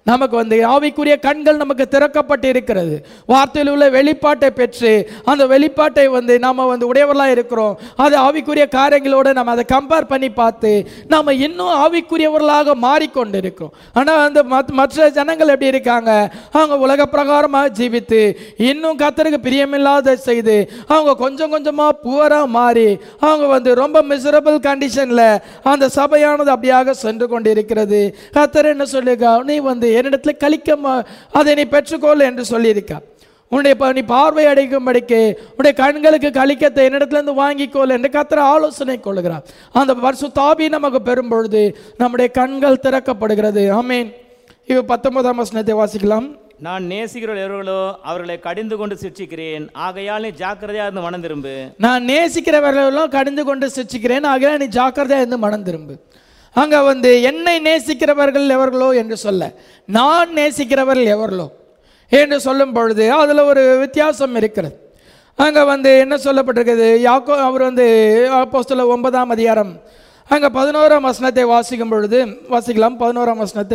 Speaker 1: நமக்கு வந்து ஆவிக்குரிய கண்கள் நமக்கு திறக்கப்பட்டு இருக்கிறது வார்த்தையில் உள்ள வெளிப்பாட்டை பெற்று அந்த வெளிப்பாட்டை வந்து நாம வந்து உடையவர்களாக இருக்கிறோம் அது ஆவிக்குரிய காரியங்களோடு நம்ம அதை கம்பேர் பண்ணி பார்த்து நாம இன்னும் ஆவிக்குரியவர்களாக மாறிக்கொண்டு இருக்கிறோம் ஆனால் அந்த மத்- மற்ற ஜனங்கள் எப்படி இருக்காங்க அவங்க உலக பிரகாரமாக ஜீவித்து இன்னும் கத்தருக்கு பிரியமில்லாத செய்து அவங்க கொஞ்சம் கொஞ்சமாக புவராக மாறி அவங்க வந்து ரொம்ப மிசரபிள் கண்டிஷனில் அந்த சபையானது அப்படியாக சென்று கொண்டிருக்கிறது கத்தர் என்ன சொல்லியிருக்கா நீ வந்து என்னிடத்துல கழிக்க மா- அதை நீ பெற்றுக்கொள் என்று சொல்லியிருக்கா உன்னுடைய ப- நீ பார்வை அடைக்கும்படிக்கு உன்னுடைய கண்களுக்கு கழிக்கத்தை என்னிடத்துலேருந்து வாங்கிக்கொள் என்று கத்திர ஆலோசனை கொள்கிறார் அந்த வருஷ தாபி நமக்கு பெறும் பொழுது நம்முடைய கண்கள் திறக்கப்படுகிறது ஆமீன் இவ பத்தொன்பதாம் வசனத்தை வாசிக்கலாம்
Speaker 2: நான் நேசிக்கிறவர்கள் எவர்களோ அவர்களை கடிந்து கொண்டு சிக்ஷிக்கிறேன் ஆகையால் நீ ஜாக்கிரதையா இருந்து மனம் திரும்பு
Speaker 1: நான் நேசிக்கிறவர்களெல்லாம் கடிந்து கொண்டு சிரிச்சுக்கிறேன் ஆகையால் நீ ஜாக்கிரதையா இருந்து மனம் திரும்பு அங்க வந்து என்னை நேசிக்கிறவர்கள் எவர்களோ என்று சொல்ல நான் நேசிக்கிறவர்கள் எவர்களோ என்று சொல்லும் பொழுது அதுல ஒரு வித்தியாசம் இருக்கிறது அங்க வந்து என்ன சொல்லப்பட்டிருக்குது யாக்கோ அவர் வந்து அப்போஸ்தல ஒன்பதாம் அதிகாரம் அங்க பதினோராம் வசனத்தை வாசிக்கும் பொழுது வாசிக்கலாம் பதினோராம் வசனத்தை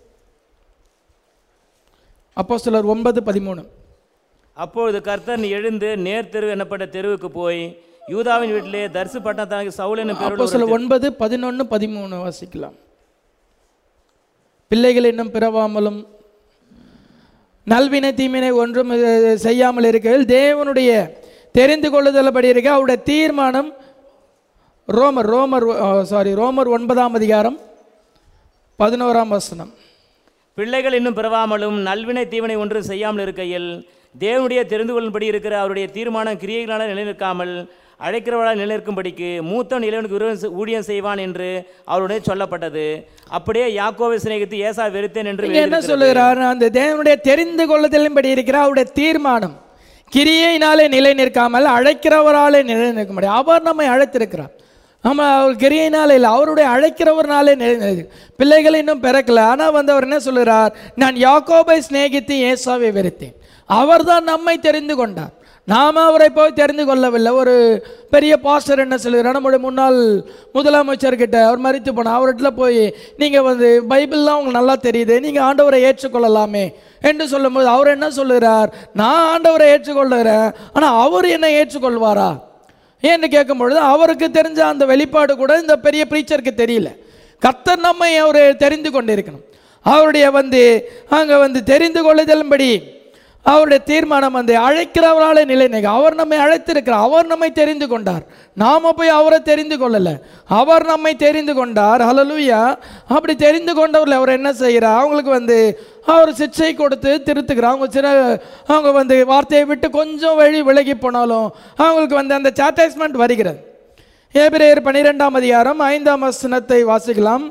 Speaker 1: அப்போஸ்தலர் ஒன்பது பதிமூணு
Speaker 2: அப்பொழுது கர்த்தர் நீ எழுந்து நேர் தெரு எனப்பட்ட தெருவுக்கு போய் யூதாவின் வீட்டிலே தரிசு பட்டணத்தானுக்கு சவுல் என்னும்
Speaker 1: அப்போ
Speaker 2: பேருள்ள
Speaker 1: சில ஒன்பது பதினொன்று பதிமூணு வாசிக்கலாம் பிள்ளைகள் இன்னும் பிறவாமலும் நல்வினை தீமினை ஒன்றும் அஹ், செய்யாமல் இருக்கையில் தேவனுடைய தெரிந்து கொள்ளுதல்படி இருக்க அவருடைய தீர்மானம் ரோமர் ரோமர் சாரி ரோமர் ஒன்பதாம் அதிகாரம் பதினோராம் வசனம்
Speaker 2: பிள்ளைகள் இன்னும் பிறவாமலும் நல்வினை தீவனை ஒன்று செய்யாமல் இருக்கையில் தேவனுடைய தெரிந்து கொள்ளும்படி இருக்கிற அவருடைய தீர்மானம் கிரியைகளால் நிலைநிற்காமல் அழைக்கிறவளால் நிலைநிற்கும்படிக்கு மூத்தவன் இளைவனுக்கு விரோதம் ஊழியம் செய்வான் என்று அவருடைய சொல்லப்பட்டது அப்படியே யாக்கோவை சிநேகித்து ஏசா வெறுத்தேன் என்று
Speaker 1: இங்க என்ன
Speaker 2: எழுதியிருக்கிறது.
Speaker 1: சொல்லுகிறார் அந்த தேவனுடைய தெரிந்து கொள்ளுதலின்படி இருக்கிற அவருடைய தீர்மானம் கிரியையினாலே நிலை நிற்காமல் அழைக்கிறவராலே நிலை நிற்க முடியும் அவர் நம்மை அழைத்திருக்கிறார் நம்ம அவர் கிரியையினாலே இல்லை அவருடைய அழைக்கிறவர்னாலே நிலை நிற்கு பிள்ளைகள் இன்னும் பிறக்கல ஆனால் வந்து அவர் என்ன சொல்லுகிறார் நான் யாக்கோபை சிநேகித்து ஏசாவை வெறுத்தேன் அவர்தான் நம்மை தெரிந்து கொண்டார் நாம அவரை போய் தெரிந்து கொள்ளவில்லை ஒரு பெரிய பாஸ்டர் என்ன சொல்லுகிறார் நம்முடைய முன்னாள் முதலமைச்சர்கிட்ட அவர் மறித்து போனார் அவர்கிட்ட போய் நீங்கள் வந்து பைபிள்லாம் உங்களுக்கு நல்லா தெரியுது நீங்கள் ஆண்டவரை ஏற்றுக்கொள்ளலாமே என்று சொல்லும்போது அவர் என்ன சொல்லுகிறார் நான் ஆண்டவரை ஏற்றுக்கொள்ளுகிறேன் ஆனால் அவர் என்னை ஏற்றுக்கொள்வாரா ஏன்னு கேட்கும் பொழுது அவருக்கு தெரிஞ்ச அந்த வெளிப்பாடு கூட இந்த பெரிய ப்ரீச்சருக்கு தெரியல கர்த்தர் நம்மை அவர் தெரிந்து கொண்டிருக்கணும் அவருடைய வந்து அங்கே வந்து தெரிந்து கொள்ளுதலும்படி அவருடைய தீர்மானம் வந்து அழைக்கிறவராலே நிலை நிற்க அவர் நம்மை அழைத்திருக்கிறார் அவர் நம்மை தெரிந்து கொண்டார் நாம போய் அவரை தெரிந்து கொள்ளல அவர் நம்மை தெரிந்து கொண்டார் ஹalleluya அப்படி தெரிந்து கொண்டவர்கள் அவர் என்ன செய்கிறார் அவங்களுக்கு வந்து அவர் சிக்ஷை கொடுத்து திருத்துக்கிறார் அவங்க சில அவங்க வந்து வார்த்தையை விட்டு கொஞ்சம் வழி விலகி போனாலும் அவங்களுக்கு வந்து அந்த சாட்டிஸ்மெண்ட் வருகிறது ஏபிரேயர் பன்னிரெண்டாம் அதிகாரம் ஐந்தாம் வசனத்தை வாசிக்கலாம்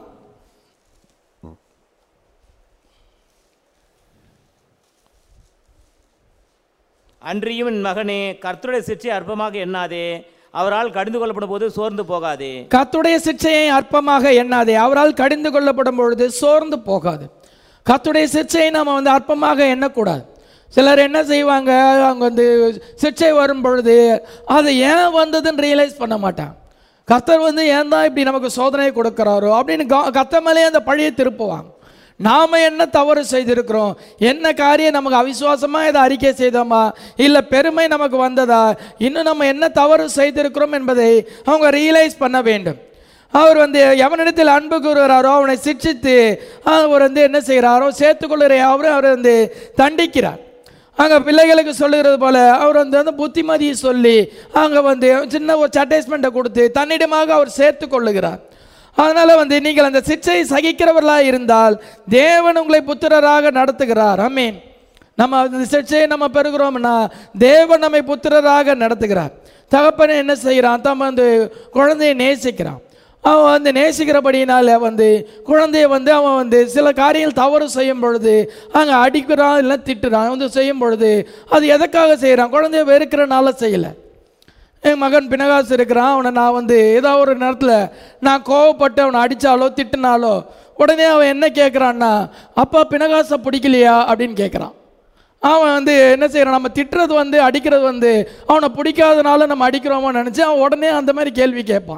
Speaker 2: அன்றியும் என் மகனே கர்த்தருடைய சிற்றை அற்பமாக எண்ணாதே அவரால் கடிந்து கொள்ளப்படும் போது சோர்ந்து போகாதே
Speaker 1: கர்த்தருடைய சிக்ஷையை அற்பமாக எண்ணாதே அவரால் கடிந்து கொள்ளப்படும் பொழுது சோர்ந்து போகாது கர்த்தருடைய சிக்ஷையை நாம் வந்து அற்பமாக எண்ணக்கூடாது சிலர் என்ன செய்வாங்க அவங்க வந்து சிக்ஷை வரும் பொழுது அது ஏன் வந்ததுன்னு ரியலைஸ் பண்ண மாட்டாங்க கர்த்தர் வந்து ஏன் தான் இப்படி நமக்கு சோதனை கொடுக்குறாரோ அப்படின்னு கா- கர்த்தர் மேலேயே அந்த பழியை திருப்புவாங்க நாம என்ன தவறு செய்திருக்கிறோம் என்ன காரியம் நமக்கு அவிசுவாசமா இதை அறிக்கை செய்தோமா இல்ல பெருமை நமக்கு வந்ததா இன்னும் நம்ம என்ன தவறு செய்திருக்கிறோம் என்பதை அவங்க ரியலைஸ் பண்ண வேண்டும் அவர் வந்து எவனிடத்தில் அன்பு கூறுகிறாரோ அவனை சிக்ஷித்து அவர் வந்து என்ன செய்கிறாரோ சேர்த்துக்கொள்கிற அவரும் அவர் வந்து தண்டிக்கிறார் அங்கே பிள்ளைகளுக்கு சொல்லுகிறது போல அவர் வந்து வந்து புத்திமதியை சொல்லி அங்கே வந்து சின்ன ஒரு சட்டேஸ்மெண்ட்டை கொடுத்து தன்னிடமாக அவர் சேர்த்து கொள்ளுகிறார் அதனால வந்து நீங்கள் அந்த சிற்சையை சகிக்கிறவர்களாக இருந்தால் தேவன் உங்களை புத்திரராக நடத்துகிறார் அமீன் நம்ம அந்த சிற்சையை நம்ம பெறுகிறோம்னா தேவன் நம்மை புத்திரராக நடத்துகிறார் தகப்பனே என்ன செய்கிறான் தான் வந்து குழந்தையை நேசிக்கிறான் அவன் வந்து நேசிக்கிறபடியினால வந்து குழந்தைய வந்து அவன் வந்து சில காரியங்கள் தவறு செய்யும் பொழுது அங்கே அடிக்கிறான் இல்லை திட்டுறான் வந்து செய்யும் பொழுது அது எதற்காக செய்கிறான் குழந்தைய வெறுக்கிறனால செய்யலை என் மகன் பினகாசு இருக்கிறான் அவனை நான் வந்து ஏதோ ஒரு நேரத்தில் நான் கோவப்பட்டு அவனை அடித்தாலோ திட்டினாலோ உடனே அவன் என்ன கேட்குறான்னா அப்பா பினகாசை பிடிக்கலையா அப்படின்னு கேட்குறான் அவன் வந்து என்ன செய்கிறான் நம்ம திட்டுறது வந்து அடிக்கிறது வந்து அவனை பிடிக்காதனால நம்ம அடிக்கிறோமோ நினச்சி அவன் உடனே அந்த மாதிரி கேள்வி கேட்பான்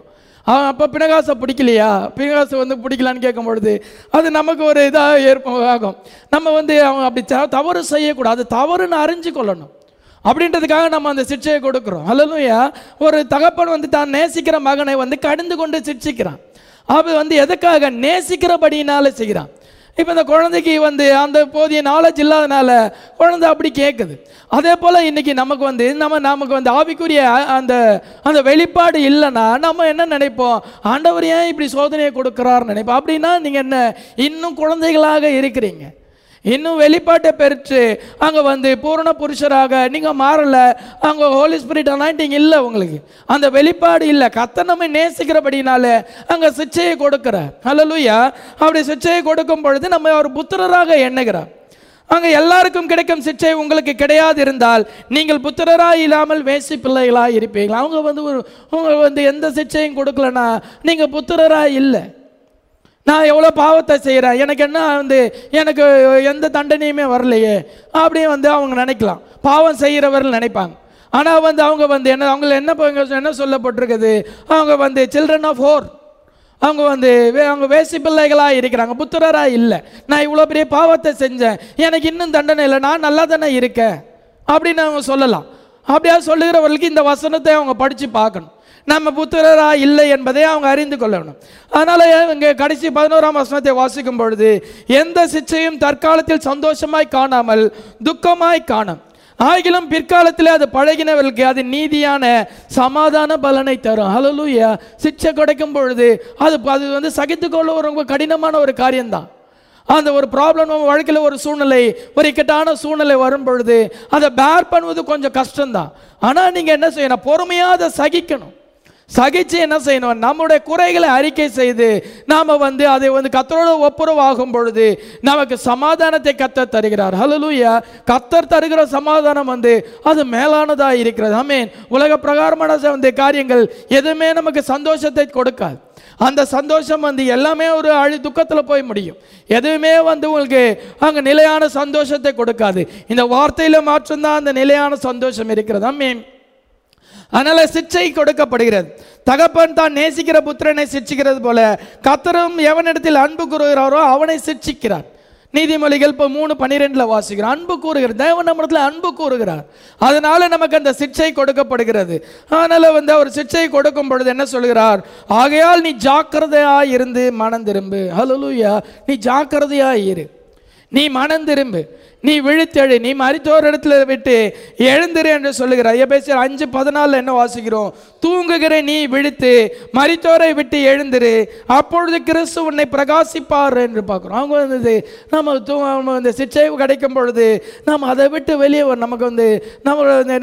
Speaker 1: அவன் அப்போ பினகாசை பிடிக்கலையா பினகாசை வந்து பிடிக்கலான்னு கேட்கும் பொழுது அது நமக்கு ஒரு இதாக ஏற்ப ஆகும் நம்ம வந்து அவன் அப்படி த- தவறு செய்யக்கூடாது தவறுன்னு அறிஞ்சு கொள்ளணும் அப்படின்றதுக்காக நம்ம அந்த சிக்ஷையை கொடுக்குறோம் அல்லலுயா ஒரு தகப்பன் வந்து தான் நேசிக்கிற மகனை வந்து கடிந்து கொண்டு சிக்ஷிக்கிறான் அவன் வந்து எதுக்காக நேசிக்கிறபடினால செய்கிறான் இப்போ இந்த குழந்தைக்கு வந்து அந்த போதிய நாலேஜ் இல்லாதனால குழந்தை அப்படி கேட்குது அதே போல் இன்னைக்கு நமக்கு வந்து நம்ம நமக்கு வந்து ஆவிக்குரிய அ- அந்த அந்த வெளிப்பாடு இல்லைன்னா நம்ம என்ன நினைப்போம் ஆண்டவர் ஏன் இப்படி சோதனையை கொடுக்குறாருன்னு நினைப்போம் அப்படின்னா நீங்கள் என்ன இன்னும் குழந்தைகளாக இருக்கிறீங்க இன்னும் வெளிப்பாட்டை பெற்று அங்கே வந்து பூரண புருஷராக நீங்கள் மாறல அங்கே ஹோலி ஸ்பிரிட் அனாயிண்டிங் இல்லை உங்களுக்கு அந்த வெளிப்பாடு இல்லை கத்த நம்ம நேசிக்கிறபடினால அங்கே சிச்சையை கொடுக்குறார் ஹalleluya அப்படி சிச்சையை கொடுக்கும் பொழுது நம்ம ஒரு புத்திரராக எண்ணுகிறார் அங்கே எல்லாருக்கும் கிடைக்கும் சிச்சை உங்களுக்கு கிடையாது இருந்தால் நீங்கள் புத்திரராக இல்லாமல் வேசி பிள்ளைகளாக இருப்பீங்களா அவங்க வந்து ஒரு அவங்க வந்து எந்த சிச்சையும் கொடுக்கலனா நீங்கள் புத்திரராக இல்லை நான் எவ்வளோ பாவத்தை செய்கிறேன் எனக்கு என்ன வந்து எனக்கு எந்த தண்டனையுமே வரலையே அப்படியே வந்து அவங்க நினைக்கலாம் பாவம் செய்கிறவர்கள் நினைப்பாங்க ஆனால் வந்து அவங்க வந்து என்ன அவங்கள என்ன ப- என்ன சொல்லப்பட்டிருக்குது அவங்க வந்து சில்ட்ரன் ஆஃப் ஹோர் அவங்க வந்து வே- அவங்க வேசி பிள்ளைகளாக இருக்கிறாங்க புத்திரராக இல்லை நான் இவ்வளோ பெரிய பாவத்தை செஞ்சேன் எனக்கு இன்னும் தண்டனை இல்லை நான் நல்லா தானே இருக்கேன் அப்படின்னு அவங்க சொல்லலாம் அப்படியா சொல்லுகிறவர்களுக்கு இந்த வசனத்தை அவங்க படித்து பார்க்கணும் நம்ம புத்திரரா இல்லை என்பதை அவங்க அறிந்து கொள்ளணும் அதனால இங்கே கடைசி பதினோராம் வசனத்தை வாசிக்கும் பொழுது எந்த சிச்சையும் தற்காலத்தில் சந்தோஷமாய் காணாமல் துக்கமாய் காணும் ஆகிலும் பிற்காலத்தில் அது பழகினவர்களுக்கு அது நீதியான சமாதான பலனை தரும் ஹalleluya சிச்சை கிடைக்கும் பொழுது அது அது வந்து சகித்துக்கொள்ள ஒரு ரொம்ப கடினமான ஒரு காரியம்தான் அந்த ஒரு ப்ராப்ளம் நம்ம வாழ்க்கையில் ஒரு சூழ்நிலை ஒரு இக்கட்டான சூழ்நிலை வரும் பொழுது அதை பேர் பண்ணுவது கொஞ்சம் கஷ்டம்தான் ஆனால் நீங்கள் என்ன செய்யணும் பொறுமையாக அதை சகிக்கணும் சகிச்சு என்ன செய்யணும் நம்முடைய குறைகளை அறிக்கை செய்து நாம் வந்து அதை வந்து கத்தரோட ஒப்புரவாகும் பொழுது நமக்கு சமாதானத்தை கத்தர் தருகிறார் ஹalleluya கத்தர் தருகிற சமாதானம் வந்து அது மேலானதாக இருக்கிறது ஆமென் உலக பிரகாரமான வந்து காரியங்கள் எதுவுமே நமக்கு சந்தோஷத்தை கொடுக்காது அந்த சந்தோஷம் வந்து எல்லாமே ஒரு அழி துக்கத்தில் போய் முடியும் எதுவுமே வந்து உங்களுக்கு அங்கே நிலையான சந்தோஷத்தை கொடுக்காது இந்த வார்த்தையில் மாற்றம்தான் அந்த நிலையான சந்தோஷம் இருக்கிறது ஆமென் அதனால சிக்ஷை கொடுக்கப்படுகிறது தகப்பன் தான் நேசிக்கிற புத்திரனை சிட்சிக்கிறது போல கத்தரும் எவனிடத்தில் அன்பு கூறுகிறாரோ அவனை சிட்சிக்கிறார் நீதிமொழிகள் இப்போ மூணு பன்னிரெண்டில் வாசிக்கிறோம் அன்பு கூறுகிறார் தேவன் நம்மிடத்தில் அன்பு கூறுகிறார் அதனால நமக்கு அந்த சிக்ஷை கொடுக்கப்படுகிறது அதனால வந்து அவர் சிக்ஷை கொடுக்கும் பொழுது என்ன சொல்கிறார் ஆகையால் நீ ஜாக்கிரதையா இருந்து மனம் திரும்பு ஹalleluya நீ ஜாக்கிரதையா இரு நீ மனம் திரும்பு நீ விழித்தெழு நீ மரித்தோர் இடத்துல விட்டு எழுந்திரு என்று சொல்லுகிறார் எபேசியர் அஞ்சு பதினாலில் என்ன வாசிக்கிறோம் தூங்குகிற நீ விழித்து மரித்தோரை விட்டு எழுந்திரு அப்பொழுது கிறிஸ்து உன்னை பிரகாசிப்பார் என்று பார்க்குறோம் அவங்க வந்து நம்ம தூ நம்ம இந்த சிச்சை கிடைக்கும் பொழுது நம்ம அதை விட்டு வெளியே வர நமக்கு வந்து நம்ம வந்து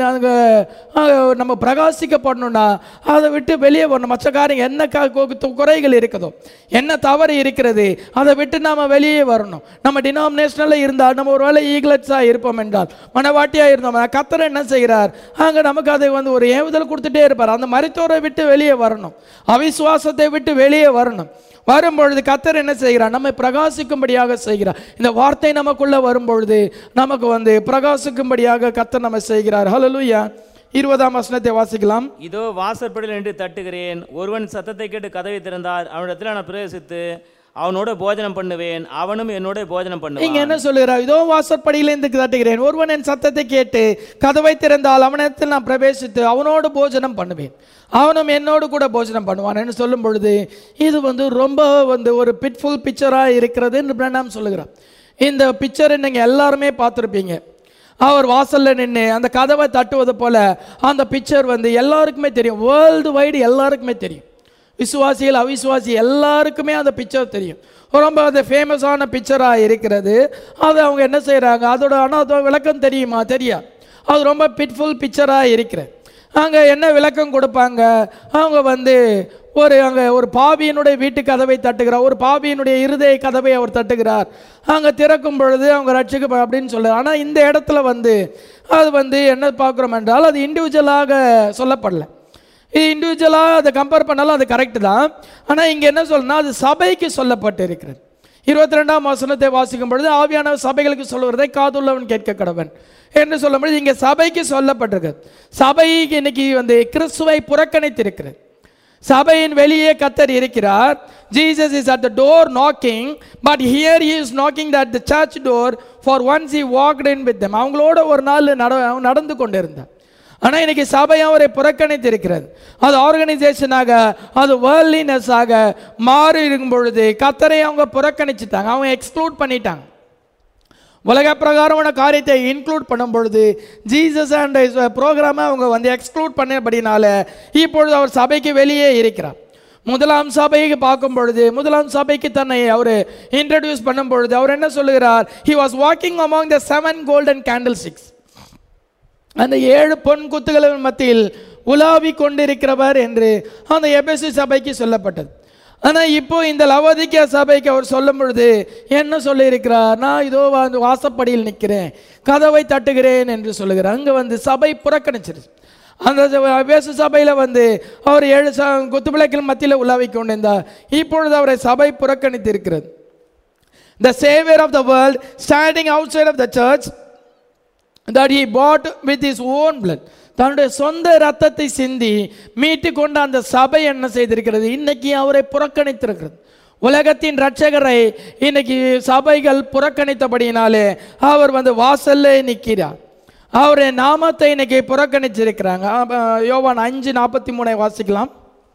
Speaker 1: நாங்கள் நம்ம பிரகாசிக்கப்படணும்னா அதை விட்டு வெளியே வரணும் மற்ற காரியம் என்ன க- கு- குறைகள் இருக்குதோ என்ன தவறு இருக்கிறது அதை விட்டு நாம் வெளியே வரணும் நம்ம டினாமினேஷனில் இருந்தால் நம்ம ஒரு வேளை ஈக்லட்ஸாக இருப்போம் என்றால் மனவாட்டியாக இருந்தோம் கத்தர் என்ன செய்கிறார் அங்கே நமக்கு அதை வந்து ஒரு ஏவுதல் கொடுத்துட்டே இருப்பார் அந்த மருத்துவரை விட்டு வெளியே வரணும் அவிசுவாசத்தை விட்டு வெளியே வரணும் வரும்பொழுது கத்தர் என்ன செய்கிறார் நம்மை பிரகாசிக்கும்படியாக செய்கிறார் இந்த வார்த்தை நமக்குள்ள வரும்பொழுது நமக்கு வந்து பிரகாசிக்கும்படியாக கத்தர் நம்ம செய்கிறார் ஹalleluya இருபதாம் வசனத்தை வாசிக்கலாம்
Speaker 2: இதோ வாசற்படியில் நின்று தட்டுகிறேன் ஒருவன் சத்தத்தை கேட்டு கதவை திறந்தார் அவனிடத்தில் நான் பிரவேசித்து அவனோட போஜனம் பண்ணுவேன் அவனும் என்னோட போஜனம்
Speaker 1: இங்க
Speaker 2: பண்ணுவான்
Speaker 1: என்ன சொல்லுகிறார் இதோ வாசற்படியிலிருந்து தட்டுகிறேன் ஒருவன் என் சத்தத்தை கேட்டு கதவை திறந்தால் அவனிடத்தில் நான் பிரவேசித்து அவனோடு போஜனம் பண்ணுவேன் அவனும் என்னோடு கூட போஜனம் பண்ணுவான் என்று சொல்லும் பொழுது இது வந்து ரொம்ப வந்து ஒரு பிட்ஃபுல் பிக்சராக இருக்கிறது என்று பிரணாம் சொல்லுகிறார் இந்த பிக்சரை நீங்கள் எல்லாருமே பார்த்துருப்பீங்க அவர் வாசல்ல நின்று அந்த கதவை தட்டுவது போல அந்த பிக்சர் வந்து எல்லாருக்குமே தெரியும் வேர்ல்டு வைடு எல்லாருக்குமே தெரியும் விசுவாசிகள் அவிசுவாசி எல்லாருக்குமே அந்த பிக்சர் தெரியும் ரொம்ப அது ஃபேமஸான பிக்சராக இருக்கிறது அது அவங்க என்ன செய்கிறாங்க அதோட ஆனால் அதோட விளக்கம் தெரியுமா தெரியாது அது ரொம்ப பிட்ஃபுல் பிக்சராக இருக்கிறது அங்கே என்ன விளக்கம் கொடுப்பாங்க அவங்க வந்து ஒரு அங்கே ஒரு பாவியினுடைய வீட்டு கதவை தட்டுகிறார் ஒரு பாவியினுடைய இருதய கதவை அவர் தட்டுகிறார் அங்கே திறக்கும் பொழுது அவங்க ரட்சிக்க அப்படின்னு சொல்லு ஆனால் இந்த இடத்துல வந்து அது வந்து என்ன பார்க்குறோம் என்றால் அது இண்டிவிஜுவலாக சொல்லப்படல இது இண்டிவிஜுவலாக அதை கம்பேர் பண்ணாலும் அது கரெக்டு தான் ஆனால் இங்கே என்ன சொல்லணும்னா அது சபைக்கு சொல்லப்பட்டு இருக்கிறது இருபத்தி ரெண்டாம் வசனத்தை வாசிக்கும் பொழுது ஆவியான சபைகளுக்கு சொல்லுவதை காதுள்ளவன் கேட்க கடவன் என்று சொல்லும் பொழுது இங்கே சபைக்கு சொல்லப்பட்டிருக்கு சபைக்கு இன்னைக்கு வந்து கிறிஸ்துவை புறக்கணித்திருக்கிறது சபையின் வெளியே கத்தர் இருக்கிறார் Jesus is at the door knocking but here he is knocking at the church door for once he walked in with them அவங்களோட ஒரு நாள் நட நடந்து கொண்டிருந்தார் ஆனால் இன்னைக்கு சபை அவரை புறக்கணித்து இருக்கிறது அது ஆர்கனைசேஷனாக அது வேர்லினஸ் ஆக மாறி இருக்கும் பொழுது கத்தரை அவங்க புறக்கணிச்சிட்டாங்க அவங்க எக்ஸ்க்ளூட் பண்ணிட்டாங்க உலக பிரகாரமான காரியத்தை இன்க்ளூட் பண்ணும் பொழுது ஜீசஸ் அண்ட் ப்ரோக்ராமை அவங்க வந்து எக்ஸ்க்ளூட் பண்ணபடினால இப்பொழுது அவர் சபைக்கு வெளியே இருக்கிறார் முதலாம் சபைக்கு பார்க்கும் பொழுது முதலாம் சபைக்கு தன்னை அவர் இன்ட்ரடியூஸ் பண்ணும் பொழுது அவர் என்ன சொல்லுகிறார் he was walking among the seven golden candlesticks அந்த ஏழு பொன் குத்துகளின் மத்தியில் உலாவி கொண்டிருக்கிறவர் என்று அந்த எபேசு சபைக்கு சொல்லப்பட்டது ஆனால் இப்போ இந்த லவோதிக்கா சபைக்கு அவர் சொல்லும் பொழுது என்ன சொல்லியிருக்கிறார் நான் இதோ வந்து வாசப்படியில் நிற்கிறேன் கதவை தட்டுகிறேன் என்று சொல்லுகிறார் அங்கே வந்து சபை புறக்கணிச்சிருச்சு அந்த எபேசு சபையில் வந்து அவர் ஏழு ச குத்துவிளக்கில் மத்தியில் உலாவி கொண்டிருந்தார் இப்பொழுது அவரை சபை புறக்கணித்து இருக்கிறது the savior of the world standing outside of the church that he bought with his own blood தன்னுடைய சொந்த ரத்தத்தை சிந்தி மீட்டு கொண்ட அந்த சபை என்ன செய்திருக்கிறது இன்னைக்கு அவரை புறக்கணித்திருக்கிறது உலகத்தின் இரட்சகரை இன்னைக்கு சபைகள் புறக்கணித்தபடியினாலே அவர் வந்து வாசல்ல நிற்கிறார் அவருடைய நாமத்தை இன்னைக்கு புறக்கணிச்சிருக்கிறாங்க அப்ப யோவான் அஞ்சு நாற்பத்தி மூணை வாசிக்கலாம்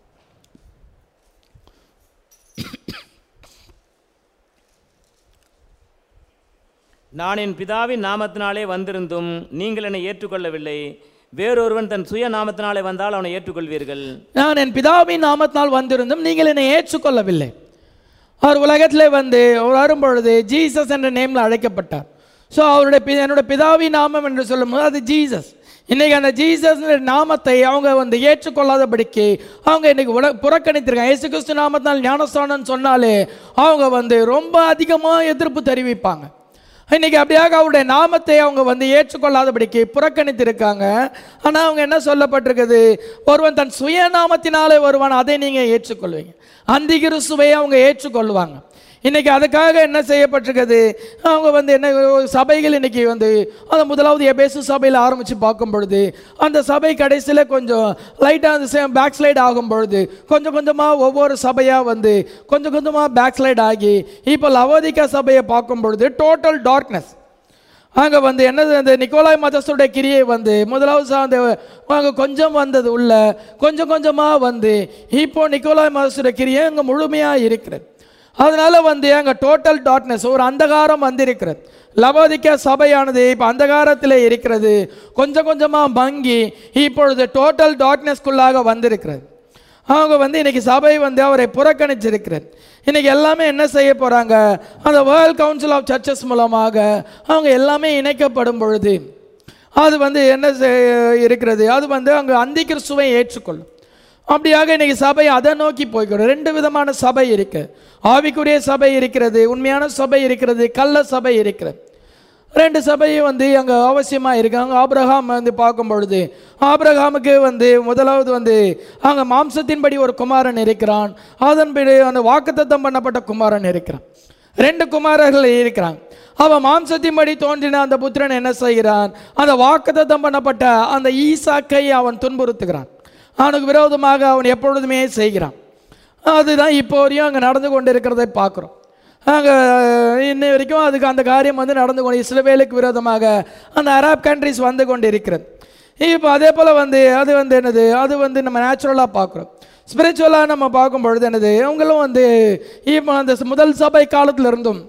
Speaker 2: நான் என் பிதாவின் நாமத்தினாலே வந்திருந்தும் நீங்கள் என்னை ஏற்றுக்கொள்ளவில்லை வேறொருவன் தன் சுய நாமத்தினாலே வந்தால் அவனை ஏற்றுக்கொள்வீர்கள்
Speaker 1: நான் என் பிதாவின் நாமத்தினால் வந்திருந்தும் நீங்கள் என்னை ஏற்றுக்கொள்ளவில்லை அவர் உலகத்திலே வந்து அவர் வரும்பொழுது ஜீசஸ் என்ற நேமில் அழைக்கப்பட்டார் ஸோ அவருடைய பி- என்னோட பிதாவின் நாமம் என்று சொல்லும்போது அது ஜீசஸ் இன்னைக்கு அந்த ஜீசஸ் நாமத்தை அவங்க வந்து ஏற்றுக்கொள்ளாதபடிக்கு அவங்க இன்னைக்கு உல புறக்கணித்திருக்காங்க இயேசு கிறிஸ்து நாமத்தினால் ஞானஸ்தானம் சொன்னாலே அவங்க வந்து ரொம்ப அதிகமாக எதிர்ப்பு தெரிவிப்பாங்க இன்னைக்கு அப்படியாக அவருடைய நாமத்தை அவங்க வந்து ஏற்றுக்கொள்ளாதபடிக்கு புறக்கணித்திருக்காங்க ஆனால் அவங்க என்ன சொல்லப்பட்டிருக்குது ஒருவன் தன் சுயநாமத்தினாலே வருவான் அதை நீங்கள் ஏற்றுக்கொள்வீங்க அந்த கிறிஸ்துவை அவங்க ஏற்றுக்கொள்வாங்க இன்னைக்கு அதுக்காக என்ன செய்யப்பட்டிருக்குது அவங்க வந்து என்ன சபைகள் இன்னைக்கு வந்து அந்த முதலாவது எபேசு சபையில் ஆரம்பித்து பார்க்கும் பொழுது அந்த சபை கடைசியில் கொஞ்சம் லைட்டாக அந்த பேக் ஸ்லைட் ஆகும் பொழுது கொஞ்சம் கொஞ்சமாக ஒவ்வொரு சபையாக வந்து கொஞ்சம் கொஞ்சமாக பேக் ஸ்லைட் ஆகி இப்போ லவோதிகா சபையை பார்க்கும் பொழுது டோட்டல் டார்க்னஸ் அங்கே வந்து என்னது அந்த நிக்கோலாய் மதஸ்தருடைய கிரியை வந்து முதலாவது சா- அந்த அங்கே கொஞ்சம் வந்தது உள்ள கொஞ்சம் கொஞ்சமாக வந்து இப்போ நிக்கோலாய் மதஸ்தருடைய கிரியை அங்கே முழுமையாக இருக்கிறது அதனால வந்து அங்கே டோட்டல் டார்க்னஸ் ஒரு அந்தகாரம் வந்திருக்கிறது லவோதிக்கா சபையானது இப்போ அந்தகாரத்தில் இருக்கிறது கொஞ்சம் கொஞ்சமாக மங்கி இப்பொழுது டோட்டல் டார்க்னஸ்குள்ளாக வந்திருக்கிறது அவங்க வந்து இன்னைக்கு சபை வந்து அவரை புறக்கணிச்சிருக்கிறது இன்னைக்கு எல்லாமே என்ன செய்ய போறாங்க அந்த வேர்ல்ட் கவுன்சில் ஆஃப் சர்ச்சஸ் மூலமாக அவங்க எல்லாமே இணைக்கப்படும் பொழுது அது வந்து என்ன செய்- இருக்கிறது அது வந்து அங்கே அந்தி கிறிஸ்துவை ஏற்றுக்கொள்ளும் அப்படியாக இன்னைக்கு சபை அதை நோக்கி போய்க்கிறோம் ரெண்டு விதமான சபை இருக்கு ஆவிக்குரிய சபை இருக்கிறது உண்மையான சபை இருக்கிறது கள்ள சபை இருக்கிறது ரெண்டு சபையும் வந்து அங்கே அவசியமாக இருக்காங்க ஆபிரகாம் வந்து பார்க்கும் பொழுது ஆபிரகாமுக்கு வந்து முதலாவது வந்து அங்கே மாம்சத்தின்படி ஒரு குமாரன் இருக்கிறான் அதன்படி அந்த வாக்குத்தத்தம் பண்ணப்பட்ட குமாரன் இருக்கிறான் ரெண்டு குமாரர்கள் இருக்கிறாங்க அவன் மாம்சத்தின்படி தோன்றின அந்த புத்திரன் என்ன செய்கிறான் அந்த வாக்குத்தத்தம் பண்ணப்பட்ட அந்த ஈசாக்கை அவன் துன்புறுத்துகிறான் அவனுக்கு விரோதமாக அவன் எப்பொழுதுமே செய்கிறான் அதுதான் இப்போ வரையும் அங்கே நடந்து கொண்டு இருக்கிறதை பார்க்குறோம் அங்கே இன்னை வரைக்கும் அதுக்கு அந்த காரியம் வந்து நடந்து கொண்டு இஸ்ரவேலுக்கு விரோதமாக அந்த அரப் கண்ட்ரிஸ் வந்து கொண்டு இருக்கிறது இப்போ அதே போல் வந்து அது வந்து என்னது அது வந்து நம்ம நேச்சுரலாக பார்க்குறோம் ஸ்பிரிச்சுவலாக நம்ம பார்க்கும் பொழுது என்னது அவங்களும் வந்து இப்போ அந்த முதல் சபை காலத்துல இருந்தும்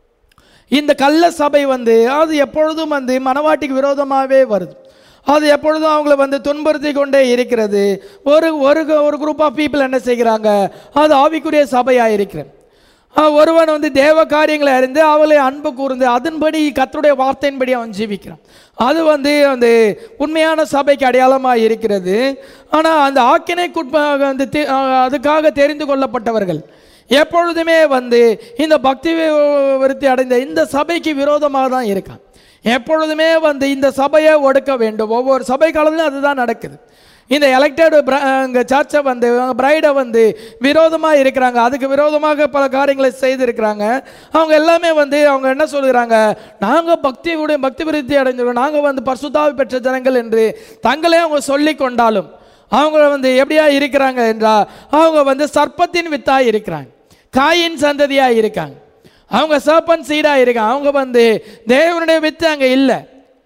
Speaker 1: இந்த கள்ள சபை வந்து அது எப்பொழுதும் வந்து மனவாட்டிக்கு விரோதமாகவே வருது அது எப்பொழுதும் அவங்கள வந்து துன்புறுத்தி கொண்டே இருக்கிறது ஒரு ஒரு ஒரு குரூப் ஆஃப் பீப்புள் என்ன செய்கிறாங்க அது ஆவிக்குரிய சபையாக இருக்கிறது ஆஹ் ஒருவன் வந்து தேவ காரியங்களை அறிந்து அவளை அன்பு கூர்ந்து அதன்படி கர்த்தருடைய வார்த்தையின்படி அவன் ஜீவிக்கிறான் அது வந்து அந்த உண்மையான சபைக்கு அடையாளமாக இருக்கிறது ஆனால் அந்த ஆக்கினைக்குட்பாக வந்து தி- ஆஹ் அதுக்காக தெரிந்து கொள்ளப்பட்டவர்கள் எப்பொழுதுமே வந்து இந்த பக்தி வி- விருத்தி அடைந்த இந்த சபைக்கு விரோதமாக தான் இருக்கான் எப்பொழுதுமே வந்து இந்த சபையை ஒடுக்க வேண்டும் ஒவ்வொரு சபை காலத்திலும் அதுதான் நடக்குது இந்த எலெக்டட் இங்கே சர்ச்சை வந்து பிரைடை வந்து விரோதமாக இருக்கிறாங்க அதுக்கு விரோதமாக பல காரியங்களை செய்திருக்கிறாங்க அவங்க எல்லாமே வந்து அவங்க என்ன சொல்கிறாங்க நாங்கள் பக்தியுடைய பக்தி விருத்தி அடைஞ்சிருக்கோம் நாங்கள் வந்து பரிசுத்தாவி பெற்ற ஜனங்கள் என்று தங்களே அவங்க சொல்லி கொண்டாலும் அவங்க வந்து எப்படியா இருக்கிறாங்க என்றால் அவங்க வந்து சர்ப்பத்தின் வித்தா இருக்கிறாங்க காயின் சந்ததியா இருக்காங்க அவங்க சர்பன் சீடா இருக்காங்க அவங்க வந்து தேவனுடைய வித்து அங்க இல்லை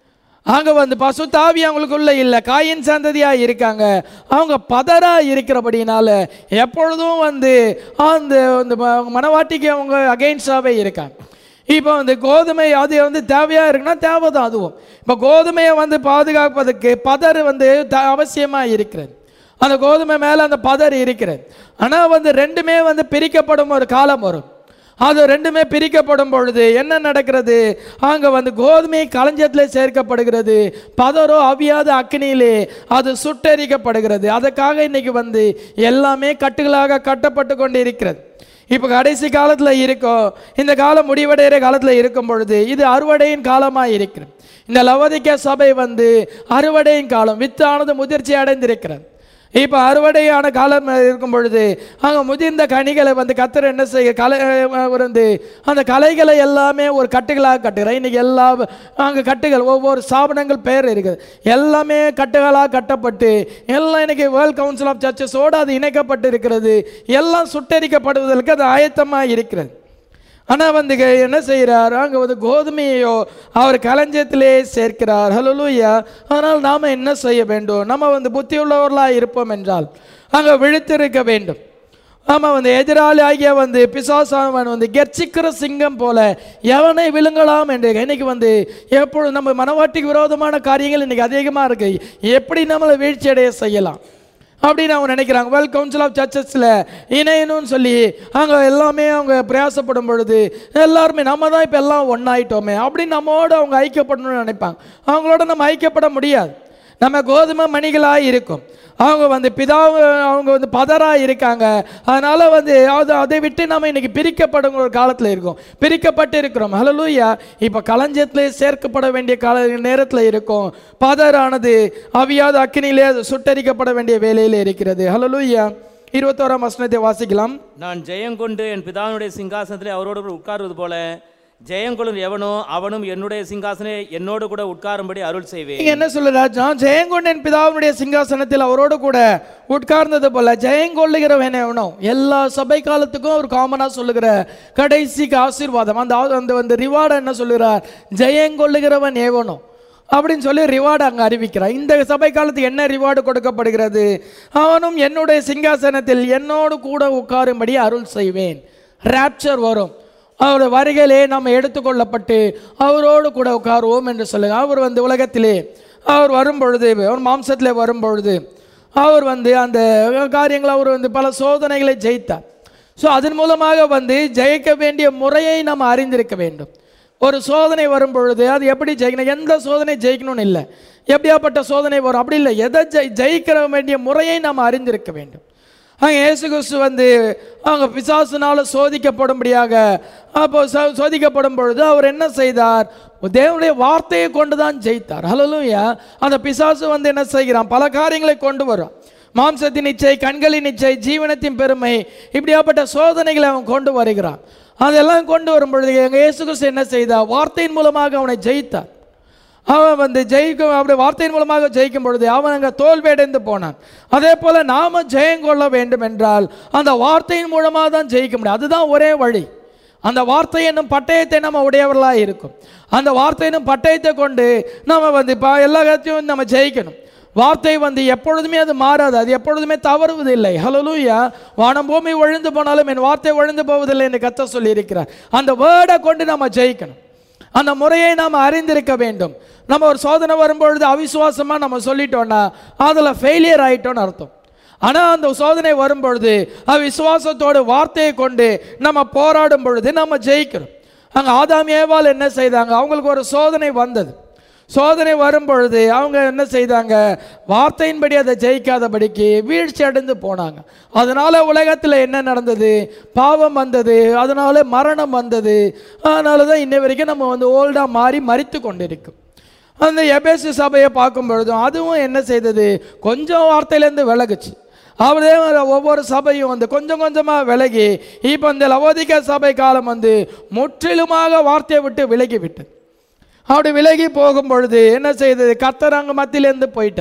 Speaker 1: அங்க வந்து பசு தாவி அவங்களுக்குள்ள இல்லை காயின் சந்ததியா இருக்காங்க அவங்க பதரா இருக்கிறபடினால எப்பொழுதும் வந்து அந்த அந்த ம- மனவாட்டிக்கு அவங்க அகைன்ஸ்டாகவே இருக்காங்க இப்போ வந்து கோதுமை அது வந்து தேவையா இருக்குன்னா தேவை தான் அதுவும் இப்போ கோதுமையை வந்து பாதுகாப்பதற்கு பதர் வந்து த- அவசியமா இருக்கிறது அந்த கோதுமை மேலே அந்த பதர் இருக்கிறது ஆனால் வந்து ரெண்டுமே வந்து பிரிக்கப்படும் ஒரு காலம் வரும் அது ரெண்டுமே பிரிக்கப்படும் பொழுது என்ன நடக்கிறது அங்கே வந்து கோதுமை களஞ்சத்தில் சேர்க்கப்படுகிறது பதரோ அவியாத அக்னியிலே அது சுட்டெரிக்கப்படுகிறது அதுக்காக இன்னைக்கு வந்து எல்லாமே கட்டுகளாக கட்டப்பட்டு கொண்டு இருக்கிறது இப்போ கடைசி காலத்தில் இருக்கோம் இந்த காலம் முடிவடைகிற காலத்தில் இருக்கும் பொழுது இது அறுவடையின் காலமாக இருக்கிறது இந்த லவதிக்க சபை வந்து அறுவடையின் காலம் வித்தானது முதிர்ச்சி அடைந்திருக்கிறது இப்போ அறுவடையான காலம் இருக்கும் பொழுது அங்கே முதிர்ந்த கனிகளை வந்து கத்தர் என்ன செய்ய கலை அஹ், வந்து அந்த கலைகளை எல்லாமே ஒரு கட்டுகளாக கட்டுகிறேன் இன்னைக்கு எல்லா அங்கே கட்டுகள் ஒவ்வொரு ஸ்தாபனங்கள் பேர் இருக்குது எல்லாமே கட்டுகளாக கட்டப்பட்டு எல்லாம் இன்னைக்கு வேர்ல்ட் கவுன்சில் ஆஃப் சர்ச்சஸோடு அது இணைக்கப்பட்டு இருக்கிறது எல்லாம் சுட்டரிக்கப்படுவதற்கு அது ஆயத்தமாக இருக்கிறது ஆனால் வந்து க- என்ன செய்கிறார் அங்கே வந்து கோதுமையையோ அவர் களஞ்சத்திலே சேர்க்கிறார் ஹலலூயா அதனால் நாம் என்ன செய்ய வேண்டும் நம்ம வந்து புத்தியுள்ளவர்களாக இருப்போம் என்றால் அங்கே விழித்திருக்க வேண்டும் ஆமாம் வந்து எதிராளி ஆகிய வந்து பிசாசாவன் வந்து கெர்ச்சிக்கிற சிங்கம் போல எவனை விழுங்கலாம் என்று இன்னைக்கு வந்து எப்பொழுது நம்ம மனவாட்டிக்கு விரோதமான காரியங்கள் இன்னைக்கு அதிகமாக இருக்கு எப்படி நம்மளை வீழ்ச்சி அடைய செய்யலாம் அப்படின்னு அவங்க நினைக்கிறாங்க வெல் கவுன்சில் ஆஃப் சர்ச்சஸில் இணையணும்னு சொல்லி அங்கே எல்லாமே அவங்க பிரயாசப்படும் பொழுது எல்லாருமே நம்ம தான் இப்போ எல்லாம் ஒன்றாயிட்டோமே அப்படின்னு நம்மோடு அவங்க ஐக்கியப்படணும்னு நினைப்பாங்க அவங்களோட நம்ம ஐக்கியப்பட முடியாது நம்ம கோதுமை மணிகளாக இருக்கும் அவங்க வந்து பிதாவு அவங்க வந்து பதராக இருக்காங்க அதனால் வந்து அது அதை விட்டு நம்ம இன்னைக்கு பிரிக்கப்படும் ஒரு காலத்தில் இருக்கோம் பிரிக்கப்பட்டு இருக்கிறோம் ஹலலூயா இப்போ களஞ்சத்திலே சேர்க்கப்பட வேண்டிய கால நேரத்தில் இருக்கும் பதரானது அவியாத அக்கினியிலே அது சுட்டரிக்கப்பட வேண்டிய வேலையில் இருக்கிறது ஹலலூயா இருபத்தோராம் வசனத்தை வாசிக்கலாம்
Speaker 2: நான் ஜெயங்கொண்டு என் பிதாவினுடைய சிங்காசனத்திலே அவரோடு கூட உட்காருவது போல ஜெயங்கொள்ளும் எவனோ அவனும் என்னுடைய சிங்காசனே என்னோடு கூட உட்காரும்படி அருள் செய்வேன்
Speaker 1: நீங்க என்ன சொல்லுறார் நான் ஜெயங்கொண்டன் பிதாவினுடைய சிங்காசனத்தில் அவரோடு கூட உட்கார்ந்தது போல ஜெயங்கொள்ளுகிறவன் எவனோ எல்லா சபை காலத்துக்கும் ஒரு காமனா சொல்லுகிற கடைசிக்கு ஆசீர்வாதம் அந்த ஆ- அந்த வந்து ரிவார்டு என்ன சொல்லுகிறார் ஜெயங்கொள்ளுகிறவன் எவனோ அப்படின்னு சொல்லி ரிவார்டு அங்கே அறிவிக்கிறார் இந்த சபை காலத்துக்கு என்ன ரிவார்டு கொடுக்கப்படுகிறது அவனும் என்னுடைய சிங்காசனத்தில் என்னோடு கூட உட்காரும்படி அருள் செய்வேன் ராப்சர் வரும் அவருடைய வருகையிலே நம்ம எடுத்துக்கொள்ளப்பட்டு அவரோடு கூட உட்காருவோம் என்று சொல்லுங்க அவர் வந்து உலகத்திலே அவர் வரும்பொழுது அவர் மாம்சத்திலே வரும்பொழுது அவர் வந்து அந்த காரியங்களை அவர் வந்து பல சோதனைகளை ஜெயித்தார் ஸோ அதன் மூலமாக வந்து ஜெயிக்க வேண்டிய முறையை நம்ம அறிந்திருக்க வேண்டும் ஒரு சோதனை வரும் பொழுது அது எப்படி ஜெயிக்கணும் எந்த சோதனை ஜெயிக்கணும்னு இல்லை எப்படியாப்பட்ட சோதனை வரும் அப்படி இல்லை எதை ஜெய் ஜெயிக்கிற வேண்டிய முறையை நாம் அறிந்திருக்க வேண்டும் அங்கே இயேசு கிறிஸ்து வந்து அவங்க பிசாசுனால சோதிக்கப்படும்படியாக அப்போ சோ- சோதிக்கப்படும் பொழுது அவர் என்ன செய்தார் தேவனுடைய வார்த்தையை கொண்டு தான் ஜெயித்தார் ஹலோலூயா அந்த பிசாசு வந்து என்ன செய்கிறான் பல காரியங்களை கொண்டு வரும் மாம்சத்தின் இச்சை கண்களின் இச்சை ஜீவனத்தின் பெருமை இப்படியாப்பட்ட சோதனைகளை அவன் கொண்டு வருகிறான் அதெல்லாம் கொண்டு வரும் பொழுது எங்கள் இயேசு கிறிஸ்து என்ன செய்தார் வார்த்தையின் மூலமாக அவனை ஜெயித்தார் அவன் வந்து ஜெயிக்கும் அப்படி வார்த்தையின் மூலமாக ஜெயிக்கும் பொழுது அவன் அங்கே தோல்வியடைந்து போனான் அதே போல நாம ஜெயம் கொள்ள வேண்டும் என்றால் அந்த வார்த்தையின் மூலமாக தான் ஜெயிக்க முடியும் அதுதான் ஒரே வழி அந்த வார்த்தை என்னும் பட்டயத்தை நம்ம உடையவர்களாக இருக்கும் அந்த வார்த்தை என்னும் பட்டயத்தை கொண்டு நம்ம வந்து இப்போ எல்லா இடத்தையும் நம்ம ஜெயிக்கணும் வார்த்தை வந்து எப்பொழுதுமே அது மாறாது அது எப்பொழுதுமே தவறுவதில்லை ஹலலூயா வானம் பூமி ஒழிந்து போனாலும் என் வார்த்தை ஒழிந்து போவதில்லை என்று கத்த சொல்லி இருக்கிறார் அந்த வேர்டை கொண்டு நம்ம ஜெயிக்கணும் அந்த முறையை நாம் அறிந்திருக்க வேண்டும் நம்ம ஒரு சோதனை வரும்பொழுது அவிசுவாசமாக நம்ம சொல்லிட்டோம்னா அதில் ஃபெயிலியர் ஆயிட்டோம்னு அர்த்தம் ஆனால் அந்த சோதனை வரும்பொழுது அவிசுவாசத்தோடு வார்த்தையை கொண்டு நம்ம போராடும் பொழுது நம்ம ஜெயிக்கிறோம் அங்கே ஆதாம் ஏவாள் என்ன செய்தாங்க அவங்களுக்கு ஒரு சோதனை வந்தது சோதனை வரும் பொழுது அவங்க என்ன செய்தாங்க வார்த்தையின்படி அதை ஜெயிக்காதபடிக்கு வீழ்ச்சி அடைந்து போனாங்க அதனால உலகத்தில் என்ன நடந்தது பாவம் வந்தது அதனால மரணம் வந்தது அதனால தான் இன்னை வரைக்கும் நம்ம வந்து ஓல்டாக மாறி மறித்து கொண்டிருக்கும் அந்த எபேசு சபையை பார்க்கும் பொழுதும் அதுவும் என்ன செய்தது கொஞ்சம் வார்த்தையிலேருந்து விலகுச்சு அவரே ஒவ்வொரு சபையும் வந்து கொஞ்சம் கொஞ்சமாக விலகி இப்போ இந்த லவோதிக்க சபை காலம் வந்து முற்றிலுமாக வார்த்தையை விட்டு விலகி விட்டது அப்படி விலகி போகும் பொழுது என்ன செய்தது கர்த்தர் அங்கே மத்தியிலேருந்து போயிட்டார்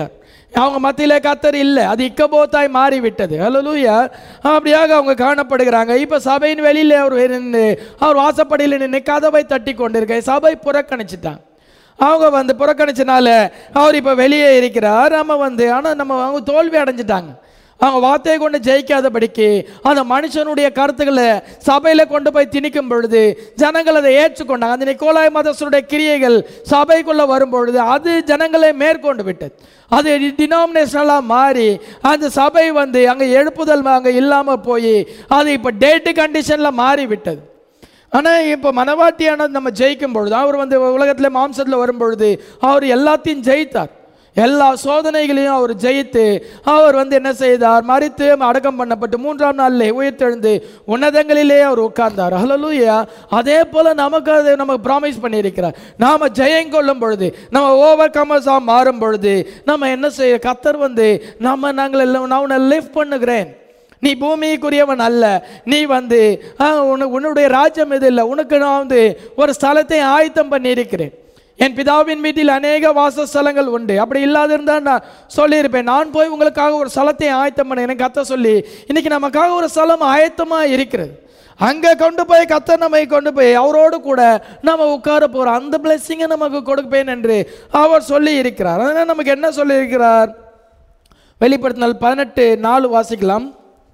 Speaker 1: அவங்க மத்தியிலே கத்தர் இல்லை அது இக்கபோத்தாய் மாறிவிட்டது ஹalleluya அப்படியாக அவங்க காணப்படுகிறாங்க இப்போ சபையின் வெளியில அவர் நின்று அவர் வாசப்படியில் நின்று கதவை தட்டி கொண்டிருக்க சபை புறக்கணிச்சிட்டாங்க அவங்க வந்து புறக்கணிச்சனால அவர் இப்போ வெளியே இருக்கிறார் நம்ம வந்து ஆனால் நம்ம அவங்க தோல்வி அடைஞ்சிட்டாங்க அவங்க வார்த்தையை கொண்டு ஜெயிக்காதபடிக்கு அந்த மனுஷனுடைய கருத்துக்களை சபையில் கொண்டு போய் திணிக்கும் பொழுது ஜனங்கள் அதை ஏற்றுக்கொண்டாங்க அந்த நிக்கோலாய் மதஸ்தருடைய கிரியைகள் சபைக்குள்ளே வரும் பொழுது அது ஜனங்களை மேற்கொண்டு விட்டது அது டினாமினேஷனலாக மாறி அந்த சபை வந்து அங்கே எழுப்புதல் அங்கே இல்லாமல் போய் அது இப்போ டேட்டு கண்டிஷனில் மாறி விட்டது ஆனால் இப்போ மனவாட்டியானது நம்ம ஜெயிக்கும் பொழுது அவர் வந்து உலகத்தில் மாம்சத்தில் வரும் பொழுது அவர் எல்லாத்தையும் ஜெயித்தார் எல்லா சோதனைகளையும் அவர் ஜெயித்து அவர் வந்து என்ன செய்தார் மறித்து அடக்கம் பண்ணப்பட்டு மூன்றாம் நாளிலே உயிர்த்தெழுந்து உன்னதங்களிலே அவர் உட்கார்ந்தார் ஹalleluya அதே போல நமக்கு அது நமக்கு ப்ராமிஸ் பண்ணியிருக்கிறார் நாம ஜெயம் கொள்ளும் பொழுது நம்ம ஓவர் கமர்ஸாக மாறும் பொழுது நம்ம என்ன செய்ய கத்தர் வந்து நம்ம நாங்கள் எல்லாம் நான் உன்னை லிஃப்ட் பண்ணுகிறேன் நீ பூமிக்குரியவன் அல்ல நீ வந்து ஆ, உனக்கு உன்னுடைய ராஜ்யம் இது இல்லை உனக்கு நான் வந்து ஒரு ஸ்தலத்தை ஆயத்தம் பண்ணியிருக்கிறேன் என் பிதாவின் வீட்டில் அநேக வாசஸ்தலங்கள் உண்டு அப்படி இல்லாதிருந்தால் நான் சொல்லியிருப்பேன் நான் போய் உங்களுக்காக ஒரு ஸ்தலத்தை ஆயத்தம் பண்ண எனக்கு கத்த சொல்லி இன்னைக்கு நமக்காக ஒரு ஸ்தலம் ஆயத்தமாக இருக்கிறது அங்கே கொண்டு போய் கத்த நம்மை கொண்டு போய் அவரோடு கூட நம்ம உட்கார போகிறோம் அந்த பிளெஸ்ஸிங்கை நமக்கு கொடுப்பேன் என்று அவர் சொல்லி இருக்கிறார் அதனால் நமக்கு என்ன சொல்லி இருக்கிறார் வெளிப்படுத்தினால் பதினெட்டு நாலு வாசிக்கலாம்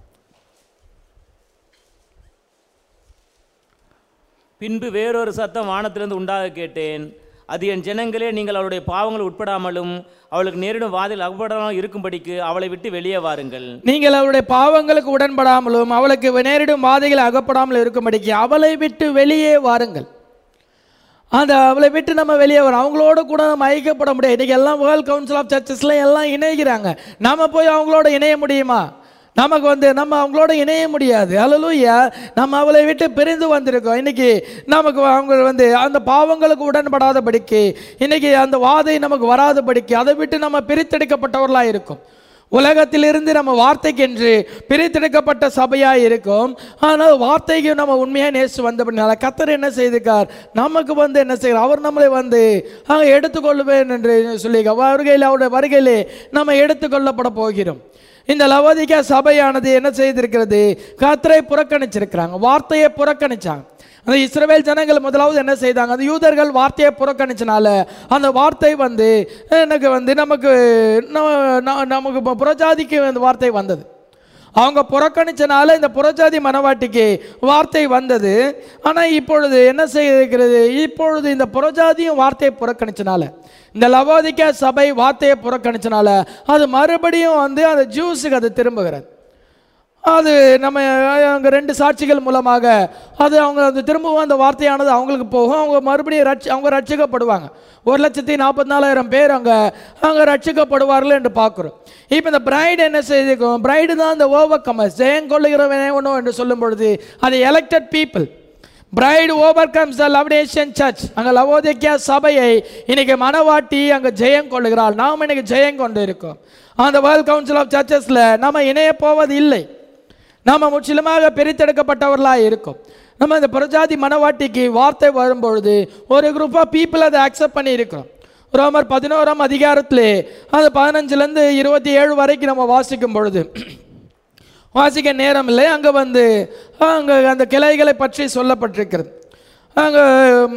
Speaker 2: பின்பு வேறொரு சத்தம் வானத்திலிருந்து உண்டாக கேட்டேன் அது என் ஜனங்களே நீங்கள் அவளுடைய பாவங்கள் உட்படாமலும் அவளுக்கு நேரிடும் வாதில் அகப்படாமல் இருக்கும்படிக்கு அவளை விட்டு வெளியே வாருங்கள்
Speaker 1: நீங்கள் அவருடைய பாவங்களுக்கு உடன்படாமலும் அவளுக்கு நேரிடும் வாதைகள் அகப்படாமல் இருக்கும்படிக்கு அவளை விட்டு வெளியே வாருங்கள் அந்த அவளை விட்டு நம்ம வெளியே வரோம் அவங்களோட கூட நம்ம ஐக்கியப்பட முடியாது இன்னைக்கு எல்லாம் வேர்ல்ட் கவுன்சில் ஆஃப் சர்ச்சஸ்ல எல்லாம் இணைகிறாங்க நம்ம போய் அவங்களோட இணைய முடியுமா நமக்கு வந்து நம்ம அவங்களோட இணைய முடியாது அல்லலூயா நம்ம அவளை விட்டு பிரிந்து வந்திருக்கோம் இன்னைக்கு நமக்கு அவங்க வந்து அந்த பாவங்களுக்கு உடன்படாதபடிக்கு இன்னைக்கு அந்த வாதை நமக்கு வராதபடிக்கு அதை விட்டு நம்ம பிரித்தெடுக்கப்பட்டவர்களாக இருக்கும் உலகத்திலிருந்து நம்ம வார்த்தைக்கென்று பிரித்தெடுக்கப்பட்ட சபையாக இருக்கும் ஆனால் வார்த்தைக்கு நம்ம உண்மையாக நேசு வந்தபடினால கத்தர் என்ன செய்திருக்கார் நமக்கு வந்து என்ன செய்கிறார் அவர் நம்மளை வந்து அங்கே எடுத்துக்கொள்வேன் என்று சொல்லி வருகையில் அவருடைய வருகையிலே நம்ம எடுத்துக்கொள்ளப்பட போகிறோம் இந்த லவோதிகா சபையானது என்ன செய்திருக்கிறது கத்தரை புறக்கணிச்சிருக்கிறாங்க வார்த்தையை புறக்கணிச்சாங்க அந்த இஸ்ரவேல் ஜனங்கள் முதலாவது என்ன செய்தாங்க அந்த யூதர்கள் வார்த்தையை புறக்கணிச்சனால அந்த வார்த்தை வந்து எனக்கு வந்து நமக்கு நம்ம- ந- நமக்கு இப்போ புறஜாதிக்கு அந்த வார்த்தை வந்தது அவங்க புறக்கணிச்சனால இந்த புறஜாதி மனவாட்டிக்கு வார்த்தை வந்தது ஆனால் இப்பொழுது என்ன செய்திருக்கிறது இப்பொழுது இந்த புறஜாதியும் வார்த்தையை புறக்கணிச்சனால இந்த லவோதிக்கா சபை வார்த்தையை புறக்கணிச்சனால அது மறுபடியும் வந்து அந்த ஜூஸுக்கு அது திரும்புகிறது அது நம்ம அங்கே ரெண்டு சாட்சிகள் மூலமாக அது அவங்க அது திரும்பவும் அந்த வார்த்தையானது அவங்களுக்கு போகும் அவங்க மறுபடியும் ரட்சி அவங்க ரட்சிக்கப்படுவாங்க ஒரு லட்சத்தி நாற்பத்தி நாலாயிரம் பேர் அங்கே அங்கே ரட்சிக்கப்படுவார்கள் என்று பார்க்குறோம் இப்போ இந்த பிரைடு என்ன செய்திருக்கும் பிரைடு தான் இந்த ஓவர் கமர்ஸ் ஜெயம் கொள்ளுகிறவனே ஒன்றும் என்று சொல்லும் பொழுது அது elected people bride overcomes the Laodicean church அங்கே லவோதிக்கியா சபையை இன்னைக்கு மனவாட்டி அங்கே ஜெயம் கொள்ளுகிறாள் நாம் இன்னைக்கு ஜெயம் கொண்டு இருக்கோம் அந்த வேர்ல்ட் கவுன்சில் ஆஃப் சர்ச்சஸில் நம்ம இணைய போவது இல்லை நாம் முற்றிலுமாக பிரித்தெடுக்கப்பட்டவர்களாக இருக்கும் நம்ம இந்த பிரஜாதி மனவாட்டிக்கு வார்த்தை வரும்பொழுது ஒரு குரூப் ஆஃப் பீப்புள் அதை அக்செப்ட் பண்ணி இருக்கிறோம் ரோமர் பதினோராம் அதிகாரத்திலே அது பதினஞ்சுலேருந்து இருபத்தி ஏழு வரைக்கும் நம்ம வாசிக்கும் பொழுது வாசிக்க நேரம் இல்லை அங்கே வந்து அங்கே அந்த கிளைகளை பற்றி சொல்லப்பட்டிருக்கிறது அங்கே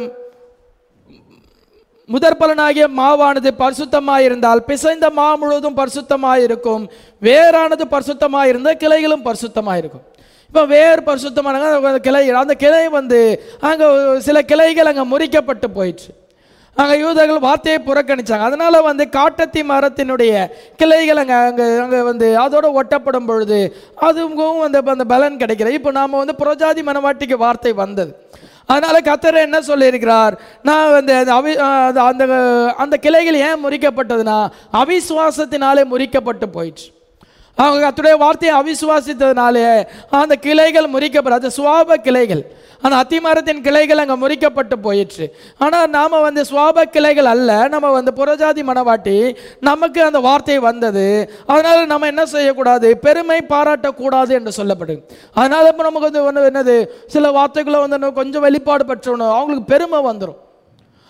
Speaker 1: முதற் பலனாகிய மாவானது பரிசுத்தமாக இருந்தால் பிசைந்த மா முழுவதும் பரிசுத்தமாக இருக்கும் வேரானது பரிசுத்தமாக இருந்தால் கிளைகளும் பரிசுத்தமாக இருக்கும் இப்போ வேர் பரிசுத்தமான அந்த கிளை அந்த கிளை வந்து அங்கே சில கிளைகள் அங்கே முறிக்கப்பட்டு போயிடுச்சு அங்கே யூதர்கள் வார்த்தையை புறக்கணிச்சாங்க அதனால வந்து காட்டத்தி மரத்தினுடைய கிளைகள் அங்கே அங்கே அங்கே வந்து அதோட ஒட்டப்படும் பொழுது அதுவும் அந்த அந்த பலன் கிடைக்கிறது இப்போ நாம் வந்து புறஜாதி மனவாட்டிக்கு வார்த்தை வந்தது அதனால கத்தர் என்ன சொல்லியிருக்கிறார் நான் வந்து அந்த அவி அந்த அந்த அந்த கிளைகள் ஏன் முறிக்கப்பட்டதுன்னா அவிசுவாசத்தினாலே முறிக்கப்பட்டு போயிடுச்சு அவங்க கத்துடைய வார்த்தையை அவிசுவாசித்ததுனாலே அந்த கிளைகள் முறிக்கப்பட அது சுவாப கிளைகள் அந்த அத்திமரத்தின் கிளைகள் அங்கே முறிக்கப்பட்டு போயிடுச்சு ஆனால் நாம் வந்து சுவாப கிளைகள் அல்ல நம்ம வந்து புறஜாதி மனவாட்டி நமக்கு அந்த வார்த்தை வந்தது அதனால நம்ம என்ன செய்யக்கூடாது பெருமை பாராட்டக்கூடாது என்று சொல்லப்படுது அதனால இப்போ நமக்கு வந்து ஒன்று என்னது சில வார்த்தைகளை வந்து இன்னும் கொஞ்சம் வெளிப்பாடு பெற்றணும் அவங்களுக்கு பெருமை வந்துடும்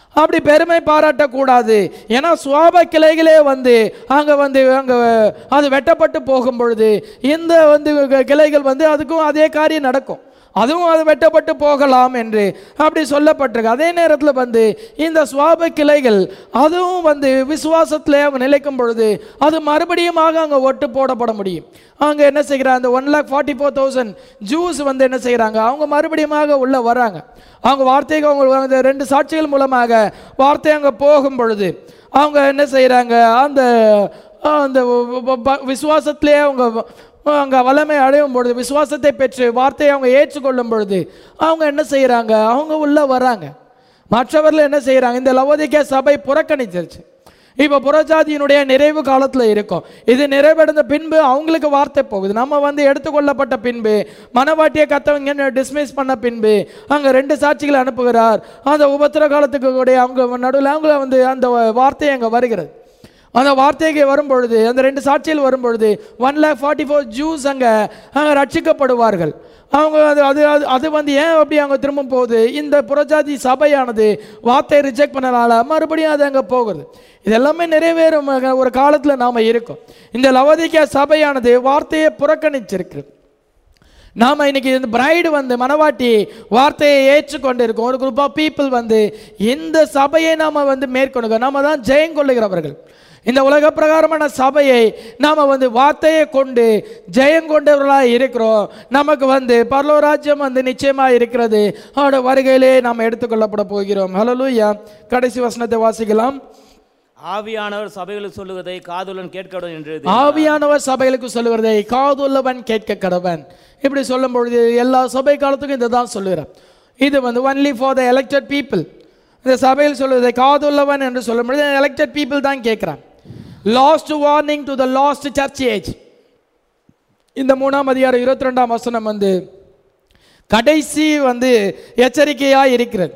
Speaker 1: அப்படி பெருமை பாராட்டக்கூடாது ஏன்னா சுவாப கிளைகளே வந்து அங்கே வந்து அங்கே அது வெட்டப்பட்டு போகும் பொழுது இந்த வந்து கிளைகள் வந்து அதுக்கும் அதே காரியம் நடக்கும் அதுவும் அது வெட்டப்பட்டு போகலாம் என்று அப்படி சொல்லப்பட்டிருக்கு அதே நேரத்தில் வந்து இந்த சுவாப கிளைகள் அதுவும் வந்து விசுவாசத்தில் அவங்க நிலைக்கும் பொழுது அது மறுபடியுமாக அங்கே ஒட்டு போடப்பட முடியும் அங்கே என்ன செய்கிறாங்க அந்த one lakh forty four thousand Jews வந்து என்ன செய்கிறாங்க அவங்க மறுபடியுமாக உள்ளே வராங்க அவங்க வார்த்தைக்கு அவங்க அந்த ரெண்டு சாட்சிகள் மூலமாக வார்த்தை அங்கே போகும் பொழுது அவங்க என்ன செய்கிறாங்க அந்த அந்த விசுவாசத்திலே அவங்க அங்கே வல்லமை அடையும் பொழுது விசுவாசத்தை பெற்று வார்த்தையை அவங்க ஏற்றுக்கொள்ளும் பொழுது அவங்க என்ன செய்கிறாங்க அவங்க உள்ளே வராங்க மற்றவர்கள் என்ன செய்கிறாங்க இந்த லவோதிக்க சபை புறக்கணிச்சிருச்சு இப்போ புறஜாதியினுடைய நிறைவு காலத்தில் இருக்கும் இது நிறைவடைந்த பின்பு அவங்களுக்கு வார்த்தை போகுது நம்ம வந்து எடுத்துக்கொள்ளப்பட்ட பின்பு மனவாட்டியை கத்தவங்க டிஸ்மிஸ் பண்ண பின்பு அங்கே ரெண்டு சாட்சிகளை அனுப்புகிறார் அந்த உபத்திர காலத்துக்கு கூட அவங்க நடுவில் அவங்கள வந்து அந்த வார்த்தை அங்கே வருகிறது அந்த வார்த்தைக்கு வரும்பொழுது அந்த ரெண்டு சாட்சியில் வரும்பொழுது one lakh forty four Jews அங்கே அங்கே ரட்சிக்கப்படுவார்கள் அவங்க அது அது அது அது வந்து ஏன் அப்படி அவங்க திரும்ப போகுது இந்த புறஜாதி சபையானது வார்த்தையை ரிஜெக்ட் பண்ணனால மறுபடியும் அது அங்கே போகுது இது எல்லாமே நிறைவேறும் ஒரு காலத்தில் நாம் இருக்கோம் இந்த லவதிக்க சபையானது வார்த்தையை புறக்கணிச்சிருக்கு நாம் இன்னைக்கு இந்த பிரைடு வந்து மனவாட்டி வார்த்தையை ஏற்றுக்கொண்டு இருக்கோம் ஒரு குரூப் ஆஃப் பீப்புள் வந்து இந்த சபையை நாம் வந்து மேற்கொண்டு நம்ம தான் ஜெயங்கொள்ளுகிறவர்கள் இந்த உலக பிரகாரமான சபையை நாம் வந்து வார்த்தையை கொண்டு ஜெயம் கொண்டவர்களாக இருக்கிறோம் நமக்கு வந்து பரலோராஜ்யம் வந்து நிச்சயமாக இருக்கிறது அவரோட வருகையிலே நாம் எடுத்துக்கொள்ளப்பட போகிறோம் ஹலலூயா கடைசி வசனத்தை வாசிக்கலாம்
Speaker 2: ஆவியானவர் சபைகளுக்கு சொல்லுவதை காதுடன் கேட்கணும் என்று
Speaker 1: ஆவியானவர் சபைகளுக்கு சொல்லுகிறதை காதுள்ளவன் கேட்க கடவன் இப்படி சொல்லும் பொழுது எல்லா சபை காலத்துக்கும் இதை தான் சொல்லுகிறார் இது வந்து only for the elected people இந்த சபையில் சொல்லுவதை காதுள்ளவன் என்று சொல்லும் பொழுது எலெக்டட் பீப்புள் தான் கேட்குறான் last warning to the last church age இந்த மூணாம் அதிகாரம் இருபத்தி ரெண்டாம் வசனம் வந்து கடைசி வந்து எச்சரிக்கையாக இருக்கிறது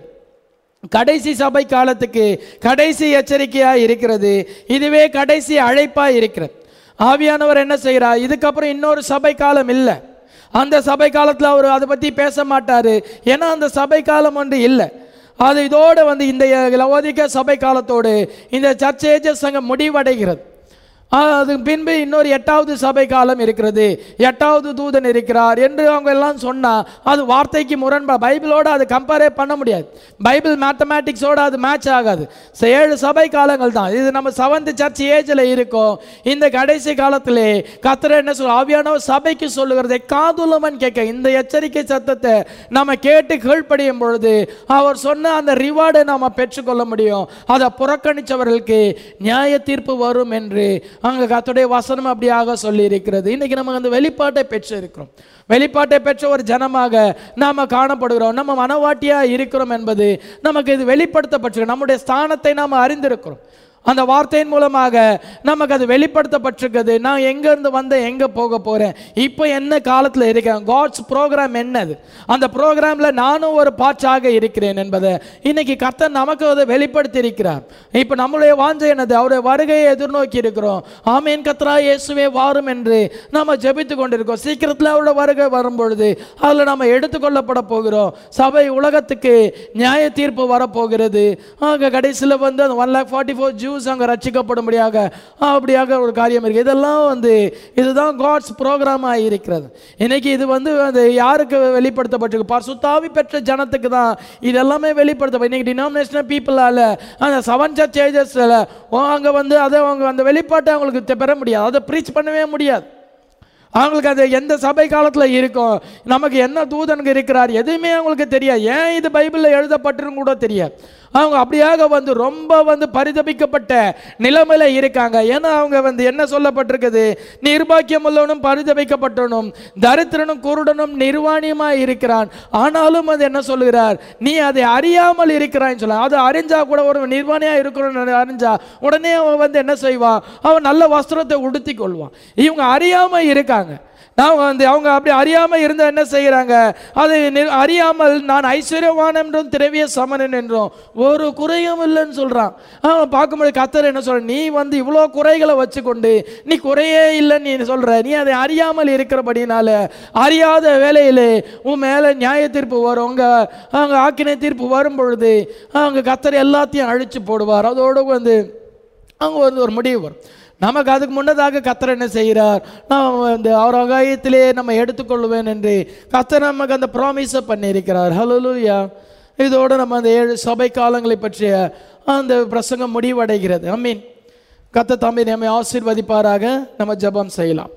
Speaker 1: கடைசி சபை காலத்துக்கு கடைசி எச்சரிக்கையாக இருக்கிறது இதுவே கடைசி அழைப்பாக இருக்கிறது ஆவியானவர் என்ன செய்கிறார் இதுக்கப்புறம் இன்னொரு சபை காலம் இல்லை அந்த சபை காலத்தில் அவர் அதை பற்றி பேச மாட்டார் ஏன்னா அந்த சபை காலம் ஒன்று இல்லை அது இதோடு வந்து இந்த லவோதிக்க சபை காலத்தோடு இந்த சர்ச் ஏஜஸ் அங்கே முடிவடைகிறது அதுக்கு பின்பு இன்னொரு எட்டாவது சபை காலம் இருக்கிறது எட்டாவது தூதன் இருக்கிறார் என்று அவங்க எல்லாம் சொன்னால் அது வார்த்தைக்கு முரண்பா பைபிளோடு அது கம்பேரே பண்ண முடியாது பைபிள் மேத்தமேட்டிக்ஸோடு அது மேட்ச் ஆகாது ஏழு சபை காலங்கள் தான் இது நம்ம செவன்த் சர்ச் ஏஜில் இருக்கோம் இந்த கடைசி காலத்திலே கத்திர என்ன சொல்ல ஆவியானவர் சபைக்கு சொல்லுகிறதை காதுலமன் கேட்க இந்த எச்சரிக்கை சத்தத்தை நம்ம கேட்டு கீழ்ப்படியும் பொழுது அவர் சொன்ன அந்த ரிவார்டை நாம் பெற்றுக்கொள்ள முடியும் அதை புறக்கணித்தவர்களுக்கு நியாய தீர்ப்பு வரும் என்று அங்கே கத்துடைய வசனம் அப்படியாக சொல்லி இருக்கிறது இன்னைக்கு நம்ம அந்த வெளிப்பாட்டை பெற்று இருக்கிறோம் வெளிப்பாட்டை பெற்ற ஒரு ஜனமாக நாம் காணப்படுகிறோம் நம்ம மனவாட்டியாக இருக்கிறோம் என்பது நமக்கு இது வெளிப்படுத்தப்பட்டிருக்கு நம்முடைய ஸ்தானத்தை நாம் அறிந்திருக்கிறோம் அந்த வார்த்தையின் மூலமாக நமக்கு அது வெளிப்படுத்தப்பட்டிருக்குது நான் எங்கேருந்து வந்தேன் எங்கே போக போகிறேன் இப்போ என்ன காலத்தில் இருக்கேன் காட்ஸ் ப்ரோக்ராம் என்னது அந்த ப்ரோக்ராமில் நானும் ஒரு பாச்சாக இருக்கிறேன் என்பதை இன்னைக்கு கர்த்தர் நமக்கு அதை வெளிப்படுத்தி இருக்கிறார் இப்போ நம்மளுடைய வாஞ்சை என்னது அவருடைய வருகையை எதிர்நோக்கி இருக்கிறோம் ஆமேன் கத்ரா இயேசுவே வாரும் என்று நம்ம ஜெபித்து கொண்டிருக்கோம் சீக்கிரத்தில் அவருடைய வருகை வரும்பொழுது அதில் நம்ம எடுத்துக்கொள்ளப்பட போகிறோம் சபை உலகத்துக்கு நியாய தீர்ப்பு வரப்போகிறது அங்கே கடைசியில் வந்து அந்த one lakh forty four Jews அங்கே ரட்சிக்கப்படும்படியாக அப்படியாக ஒரு காரியம் இருக்குது இதெல்லாம் வந்து இதுதான் காட்ஸ் ப்ரோக்ராமாக இருக்கிறது இன்னைக்கு இது வந்து அது யாருக்கு வெளிப்படுத்தப்பட்டிருக்கு பரிசுத்தாவி பெற்ற ஜனத்துக்கு தான் இது எல்லாமே வெளிப்படுத்த இன்னைக்கு டினாமினேஷனல் பீப்புளால் அந்த செவன் சர்ச் ஏஜஸில் அங்கே வந்து அதை அவங்க அந்த வெளிப்பாட்டை அவங்களுக்கு தெ- பெற முடியாது அதை ப்ரீச் பண்ணவே முடியாது அவங்களுக்கு அது எந்த சபை காலத்தில் இருக்கும் நமக்கு என்ன தூதனுக்கு இருக்கிறார் எதுவுமே அவங்களுக்கு தெரியாது ஏன் இது பைபிளில் எழுதப்பட்டிரும் கூட தெரியாது அவங்க அப்படியாக வந்து ரொம்ப வந்து பரிதபிக்கப்பட்ட நிலைமையில இருக்காங்க ஏன்னா அவங்க வந்து என்ன சொல்லப்பட்டிருக்குது நிர்பாக்கியம் உள்ளவனும் பரிதபிக்கப்பட்டவனும் தரித்திரனும் குருடனும் நிர்வாணியமாக இருக்கிறான் ஆனாலும் அது என்ன சொல்லுகிறார் நீ அதை அறியாமல் இருக்கிறான்னு சொல்ல அது அறிஞ்சா கூட ஒரு நிர்வாணியாக இருக்கணும்னு அறிஞ்சா உடனே அவன் வந்து என்ன செய்வான் அவன் நல்ல வஸ்திரத்தை உடுத்தி கொள்வான் இவங்க அறியாமல் இருக்காங்க நான் வந்து அவங்க அப்படி அறியாமல் இருந்தால் என்ன செய்கிறாங்க அதை நி- அறியாமல் நான் ஐஸ்வர்யவான் என்றும் திரவிய சமனன் என்றும் ஒரு குறையும் இல்லைன்னு சொல்கிறான் அவன் பார்க்கும்போது கத்தர் என்ன சொல்ற நீ வந்து இவ்வளோ குறைகளை வச்சுக்கொண்டு நீ குறையே இல்லைன்னு நீ சொல்கிற நீ அதை அறியாமல் இருக்கிறபடினால அறியாத வேலையிலே உன் மேலே நியாய தீர்ப்பு வரும் உங்க அவங்க ஆக்கினை தீர்ப்பு வரும் பொழுது அவங்க கத்தர் எல்லாத்தையும் அழிச்சு போடுவார் அதோடு வந்து அவங்க வந்து ஒரு முடிவு வரும் நமக்கு அதுக்கு முன்னதாக கத்தர் என்ன செய்கிறார் நாம் வந்து அவர் அகாயத்திலே நம்ம எடுத்துக்கொள்வேன் என்று கத்தர் நமக்கு அந்த ப்ராமிஸை பண்ணியிருக்கிறார் ஹலோலூயா இதோடு நம்ம அந்த ஏழு சபை காலங்களை பற்றிய அந்த பிரசங்கம் முடிவடைகிறது ஐ மீன் கத்த தம்பி நம்மை ஆசீர்வதிப்பாராக நம்ம ஜெபம் செய்யலாம்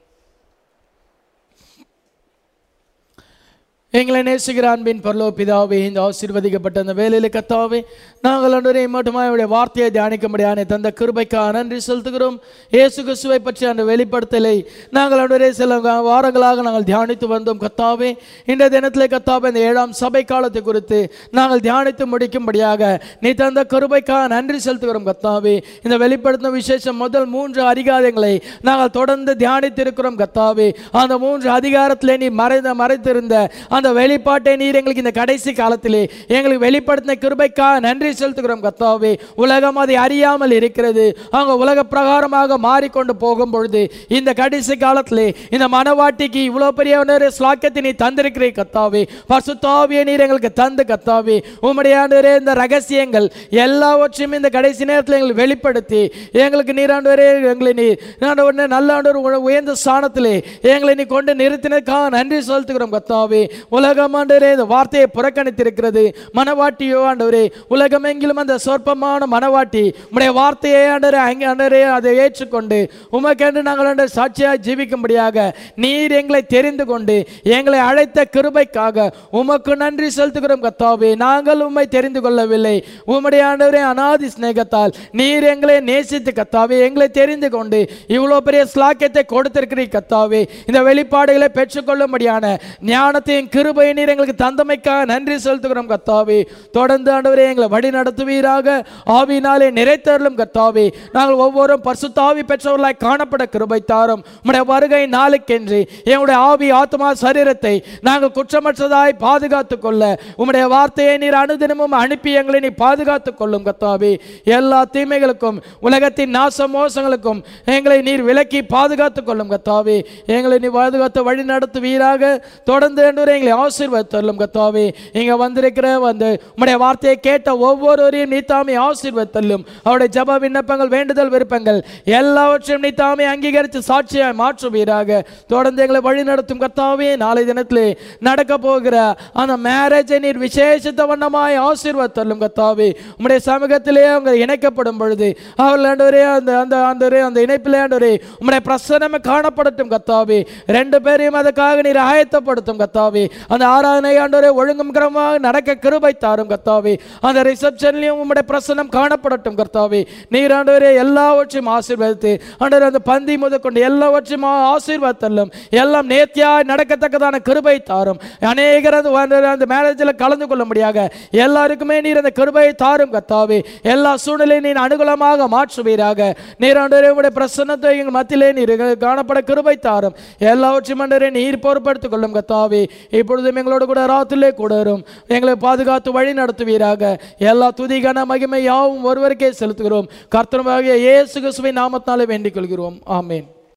Speaker 1: எங்களை நேசிக்கிற அன்பின் பரலோ பிதாவே இந்த ஆசீர்வதிக்கப்பட்ட அந்த வேலையில் கத்தாவே நாங்கள் அன்றைய மட்டுமா அவருடைய வார்த்தையை தியானிக்கும்படியான தந்த கிருபைக்காக நன்றி செலுத்துகிறோம் இயேசு கிறிஸ்துவை பற்றி அந்த வெளிப்படுத்தலை நாங்கள் அன்றைய சில வாரங்களாக நாங்கள் தியானித்து வந்தோம் கத்தாவே இந்த தினத்திலே கத்தாவே இந்த ஏழாம் சபை காலத்தை குறித்து நாங்கள் தியானித்து முடிக்கும்படியாக நீ தந்த கிருபைக்காக நன்றி செலுத்துகிறோம் கத்தாவே இந்த வெளிப்படுத்தின விசேஷம் முதல் மூன்று அதிகாரங்களை நாங்கள் தொடர்ந்து தியானித்திருக்கிறோம் கத்தாவே அந்த மூன்று அதிகாரத்திலே நீ மறைந்த மறைத்திருந்த அந்த வெளிப்பாட்டை நீர் எங்களுக்கு இந்த கடைசி காலத்திலே எங்களுக்கு வெளிப்படுத்தின கிருபைக்காக நன்றி செலுத்துகிறோம் கத்தாவே உலகம் அதை அறியாமல் இருக்கிறது அவங்க உலக பிரகாரமாக மாறிக்கொண்டு போகும் பொழுது இந்த கடைசி காலத்திலே இந்த மனவாட்டிக்கு இவ்வளோ பெரிய ஒரு ஸ்லாக்கியத்தை நீ தந்திருக்கிறீ கத்தாவே பசுத்தாவிய நீர் எங்களுக்கு தந்து கத்தாவே உம்முடைய ஆண்டவரே இந்த ரகசியங்கள் எல்லாவற்றையும் இந்த கடைசி நேரத்தில் எங்களுக்கு வெளிப்படுத்தி எங்களுக்கு நீராண்டவரே எங்களை நீ ஆண்டவரே நல்ல ஆண்டவர் உயர்ந்த ஸ்தானத்திலே எங்களை நீ கொண்டு நிறுத்தினதுக்காக நன்றி செலுத்துகிறோம் கத்தாவே உலகம் ஆண்டவரே இந்த வார்த்தையை புறக்கணித்திருக்கிறது மனவாட்டியோ ஆண்டவரே உலகமெங்கிலும் அந்த சொற்பமான மனவாட்டி உம்முடைய வார்த்தையை ஆண்டவரே அங்கே ஆண்டவரே அதை ஏற்றுக்கொண்டு உமக்கென்று நாங்கள் ஆண்டவர் சாட்சியாக ஜீவிக்கும்படியாக நீர் எங்களை தெரிந்து கொண்டு எங்களை அழைத்த கிருபைக்காக உமக்கு நன்றி செலுத்துகிறோம் கத்தாவே நாங்கள் உம்மை தெரிந்து கொள்ளவில்லை உம்முடைய ஆண்டவரே அனாதி சிநேகத்தால் நீர் எங்களை நேசித்து கத்தாவே எங்களை தெரிந்து கொண்டு இவ்வளோ பெரிய ஸ்லாக்கியத்தை கொடுத்திருக்கிறீர் கத்தாவே இந்த வெளிப்பாடுகளை பெற்றுக்கொள்ளும்படியான ஞானத்தையும் கிருபை நீர் எங்களுக்கு தந்தமைக்காக நன்றி செலுத்துகிறோம் கத்தாவே தொடர்ந்து ஆண்டவரே எங்களை வழி நடத்துவீராக ஆவினாலே நிறைத்தருளும் கத்தாவே நாங்கள் ஒவ்வொரு பரிசுத்தாவி பெற்றவர்களாய் காணப்பட கிருபை தாரும் உம்முடைய வருகை நாளுக்கென்று எங்களுடைய ஆவி ஆத்மா சரீரத்தை நாங்கள் குற்றமற்றதாய் பாதுகாத்துக் கொள்ள உம்முடைய வார்த்தையை நீர் அனுதினமும் அனுப்பி எங்களை நீ பாதுகாத்துக் கொள்ளும் கத்தாவே எல்லா தீமைகளுக்கும் உலகத்தின் நாச மோசங்களுக்கும் எங்களை நீர் விலக்கி பாதுகாத்துக் கொள்ளும் கத்தாவே எங்களை நீ பாதுகாத்து வழி நடத்துவீராக தொடர்ந்து என்று எங்களை ஆசீர்வதித்தருளும் கத்தாவே இங்க வந்திருக்கிற வந்து உம்முடைய வார்த்தையை கேட்ட ஒவ்வொருவரையும் நீ தாமே ஆசீர்வதித்தல்லும் அவருடைய ஜப விண்ணப்பங்கள் வேண்டுதல் விருப்பங்கள் எல்லாவற்றையும் நீ தாமே அங்கீகரித்து சாட்சியாய் மாற்றுவீராக தொடர்ந்து எங்களை வழி நடத்தும் கர்த்தாவே நாளை தினத்திலே நடக்க போகிற அந்த மேரேஜை நீர் விசேஷித்த வண்ணமாய் ஆசீர்வதித்தல்லும் கர்த்தாவே உம்முடைய சமூகத்திலே அவங்க இணைக்கப்படும் பொழுது அவர்கள் ஆண்டவரே அந்த அந்த ஆண்டவரே அந்த இணைப்பிலே ஆண்டவரே உம்முடைய பிரசனமே காணப்படட்டும் கர்த்தாவே ரெண்டு பேரையும் அதுக்காக நீர் ஆயத்தப்படுத்தும் கர்த்தாவே அந்த ஆராதனை ஆண்டவரே ஒழுங்கும் கிரமமாக நடக்க கிருபை தாரும் கர்த்தாவே அந்த ரிசப்ஷன்லையும் உம்முடைய பிரசனம் காணப்படட்டும் கர்த்தாவே நீர் ஆண்டவரே எல்லாவற்றையும் ஆசீர்வதித்து ஆண்டவரே அந்த பந்தி முதற்கொண்டு எல்லாவற்றையும் ஆ- ஆசீர்வதித்தல்லும் எல்லாம் நேர்த்தியாய் நடக்கத்தக்கதான கிருபை தாரும் அநேகர் அந்த ஆண்டவரே அந்த மேரேஜில் கலந்து கொள்ளும்படியாக எல்லாருக்குமே நீர் அந்த கிருபையை தாரும் கர்த்தாவே எல்லா சூழ்நிலையும் நீர் அனுகூலமாக மாற்றுவீராக நீர் ஆண்டவரே உடைய பிரசன்னத்தை எங்கள் மத்தியிலே நீர் காணப்பட கிருபை தாரும் எல்லாவற்றையும் ஆண்டவரே நீர் பொறுப்படுத்திக் கொள்ளும் கத்தாவே இப்பொழுதும் எங்களோடு கூட ராத்திரிலே கூட வரும் எங்களை பாதுகாத்து வழி நடத்துவீராக எல்லா துதி கன மகிமை யாவும் ஒருவருக்கே செலுத்துகிறோம் கர்த்தருமாகிய இயேசு கிறிஸ்துவின் நாமத்தாலே வேண்டிக் கொள்கிறோம் ஆமென்